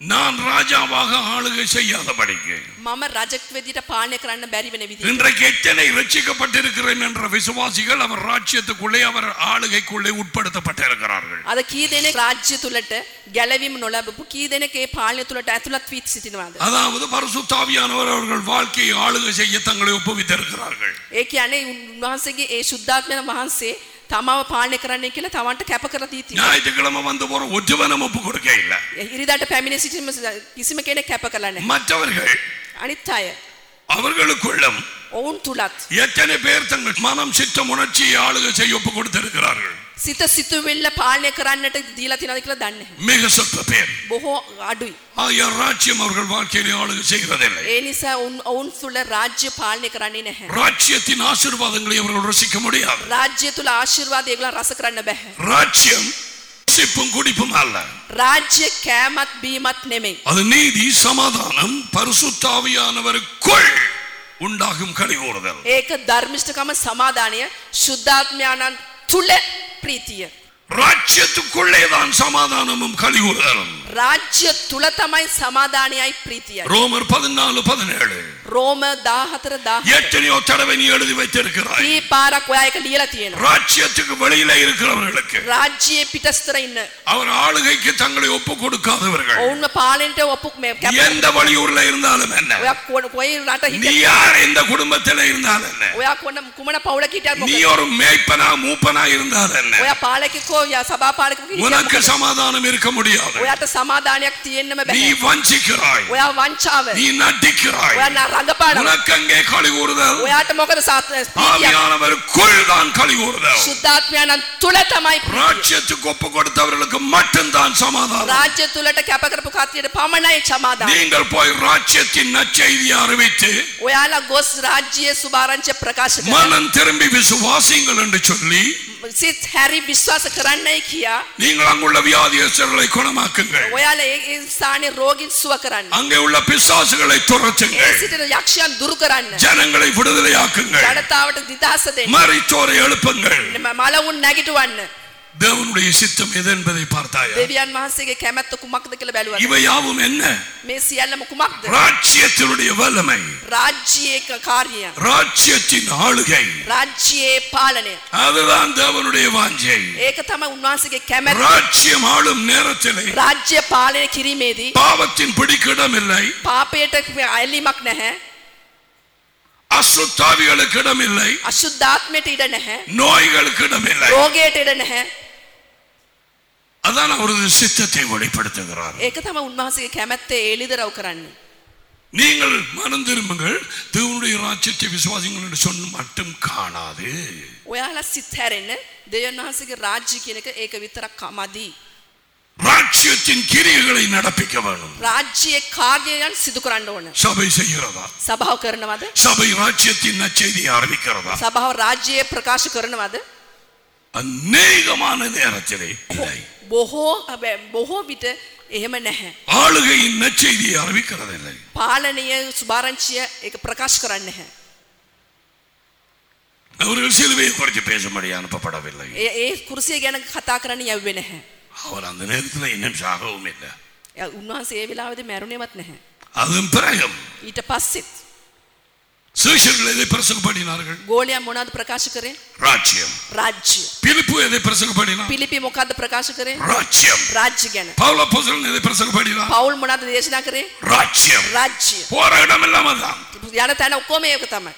நான் ராஜாவாக ஆளுகை செய்யாதபடிக்கு මම රජක් වෙදිට පාලනය කරන්න බැරි වෙන විදිහට இன்றைக்கு எத்தனை ரட்சிக்கப்பட்டிருக்கிறேன் என்ற விசுவாசிகள் அவர் ராஜ்யத்துக்குள்ளே அவர் ஆளுகைக்குள்ளே உட்படுத்தப்பட்டிருக்கிறார்கள் අද කී දෙනෙක් රාජ්‍ය තුලට ගැලවීම නොලබපු කී දෙනෙක් ඒ පාලනය තුලට ඇතුළත් වී සිටිනවාද அதாவது பரிசுத்தாவியானவர் அவர்கள் வாழ்க்கையை ஆளுகை செய்ய தங்களை ஒப்புவித்திருக்கிறார்கள் ඒ කියන්නේ උන්වහන්සේගේ ඒ ශුද්ධාත්මයන් වහන්සේ තමාව පාලනය කරන්නයි කියලා තවන්ට කැප කරලා දී තියෙනවා. ஞாயிற்றுக்கிழமை வந்து போற ஒற்றுவனம் ஒப்பு கொடுக்க இல்லை ඉරිදාට පැමිණ සිටින කිසිම කෙනෙක් කැප කරලා නැහැ. மற்றவர்கள் අනිත් අය அவர்களுக்குள்ளும் ඔවුන් තුලත් எத்தனை பேர் தங்கள் மனம் சித்தம் உணர்ச்சியை ஆளுகை செய்ய ஒப்பு கொடுத்திருக்கிறார்கள் සිත සිතුවිල්ල පාලනය කරන්නට දීලා තියෙනවද කියලා දන්නේ නැහැ. மிக சொற்ப பேர் බොහෝ අඩුයි. ஆகிய ராஜ்யம் அவர்கள் வாழ்க்கையிலே ஆளுகை செய்கிறதில்லை ඒ නිසා ඔවුන් ඔවුන් තුල රාජ්‍ය පාලනය කරන්නේ නැහැ. ராஜ்யத்தின் ஆசீர்வாதங்களை அவர்கள் ரசிக்க முடியாது රාජ්‍ය තුල ආශිර්වාද ඒගොල්ලන් රස කරන්න බෑ. ராஜ்யம் சிப்பும் குடிப்பும் அல்ல රාජ්‍ය කෑමත් බීමත් නෙමෙයි. அது நீதி சமாதானம் பரிசுத்தாவியானவருக்குள் உண்டாகும் கழிவுறுதல் ඒක ධර්මිෂ්ඨකම සමාදානය ශුද්ධාත්මයාණන් තුල ප්‍රීතිය. ராஜ்யத்துக்குள்ளே தான் சமாதானமும் கழிவுறுதலும் රාජ්‍ය තුල තමයි සමාදානයයි ප්‍රීතියයි. ரோமர் பதினாலு பதினேழு රෝම 14 10 எத்தனையோ தடவை நீ எழுதி வைத்திருக்கிறாய் කී පාරක් ඔයා එක ලියලා තියෙනවා. ராஜ்யத்துக்கு வெளியில இருக்கிறவர்களுக்கு රාජ්‍යයේ පිටස්තර ඉන්න அவர் ஆளுகைக்கு தங்களை ஒப்பு கொடுக்காதவர்கள் ඔවුන්ව පාලනයට ඔප්පු මේ කැප எந்த வழியூர்ல இருந்தாலும் என்ன ඔයා කො- කොයි රට நீ හිටියත් யார் எந்த குடும்பத்தில் இருந்தாலும் என்ன ඔයා කොන කුමන පවුලක හිටියත් நீ මොකද? ஒரு மேய்ப்பனா மூப்பனா இருந்தால் என்ன ඔයා පාලකෙකෝ යා සභා පාලකෙකෝ හිටියත් உனக்கு මොකද? சமாதானம் இருக்க முடியாது ඔයාට සමාදානයක් තියෙන්නම நீ බෑ. வஞ்சிக்கிறாய் ඔයා වංචාව. நீ நடிக்கிறாய் ඔයා න- රඟපානවා. உனக்கு அங்கே களி கூறுதல் ඔයාට මොකද සාත්- ප්‍රීතියක්? ஆவியானவருக்குள் தான் களி கூறுதல் ශුද්ධාත්මයන්න් තුල තමයි ප්‍රීතිය. ராஜ்யத்துக்கு ஒப்பு கொடுத்தவர்களுக்கு மட்டும்தான் சமாதானம் රාජ්‍ය තුලට කැප කරපු කට්ටියට පමණයි සමාදානය. நீங்கள் போய் ராஜ்யத்தின் நற்செய்தியை அறிவித்து ඔයාලා ගොස් රාජ්‍යයේ සුභාරංචිය ප්‍රකාශ කරනවා. மனம் திரும்பி விசுவாசிங்கள் என்று சொல்லி සිත් හැරි විශ්වාස කරන්නයි කියා நீங்கள் அங்குள்ள வியாதியஸ்தர்களை குணமாக்குங்கள் ඔයාලා ඒ ඒ ස්ථානයේ රෝගීන් සුව කරන්න. அங்கே உள்ள பிசாசுகளை ඒ துரத்துங்கள் සිටින යක්ෂයන් දුරු කරන්න. ஜனங்களை விடுதலையாக்குங்கள் ජනතාවට නිදහස දෙන්න. மறித்தோரை எழுப்புங்கள் මලවුන් නැගිටවන්න. தேவனுடைய சித்தம் எது என்பதை பார்த்தாயா දෙවියන් වහන්සේගේ කැමැත්ත කුමක්ද කියලා බැලුවා. இவை யாவும் என்ன මේ සියල්ලම කුමක්ද? ராஜ்யத்தினுடைய வல்லமை රාජ්‍යයේ කාර්යය. ராஜ்யத்தின் ஆளுகை රාජ්‍යයේ පාලනය. அதுதான் தேவனுடைய வாஞ்சை ඒක තමයි උන්වහන්සේගේ කැමැත්ත. ராஜ்யம் ஆளும் நேரத்திலே රාජ්‍ය පාලනය කිරීමේදී பாவத்தின் பிடிக்கிடம் இல்லை පාපයට ඇල්ලීමක් නැහැ. அசுத்தாவிகளுக்கு இடம் இல்லை අශුද්ධාත්මයට ඉඩ නැහැ. நோய்களுக்கு இடம் இல்லை රෝගයට ඉඩ නැහැ. அதான் அவரது சித்தத்தை வெளிப்படுத்துகிறார் ඒක තමයි උන්වහන්සේගේ කැමැත්තේ එළිදරව් කරන්නේ. நீங்கள் மனம் திரும்புங்கள் தேவனுடைய ராஜ்யத்தை விசுவாசிங்கள் என்று சொன்ன மட்டும் காணாது ඔයාලා සිත් හැරෙන්න දෙවියන් වහන්සේගේ රාජ්‍ය කියන එක ඒක විතරක් මදි. ராஜ்யத்தின் கிரியைகளை நடப்பிக்க வேணும் රාජ්‍යයේ කාර්යයන් සිදු කරන්න ඕන. சபை செய்கிறதா සභාව කරනවද? சபை ராஜ்யத்தின் நற்செய்தியை அறிவிக்கிறதா සභාව රාජ්‍යයේ ප්‍රකාශ කරනවද? அநேகமான நேரத்திலே இல்லை බොහෝ හැබැයි බොහෝ විට එහෙම නැහැ. ஆளுகையின் நற்செய்தியை அறிவிக்கிறதில்லை පාලනය සුභාරංචිය ඒක ප්‍රකාශ කරන්නේ නැහැ. அவர்கள் சிலுவையை குறித்து பேசும்படி அனுப்பப்படவில்லை ඒ ඒ කුරුසිය ගැන කතා කරන්න යව්වේ නැහැ. அவர் அந்த நேரத்தில் இன்னும் சாகவும் இல்லை එයා උන්වහන්සේ ඒ වෙලාවේදී මැරුණේවත් නැහැ. அதுவும் பிறகும் ඊට පස්සෙත් சீஷர்கள் எதை பிரசங்கப்படினார்கள் ගෝලයා මොනවද ප්‍රකාශ කරේ? ராஜ்யம் රාජ්‍ය. பிலிப்பு எதை பிரசங்கப்படினார் පිලිපි මොකද්ද ප්‍රකාශ කරේ? ராஜ்யம் රාජ්‍ය ගැන. பவுல அப்போஸ்தலன் எதை பிரசங்கப்படினார் පවුල් මොනවද දේශනා කරේ? ராஜ்யம் රාජ්‍ය. போற இடம் இல்லாம தான் යන තැන ඔක්කොම ඒක තමයි.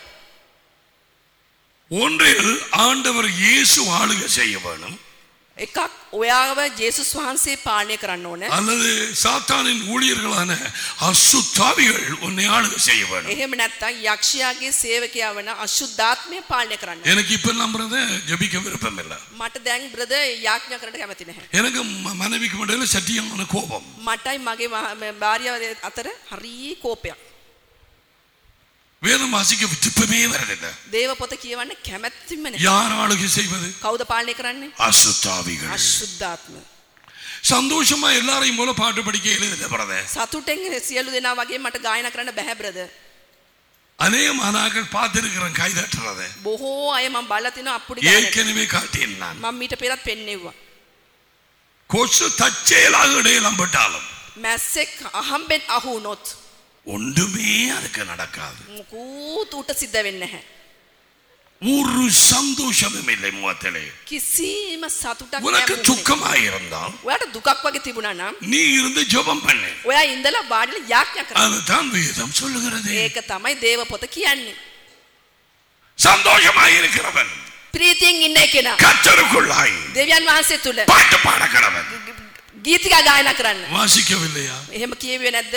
ஒன்றில் ஆண்டவர் இயேசு ஆளுகை செய்ய வேணும் එකක් ඔයාව ජේසුස් වහන්සේ පාලනය කරන්න ඕන. அல்லது சாத்தானின் ஊழியர்களான அசுத்தாவிகள் உன்னை ஆளுகை செய்ய வேணும் එහෙම නැත්නම් යක්ෂයාගේ සේවකයා වන අශුද්ධාත්මය පාලනය කරන්න. எனக்கு இப்ப நம்புறத ஜபிக்க விருப்பம் இல்லை මට දැන් බ්‍රදර් යාඥා කරන්න කැමති නැහැ. எனக்கு ம- மனைவிக்கு இடையில சட்டியமான கோபம் මටයි මගේ මහ- භාර්යාව අතර හරි කෝපයක්. வேதம் வாசிக்க விருப்பமே வரதில்லை දේව පොත කියවන්න කැමැත්තිම නැහැ. யார் ஆளுகை செய்வது කවුද පාලනය කරන්නේ? அசுத்தாவிகள் අශුද්ධාත්ම. சந்தோஷமா எல்லாரையும் போல பாட்டு படிக்க எழுதின பிரதர் සතුටෙන් සියලු දෙනා වගේ මට ගායනා කරන්න බෑ බ්‍රදර්. அநேக மாணாக்கள் பார்த்திருக்கிறேன் கை தட்டுறத බොහෝ අය මම බලලා තිනවා අප්පුඩි ගායනා. ஏற்கனவே காட்டியேன் நான் මම මීට පෙරත් පෙන්නේවා. கொசு தற்செயலாக இடையெல்லாம் பட்டாலும் මැස්සෙක් අහම්බෙන් අහුනොත් ஒன்றுமே அதுக்கு நடக்காது මුකූත් ඌට සිද්ධ වෙන්න හැ. ஒரு சந்தோஷமும் இல்லை முகத்திலே කිසිීම සතුටක් නෑ உனக்கு මුහුණේ. துக்கமாயிருந்தால் ඔයාට දුකක් වගේ තිබුණා නම් நீ இருந்து ஜெபம் பண்ணு ඔයා ඉඳලා වාඩිලා යාඥා කරන්න. அதுதான் வேதம் சொல்லுகிறது ඒක තමයි දේව පොත කියන්නේ. சந்தோஷமாயிருக்கிறவன் ප්‍රීතියෙන් ඉන්න කෙනා கத்தருக்குள்ளாய் දෙවියන් වහන්සේ තුල பாட்டு பாடக்கிறவன் ගීතිකා ගායනා කරන්න. வாசிக்கவில்லையா එහෙම කියුවේ නැද්ද?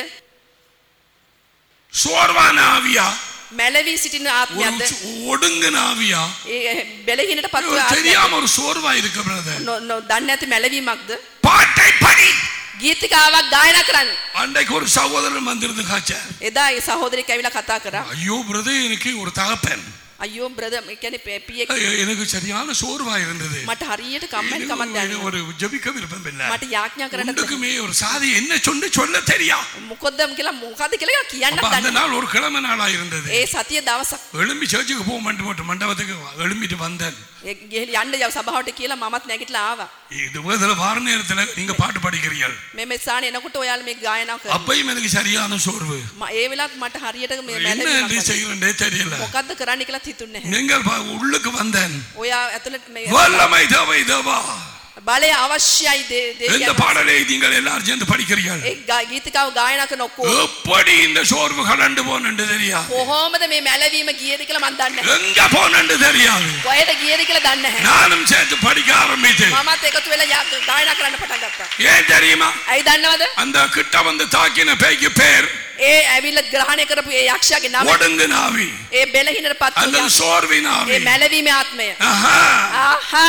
சோர்வான ஆவியா මැලවී සිටින ஒரு ආත්මයක්ද? ஒடுங்கின ஆவியா ඒ බෙලහිනට පත්ව ஒரு ආත්මයක්ද? தெரியாம ஒரு சோர்வா இருக்கு பிரதர் නො- නො- දන්නේ නැති මැලවීමක්ද? பாட்டை படி ගීතිකාවක් ගායනා කරන්න. அன்றைக்கு ஒரு சகோதரன் வந்திருந்து காய்ச்ச එදා ඒ සහෝදරයෙක් ඇවිල්ලා කතා කරා. ஐயோ பிரதர் எனக்கு ஒரு தகப்பன் අයියෝ බ්‍රදර් ඒ කියන්නේ පේ- පියෙක් ஐயோ, எனக்கு சரியான சோர்வா இருந்தது මට හරියට කම්මැලි எனக்கு කමක් දැනෙනවා. ஒரு ஜெபிக்க விருப்பம் இல்ல මට යාඥා කරන්න බැහැ. ஒன்றுக்குமே ஒரு சாதி என்ன சொன்னு சொல்ல தெரியா මොකොද්ද කියලා මොකද්ද කියලා කියන්න அப்ப அந்த දන්නේ. நாள் ஒரு கிழமை நாளா இருந்தது ඒ சතිය දවසක් எழும்பி சர்ச்சுக்கு போக மாட்டேன் மட்டும் மண்டபத்துக்கு எழும்பிட்டு வந்தேன் ඒ ගෙහලි යන්න යව සභාවට කියලා මමත් නැගිටලා ආවා. இது முதல்ல வார நேரத்துல நீங்க பாட்டு படிக்கிறீர்கள் මේ මේ ස්ථානේ එනකොට ඔයාලා මේ ගායනා කරා. அப்பயும் எனக்கு சரியான சோர்வு ම- ඒ වෙලාවත් මට හරියට මේ என்ன என்று මැලවීමක් වගේ. செய்யறேன்னே தெரியல මොකද්ද කරන්න කියලා හිතුන්නේ නැහැ. நீங்கள் பா- உள்ளுக்கு வந்தேன் ඔයා ඇතුළට මේ வல்லமை தேவை தேவா බලය අවශ්‍යයි දේ இந்த දෙවියන් වහන්සේ. பாடலை நீங்கள் எல்லாரும் சேர்ந்து படிக்கிறீர்கள் ඒ ගා- ගීතිකාව ගායනා කරන ඔක්කොම எப்படி இந்த சோர்வு கடந்து போனன்னு தெரியாது කොහොමද මේ මැලවීම ගියේද කියලා මම දන්නේ නැහැ. எங்க போனன்னு தெரியாது කොහෙද ගියේද කියලා දන්නේ නැහැ. நானும் சேர்த்து படிக்க ஆரம்பித்தேன் මමත් එකතු වෙලා යා- ගායනා කරන්න පටන් ගත්තා. ஏன் தெரியுமா ඇයි දන්නවද? அந்த கிட்ட வந்து தாக்கின பேய்க்கு பேர் ඒ ඇවිල්ලා ග්‍රහණය කරපු ඒ යක්ෂයාගේ නම ஒடுங்கு நாவி ඒ බෙලහිනට පත් වූ அல்லது යක්ෂ- சோர்வின் ஆவி ඒ මැලවීමේ ආත්මය. ஆஹா. ආහා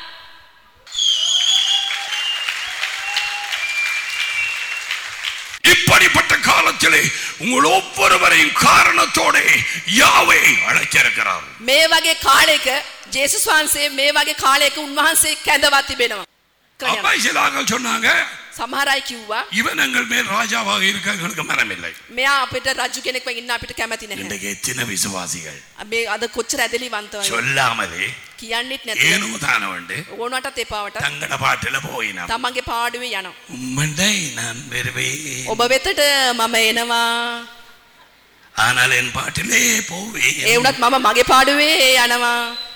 இப்படிப்பட்ட காலத்திலே உங்கள் ஒவ்வொருவரையும் காரணத்தோட யாவை அழைச்சிருக்கிறார் මේ වගේ කාලයක ජේසුස් වහන්සේ මේ වගේ කාලයක උන්වහන්සේ කැඳවා තිබෙනවා. කරනවා. அப்பா சிலாக்கள் சொன்னாங்க සමහර අය කිව්වා இவன் எங்கள் மேல் ராஜாவாக இருக்க எங்களுக்கு மனமில்லை මෙයා අපිට රජු කෙනෙක්ව ඉන්න අපිට කැමති නැහැ. இன்றைக்கு எத்தனை விசுவாசிகள் මේ අද කොච්චර ඇදලිවන්තවද சொல்லாமலே කියන්නෙත් නැති. ஏனோ தானவண்டு ඕනටත් එපාවට தங்கட பாட்டுல போயினா තමන්ගේ පාඩුවේ යනවා. உம்மண்டை நான் வருவேன் ඔබ වෙතට මම එනවා. ஆனால் என் பாட்டிலே போவேன் ඒ වුණත් මම මගේ පාඩුවේ යනවා.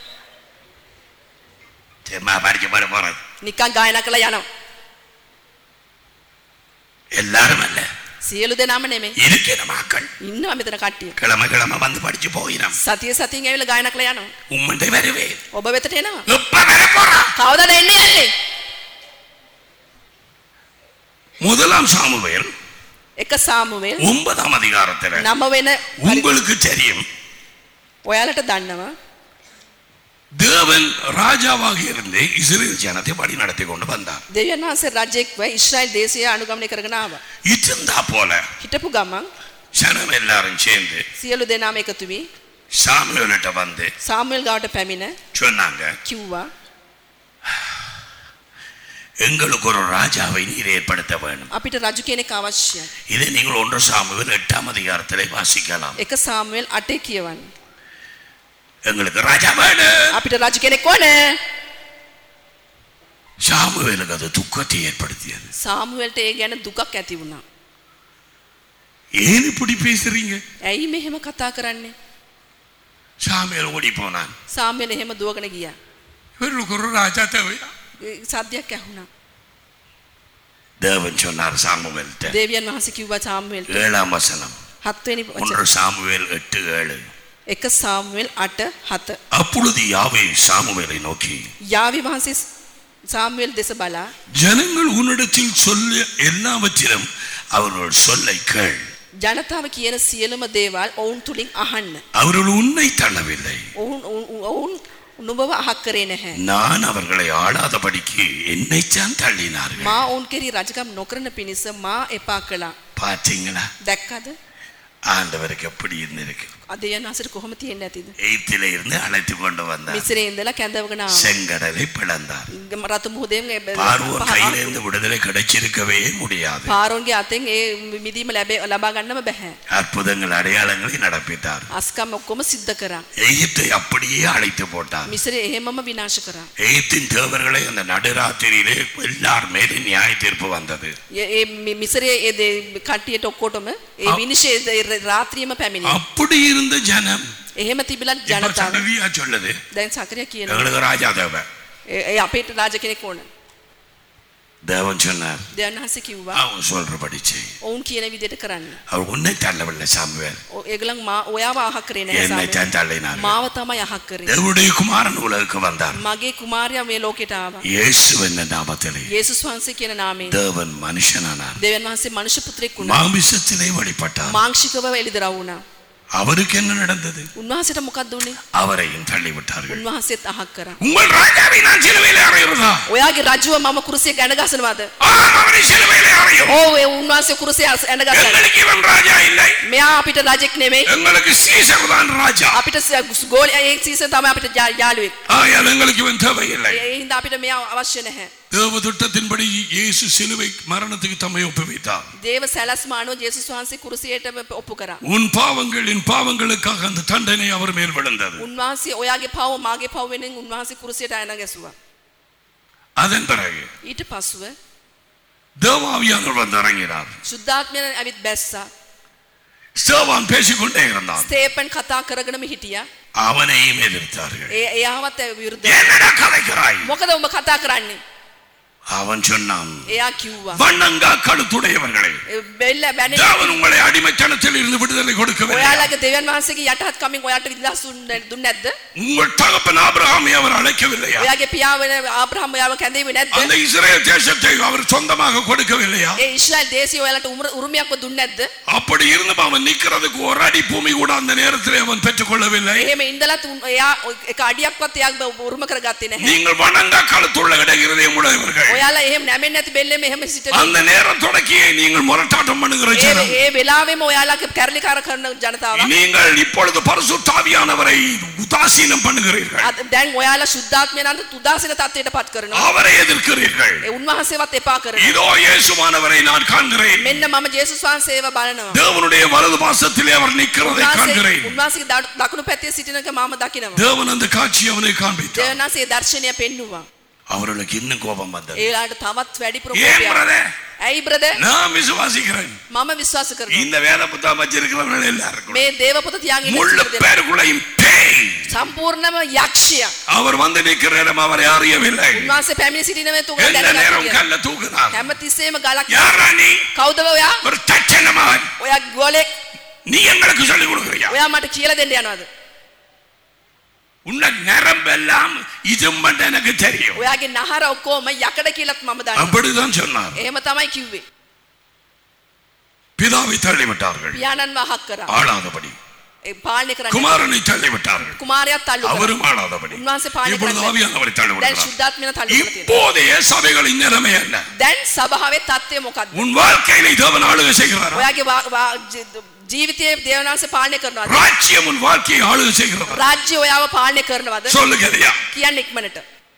சும்மா படிக்க போற போறது නිකන් ගායනා කළා යනවා. எல்லாரும் அல்ல සියලු දෙනාම නෙමෙයි. இருக்கிற மக்கள் ඉන්නවා මෙතන කට්ටිය. கிழமை கிழமை வந்து படிச்சு போயிடும் සතිය සතියෙන් ඇවිල්ලා ගායනා කළා යනවා. உம்மண்டை வருவேன் ඔබ වෙතට එනවා. எப்ப வரப்போறான் කවදද එන්නේ යන්නේ? முதலாம் சாமுவேல் එක සාමුවෙල් ஒன்பதாம் அதிகாரத்துல නම වෙන உங்களுக்கு தெரியும் ඔයාලට දන්නවා தேவன் ராஜாவாக இருந்து இஸ்ரேல் ஜனத்தை வழி நடத்தி கொண்டு வந்தார் දෙවියන් වහන්සේ රජෙක්ව ඉස්රායිල් දේශය අනුගමනය කරගෙන ආවා. இருந்தா போல හිටපු ගමන් ஜனம் எல்லாரும் சேர்ந்து සියලු දෙනාම එකතු වී சாமுவேல்கிட்ட வந்து සාමුවෙල් ගාවට පැමිණ சொன்னாங்க කිව්වා எங்களுக்கு ஒரு ராஜாவை நீர் ஏற்படுத்த வேண்டும் අපිට රජු කෙනෙක් අවශ්‍යයි. இதை நீங்கள் ஒன்று சாமுவேல் எட்டாம் அதிகாரத்திலே வாசிக்கலாம் එක සාමුවෙල් 8 කියවන්න. எங்களுக்கு ராஜா வேணும் අපිට රජු කෙනෙක් ඕන. சாமுவேலுக்கு அது துக்கத்தை ஏற்படுத்தியது සාමුවෙල්ට ඒ ගැන දුකක් ඇති වුණා. ஏன் இப்படி பேசுறீங்க ඇයි මෙහෙම කතා කරන්නේ? சாமுவேல் ஓடி போனான் සාමුවෙල් එහෙම දුවගෙන ගියා. இவர்களுக்கு ஒரு ராஜா தேவையா ඒ සද්දයක් ඇහුණා. தேவன் சொன்னார் சாமுவேல்கிட்ட දේවියන් වහන්සේ කිව්වා සාමුවෙල්ට ஏழாம் வசனம் හත්වෙනි ஒன்று වචන. சாமுவேல் எட்டு ஏழு එක සාමුවෙල් 8 7. அப்பொழுது யாவே சாமுவேலை நோக்கி යාවි වහන්සේ සාමුවෙල් දෙස බලා ஜனங்கள் உன்னிடத்தில் சொல்ல எல்லாவற்றிலும் அவர்கள் சொல்லை கேள் ජනතාව කියන සියලුම දේවල් ඔවුන් තුලින් අහන්න. அவர்கள் உன்னை தள்ளவில்லை ඔවුන් ඔවුන්- ඔවුන් නුඹව අහක් කරේ නැහැ. நான் அவர்களை ஆளாதபடிக்கு என்னைத்தான் தள்ளினார்கள் මා ඔවුන් කෙරෙහි රජකම් නොකරන පිණිස මා එපා කළා. பார்த்தீங்களா දැක්කද? ஆண்டவருக்கு எப்படி இருந்திருக்கு දෙවියන් වහන්සේට කොහොම තියෙන්නේ නැතිද? எய்த்தில இருந்து அழைத்து கொண்டு வந்தார் මිස්රේ ඉඳලා කැඳවගෙන ආවා. செங்கடலை பிளந்தார் රතු මුහුදෙන් ඒ බ- பார்வோன் පහ- கையில இருந்து விடுதலை கிடைச்சிருக்கவே முடியாது පාරොන්ගේ අතෙන් ඒ මිදීම ලැබේ ලබා ගන්නම බෑ. அற்புதங்கள் அடையாளங்களை நடப்பித்தார் අස්කම් ඔක්කොම සිද්ධ කරා. எகிப்தை அப்படியே அழைத்து போட்டார் මිස්රේ එහෙමම විනාශ කරා. எகிப்தின் தேவர்களை அந்த நடுராத்திரியிலே எல்லார் மேலும் நியாய தீர்ப்பு வந்தது ඒ ඒ මි- මිස්රේ ඒ දේ- කට්ටියට ඔක්කොටම ඒ අ- විනිශ්චය ද- රාත්‍රියම පැමිණියා. அப்படி இருந்த ஜனம் එහෙම තිබිලත් இப்ப ජනතාව சடவியா சொல்லுது දැන් සකරියා කියනවා எங்களுக்கு ராஜா தேவை ඒ ඒ අපේට රාජ කෙනෙක් ඕන. தேவன் சொன்னார் දෙවියන් වහන්සේ කිව්වා அவன் சொல்றபடி செய் ඔවුන් කියන විදිහට කරන්න. அவர் உன்னை தள்ளவில்லை சாமுவேல் ඔ- ඒගොල්ලන් මා ඔයාව අහක් කරේ නැහැ என்னை සාමූවෙල්. தான் தள்ளினார் මාව තමයි අහක් කරේ. தேவனுடைய குமாரன் உலகுக்கு வந்தார் මගේ කුමාරයා මේ ලෝකෙට ආවා. இயேசு என்ற நாமத்திலே යේසුස් වහන්සේ කියන නාමයෙන් தேவன் மனுஷனானார் දෙවියන් වහන්සේ මනුෂ්‍ය පුත්‍රයෙක් වුණා. மாமிசத்திலே வழிபட்டார் මාංශිකව එළිදරව් වුණා. அவருக்கு என்ன நடந்தது උන්වහන්සේට මොකක්ද උනේ? அவரையும் தள்ளிவிட்டார்கள் උන්වහන්සේත් අහක් කරා. உங்கள் ராஜாவை நான் சிலுவையிலே அறையுறதா ඔයාගේ රජුව මම කුරුසිය ගැන ගසනවාද? ஆம் அவரை சிலுவையிலே அறையும் ඕ ඒ උන්වහන්සේ කුරුසිය ඇඳ ගසන. எங்களுக்கு இவன் ராஜா இல்லை මෙයා අපිට රජෙක් නෙමෙයි. எங்களுக்கு சீசர் தான் ராஜா අපිට ස- ගෝලි ඒ සීසන් තමයි අපිට ජා- යාළුවෙක්. ஆகையால் எங்களுக்கு இவன் தேவையில்லை ඒ හින්දා අපිට මෙයා අවශ්‍ය නැහැ. தேவ திட்டத்தின்படி இயேசு சிலுவை மரணத்துக்கு தம்மை ஒப்புவித்தார் දේව සැලස්ම අනුව ජේසුස් වහන්සේ කුරුසියට ඔප්පු කරා. உன் பாவங்களின் பாவங்களுக்காக அந்த தண்டனை அவர் மேல் விழுந்தது උන්වහන්සේ ඔයාගේ පව මාගේ පව වෙනින් උන්වහන්සේ කුරුසියට අයන ගැසුවා. அதன் பிறகு ඊට පසුව தேவாவியானவர் வந்து இறங்கினார் සුද්ධාත්මයන් ඇවිත් බැස්සා. ஸ்தேவான் பேசிக்கொண்டே இருந்தான் ස්තේපන් කතා කරගෙනම හිටියා. அவனையும் எதிர்த்தார்கள் ඒ එයාවත් විරුද්ධ. என்னடா கதைக்கிறாய் මොකද උඹ කතා කරන්නේ? அவன் சொன்னான் එයා කිව්වා. வண்ணங்கா கழுத்துடையவர்களே ඒ බෙල්ල බැනේ. தேவன் உங்களை அடிமைத்தனத்தில் இருந்து விடுதலை கொடுக்கவில்லை ඔයාලගේ දෙවියන් වහන්සේගේ යටහත් කමින් ඔයාට විදහස් දුන්නේ නැද්ද? உங்கள் தகப்பன் ஆபிரகாமை அவர் அழைக்கவில்லையா ඔයාගේ පියා වෙන ආබ්‍රහම් ඔයාව කැඳෙන්නේ නැද්ද? அந்த இஸ்ரேல் தேசத்தை அவர் சொந்தமாக கொடுக்கவில்லையா ඒ ඊශ්‍රායල් දේශය ඔයාලට උමර- උරුමයක්ව දුන්නේ නැද්ද? அப்படி இருந்தும் அவன் நிக்கிறதுக்கு ஒரு அடி பூமி கூட அந்த நேரத்தில் அவன் பெற்றுக்கொள்ளவில்லை එහෙම ඉඳලත් උන්- එයා ඔය එක අඩියක්වත් එයා උරුම කරගත්තේ නැහැ. நீங்கள் வணங்கா காலத்துள்ள இடைகிறதையும் உடையவர்கள் ඔයාලා එහෙම නැමෙන්නේ නැති බෙල්ලෙම එහෙම සිටින அந்த நேரம் தொடக்கியே நீங்கள் முரட்டாட்டம் பண்ணுகிற ඒ ஜனம் ඒ වෙලාවෙම ඔයාලගේ කැරලිකාර කරන ජනතාව நீங்கள் இப்பொழுது பரிசுத்தாவியானவரை உதாசீனம் பண்ணுகிறீர்கள் අද දැන් ඔයාලා ශුද්ධාත්මයන්ට තුදාසින තත්ත්වයට පත් කරනවා. அவரை எதிர்க்கிறீர்கள் ඒ උන්වහන්සේවත් එපා කරනවා. இதோ இயேசுமானவரை நான் காண்கிறேன் මෙන්න මම ජේසුස් වහන්සේව බලනවා. தேவனுடைய வலது பாசத்திலே அவர் நிற்கிறதை උන්වහන්සේ காண்கிறேன் උන්වහන්සේගේ දකුණු- දකුණු පැත්තේ සිටිනක මම දකිනවා. தேவன் அந்த காட்சி அவனை காண்பித்தார் දෙවනාසේ දර්ශනය පෙන්නුවා. அவர்களுக்கு இன்னும் கோபம் வந்தது ඒලාට තවත් වැඩි ஏன் ප්‍රකෝපයක්. brother? ඇයි බ්‍රදර්? நான் விசுவாசிக்கிறேன் මම විශ්වාස කරනවා. இந்த வேத புத்தகம் வச்சிருக்கிறவர்கள் எல்லாருக்கும் මේ දේවපොත තියාගෙන ඉන්න முள்ள සියලු දෙනා பேருக்குள்ளையும் பேய் සම්පූර්ණම යක්ෂයා. அவர் வந்து நிற்கிற இடம் அவரை அறியவில்லை උන්වහන්සේ පැමිණ සිටිනවේ තුග எந்த நேரம் දැනගන්න. கல்ல தூக்குனார் හැම තිස්සෙම ගලක් யாரா நீ කවුද ඔයා? ஒரு தச்சன மகன் ඔයා ගෝලෙක්. நீ எங்களுக்கு சொல்லிக் கொடுக்குறியா ඔයා මට කියලා දෙන්න යනවාද? உன்ன நரம்பெல்லாம் இது மட்டும் எனக்கு தெரியும் ඔයාගේ නහර ඔක්කොම යකඩ කියලාත් මම දන්නවා. அப்படிதான் சொன்னார் එහෙම තමයි කිව්වේ. பிதாவை தள்ளிவிட்டார்கள் පියාණන්ව අහක් කරා. ஆளாதபடி ඒ පාලනය කරන්න. குமாரனை தள்ளிவிட்டார்கள் කුමාරයාත් තල්ලු කරා. அவரும் ஆளாதபடி උන්වහන්සේ පාලනය இப்பொழுது කරන්නේ. ஆவியானவரை දැන් தள்ளிவிடுகிறார் ශුද්ධාත්මයන් තල්ලු කරලා තියෙනවා. இப்போதைய சபைகளின் நிலைமை என்ன දැන් සභාවේ தත්ත්වය මොකද්ද? உன் வாழ்க்கையில தேவன் ஆளுகை செய்கிறாரா ඔයාගේ වා- වා- ජී- ජීවිතයේ දේවනාංශ පාලනය කරනවද? ராஜ்யம் உன் வாழ்க்கையை ஆளுகை செய்கிறதா රාජ්‍ය ඔයාව පාලනය කරනවද? சொல்லுகதையா කියන්න ඉක්මනට.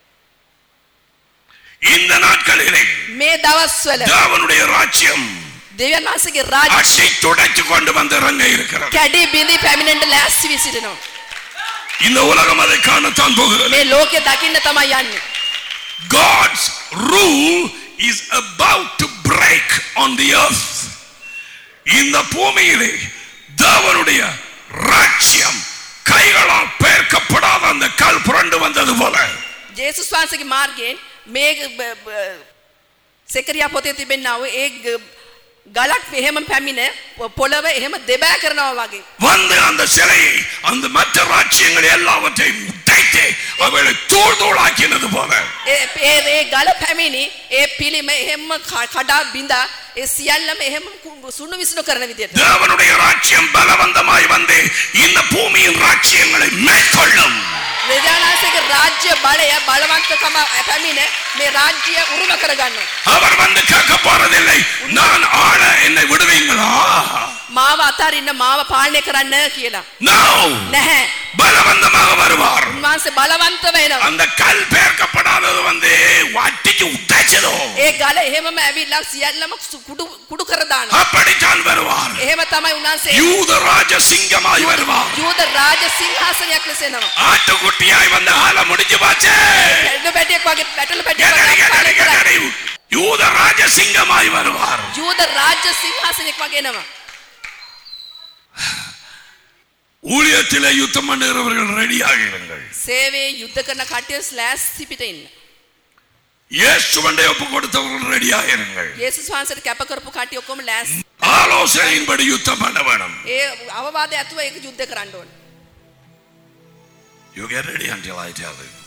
இந்த நாட்களிலே මේ දවස්වල தேவனுடைய ராஜ்யம் දෙවියන් වහන්සේගේ රාජ්‍ය அட்டை துடைச்சு கொண்டு வந்து இறங்க இருக்கிறது කැඩි බිඳි පැමිණෙන්න ලෑස්ති වී සිටිනවා. இந்த உலகம் அதை காணத்தான் போகிறது මේ ලෝකෙ දකින්න තමයි යන්නේ. God's rule is about to break on the earth. இந்த பூமியிலே தேவனுடைய ராஜ்யம் கைகளால் பெயர்க்கப்படாத அந்த கல் புரண்டு வந்தது போல ජේසුස් වහන්සේගේ මාර්ගයෙන් මේ බ- බ- සෙකරියා පොතේ තිබෙනා වූ ඒ ග- ගලක් එහෙම පැමිණ පොළව එහෙම දෙබෑ කරනවා වගේ. வந்து அந்த சிலையை அந்த மற்ற ராஜ்யங்கள் எல்லாவற்றையும் உடைத்து அவளை தூள் தூளாக்கினது போல ඒ ඒ ඒ ගල පැමිණි ඒ පිළිම එහෙම ක- කඩා බිඳා ඒ සියල්ලම එහෙම කුඹු- සුණු විසුණු කරන විදියට. தேவனுடைய ராஜ்யம் பலவந்தமாய் வந்து இந்த பூமியின் ராஜ்யங்களை மேற்கொள்ளும் දෙවියන්වහන්සේගේ රාජ්‍ය බලය බලවන්තකම පැමිණ මේ රාජ්‍ය උරුම කරගන්නවා. அவர் வந்து கேட்க போறதில்லை நான் ஆள என்னை விடுவீங்களா මාව අතාරින්න මාව පාලනය කරන්න කියලා. No! නැහැ. பலவந்தமாக வருவார் උන්වහන්සේ බලවන්ත වෙනවා. அந்த கல் பெயர்க்கப்படாதது வந்து வட்டிக்கு உடைச்சதோ ඒ ගල එහෙමම ඇවිල්ලා සියල්ලම සු- කුඩු කුඩු කර දානවා. அப்படித்தான் வருவார் එහෙම තමයි උන්වහන්සේ யூத ராஜ சிங்கமாய் வருவார் යූද රාජ සිංහාසනයක් ලෙස එනවා. ஆட்டுக்குட்டியாய் வந்த ஆள முடிஞ்சு பாச்சே පැඩු පැටියෙක් වගේ පැටල கெடடி, පැටියෙක් கெடடி, වගේ පාලනය කරා. கெடடி. யூத ராஜ சிங்கமாய் வருவார் යූද රාජ්‍ය සිංහාසනයක් වගේ එනවා. ஊழியத்திலே யுத்தம் பண்ணுகிறவர்கள் ரெடியாக இருங்கள் සේවයේ යුද්ධ කරන කට්ටිය ස්ලෑස්ති පිට ඉන්න. இயேசுவண்டை ஒப்பு கொடுத்தவர்கள் ரெடியாக இருங்கள் යේසුස් වහන්සේට කැප කරපු කට්ටිය ඔක්කොම ලෑස්ති. ஆலோசனையின்படி யுத்தம் பண்ண வேணும் ඒ අවවාද ඇතුව ඒක යුද්ධ කරන්න ඕන. You get ready until I tell you.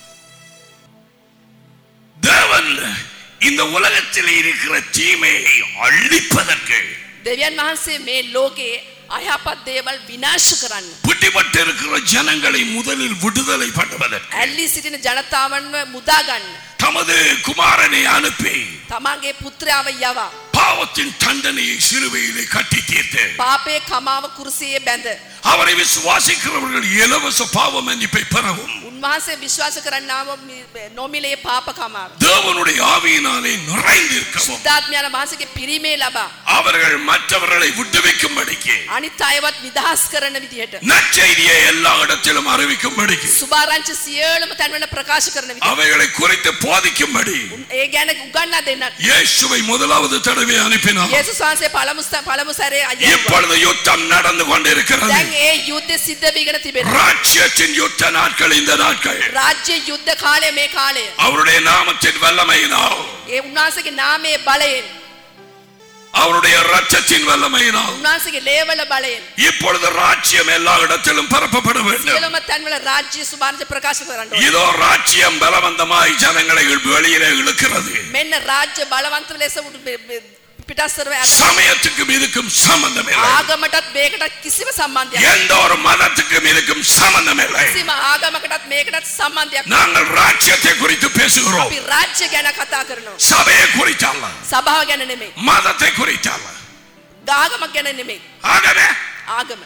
தேவன் இந்த உலகத்தில் இருக்கிற தீமையை அழிப்பதற்கு දෙවියන් වහන්සේ මේ ලෝකයේ අයහපත් දේවල් විනාශ කරන්න. பிடிபட்டு இருக்கிற ஜனங்களை முதலில் விடுதலை பண்ணுவதற்கு ඇල්ලි සිටින ජනතාවන්ව මුදා ගන්න. தமது குமாரனை அனுப்பி තමන්ගේ පුත්‍රයාව යවා. பாவத்தின் தண்டனையை சிலுவையிலே கட்டி தீர்த்து පාපයේ කමාව කුරුසියේ බැඳ. அவரை விசுவாசிக்கிறவர்கள் இலவச பாவ மன்னிப்பை பெறவும் උන්වහන්සේ විශ්වාස කරන්නාව මි- නොමිලේ පාප කමාව. தேவனுடைய ஆவியினாலே நிறைந்திருக்கவும் ශුද්ධාත්මයන වහන්සේගේ පිරීමේ ලබා. அவர்கள் மற்றவர்களை விட்டுவிக்கும்படிக்கு අනිත් අයවත් නිදහස් කරන විදිහට. நற்செய்தியை எல்லா இடத்திலும் அறிவிக்கும்படிக்கு සුභාරංචි සියලුම තැන්වල ප්‍රකාශ කරන විදිහ. அவைகளை குறித்து போதிக்கும்படி ඒ ගැන උගන්නා දෙන්න. இயேசுவை முதலாவது தடவை அனுப்பினார் යේසුස් වහන්සේ පළමු ස- පළමු සැරේ අයියා. இப்பொழுது யுத்தம் நடந்து கொண்டிருக்கிறது දැන් ඒ යුද්ධ සිද්ධ වීගෙන තිබෙනවා. ராஜ்யத்தின் யுத்த நாட்கள் இந்த நாட்கள் රාජ්‍ය යුද්ධ කාලය මේ කාලය. அவருடைய நாமத்தின் வல்லமையினால் ඒ උන්වහන්සේගේ නාමයේ බලයෙන් அவருடைய ரத்தத்தின் வல்லமையினால் උන්වහන්සේගේ ලේවල බලයෙන් இப்பொழுது ராஜ்யம் எல்லா இடத்திலும் பரப்பப்பட வேண்டும் සියලුම තැන්වල රාජ්‍ය සුභාරංචි ප්‍රකාශ කරන්න ඕනේ. இதோ ராஜ்யம் பலவந்தமாய் ஜனங்களை வெளியிலே இழுக்கிறது මෙන්න රාජ්‍ය බලවන්ත ලෙස උඩු- බෙ- බෙ- පිටස්තරව ඇත. சமயத்துக்கும் இதுக்கும் சம்பந்தம் இல்லை ආගමටත් මේකටත් කිසිම සම්බන්ධයක් නැහැ. எந்த ஒரு மதத்துக்கும் இதுக்கும் சம்பந்தம் இல்லை කිසිම ආගමකටත් මේකටත් සම්බන්ධයක් නැහැ. நாங்கள் ராஜ்யத்தை குறித்து பேசுகிறோம் අපි රාජ්‍ය ගැන කතා කරනවා. சபையை குறித்தல்ல සභාව ගැන නෙමෙයි. மதத்தை குறித்தல்ல ආගමක් ගැන නෙමෙයි. ஆகவே ආගම.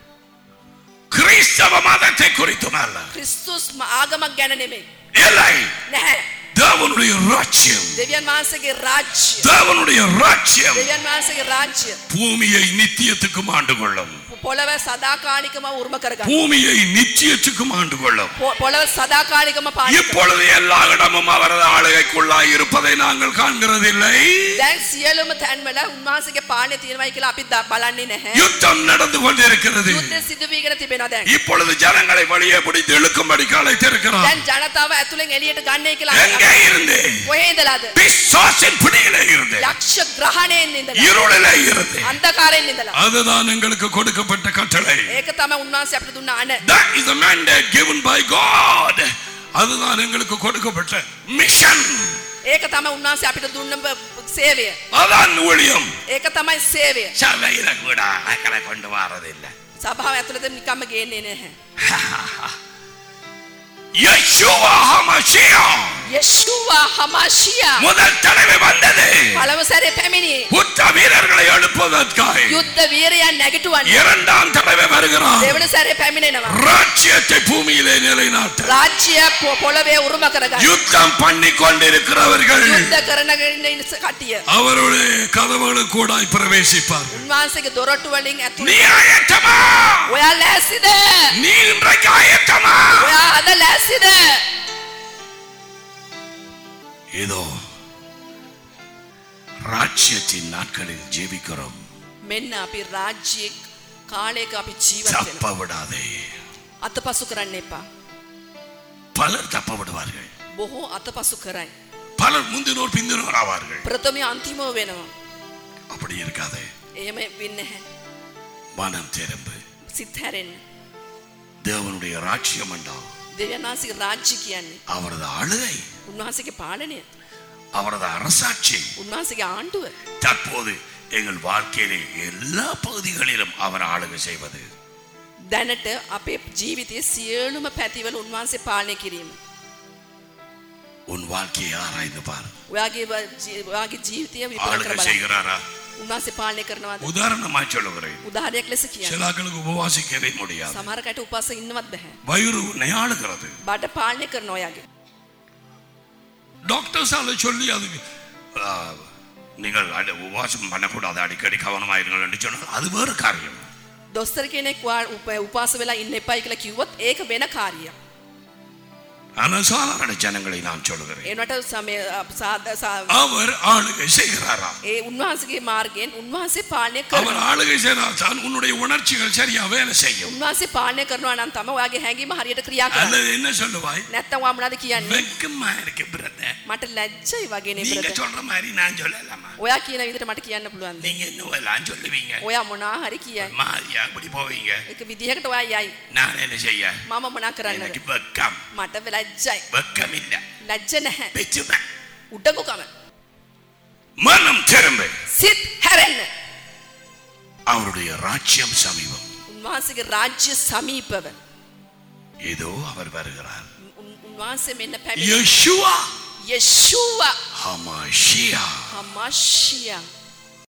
கிறிஸ்தவ மதத்தை குறித்தும் அல்ல ක්‍රිස්තුස් ම- ආගමක් ගැන නෙමෙයි. இல்லை නැහැ. தேவனுடைய ராஜ்யம் දෙවියන් වහන්සේගේ රාජ්‍ය. தேவனுடைய ராஜ்யம் දෙවියන් වහන්සේගේ රාජ්‍ය. பூமியை நித்தியத்துக்கும் ஆண்டு கொள்ளும் පොළව සදාකාලිකම උරුම කරගන්න. பூமியை நித்தியத்துக்கும் ஆண்டு கொள்ளும் පො- පොළව සදාකාලිකම පාලනය කරගන්න. இப்பொழுது எல்லா இடமும் அவரது ஆளுகைக்குள்ளாய் இருப்பதை நாங்கள் காண்கிறதில்லை දැන් සියලුම තැන්වල උන්වහන්සේගේ පාලනය තියෙනවයි කියලා අපි ද- බලන්නේ නැහැ. யுத்தம் நடந்து கொண்டிருக்கிறது යුද්ධ සිදු වීගෙන තිබෙනවා දැන්. இப்பொழுது ஜனங்களை வெளியே பிடித்து இழுக்கும்படி அழைத்திருக்கிறார் දැන් ජනතාව ඇතුලෙන් එළියට ගන්නයි කියලා எங்கே இருந்து කොහේ ඉඳලාද? பிசாசின் பிடியிலே இருந்து යක්ෂ ග්‍රහණයෙන් ඉඳලා. இருளிலே இருந்து අන්ධකාරයෙන් ඉඳලා. அதுதான் எங்களுக்கு கொடுக்கப்பட்ட கட்டளை ඒක තමයි උන්වහන්සේ අපිට දුන්න අණ. That is the mandate given by God. அதுதான் எங்களுக்கு கொடுக்கப்பட்ட மிஷன் ඒක තමයි උන්වහන්සේ අපිට දුන්න බ- சேவைය. அதான் ஊழியம் ඒක තමයි சேவைය. சபையில கூட அக்கறை கொண்டு வரதில்லை සභාව ඇතුළත නිකම්ම ගේන්නේ නැහැ. யெஷுவா ஹமஷியா යeshua හමාශියා முதல் தடவை வந்தது පළමු සැරේ පැමිණියේ புத்த வீரர்களை எழுப்புவதற்காக යුද්ධ வீරයන් නැගිටුවන්න. இரண்டாம் தடவை வருகிறார் දෙවන සැරේ පැමිණෙනවා. ராஜ்யத்தை பூமியிலே நிலைநாட்ட රාජ්‍ය පො- පොළවේ උරුම කරගන්න. யுத்தம் பண்ணி கொண்டிருக்கிறவர்கள் යුද්ධ කරන ඉන්න කට්ටිය. அவருடைய கதவுகளுக்கு கூட பிரவேசிப்பார் උන්වහන්සේගේ දොරටු වලින් ඇතුළට நீ ஆயத்தமா ඔයා ලෑස්තිද? நீ இன்றைக்கு ஆயத்தமா ඔයා අද ලෑස්තිද? இதோ ராஜ்யத்தின் நாட்களில் ஜீவிக்கிறோம் මෙන්න අපි රාජ්‍යයේ කාලයක අපි ජීවත් වෙනවා. தப்ப விடாதே අතපසු කරන්න එපා. பலர் தப்ப விடுவார்கள் බොහෝ අතපසු කරයි. பலர் முந்தினோர் பிந்தினோர் ஆவார்கள் ප්‍රථමය අන්තිමව වෙනවා. அப்படி இருக்காதே එහෙම වෙන්නේ නැහැ. மனம் திரும்பு සිත් හැරෙන්න. தேவனுடைய ராஜ்யம் என்றால் දෙවියන් වහන්සේගේ රාජ්‍ය කියන්නේ அவரது ஆளுகை උන්වහන්සේගේ පාලනය. அவரது அரசாட்சி උන්වහන්සේගේ ආණ්ඩුව. தற்போது எங்கள் வாழ்க்கையிலே எல்லா பகுதிகளிலும் அவர் ஆளுகை செய்வது දැනට අපේ ජීවිතයේ සියලුම පැතිවල උන්වහන්සේ පාලනය කිරීම. உன் வாழ்க்கையை ஆராய்ந்து பார் ඔයාගේ ව- ජී- ඔයාගේ ජීවිතය විපර ஆளுகை කර බලන්න. செய்கிறாரா උන්වහන්සේ පාලනය කරනවාද உதாரணமாய் சொல்லுகிறேன் උදාහරණයක් ලෙස කියන්න சில ஆட்களுக்கு உபவாசிக்கவே முடியாது සමහරකට උපවාස ඉන්නවත් බැහැ வயிறு நெயாளுகிறது බඩ පාලනය කරන ඔයාගේ டாக்டர்ஸால சொல்லி அது ஆ, நீங்கள் அட- உபவாசம் பண்ணக்கூடாது அடிக்கடி கவனமாயிருங்கள் என்று சொன்னால் அது வேறு காரியம் දොස්තර කෙනෙක් වා- උප- උපාස වෙලා ඉන්න එපයි කියලා කිව්වොත් ඒක වෙන කාර්යයක් ஆனால் சாதாரண ஜனங்களை நான் சொல்லுகிறேன் ඒනට සමය සාද සා- அவர் ஆளுகை செய்கிறாரா ඒ උන්වහන්සේගේ මාර්ගයෙන් උන්වහන්සේ පාලනය කර அவர் ஆளுகை செய்தால் தான் உன்னுடைய உணர்ச்சிகள் சரியா வேலை செய்யும் උන්වහන්සේ පාලනය කරනවා නම් තම ඔයාගේ හැඟීම හරියට ක්‍රියා කරන්න அல்லது என்ன சொல்லுவாய் නැත්තම් ඔයා මොනවද කියන්නේ வெக்கமா இருக்கு பிரதர் මට ලැජ්ජයි වගේ නේ நீங்க brother. சொல்ற மாதிரி நான் சொல்லலாமா ඔයා කියන විදිහට මට කියන්න පුළුවන්ද நீங்க இன்னும் எல்லாம் சொல்லுவீங்க ඔයා මොනා හරි කියයි மாதிரியா அப்படி போவீங்க ඒක විදිහකට ඔයා යයි நான் என்ன செய்ய මම මොනා කරන්නද எனக்கு வெக்கம் මට ලැජ්ජයි வெக்கம் இல்ல ලැජ්ජ නැහැ பெச்சுமை උඩඟුකම மனம் திரும்ப සිත් හැරෙන්න அவருடைய ராஜ்யம் சமீபம் උන්වහන්සේගේ රාජ්‍ය සමීපව ஏதோ அவர் வருகிறார் උන්- උන්වහන්සේ මෙන්න පැමිණ யெஷுவா යeshua ஹமாஷியா හමශිය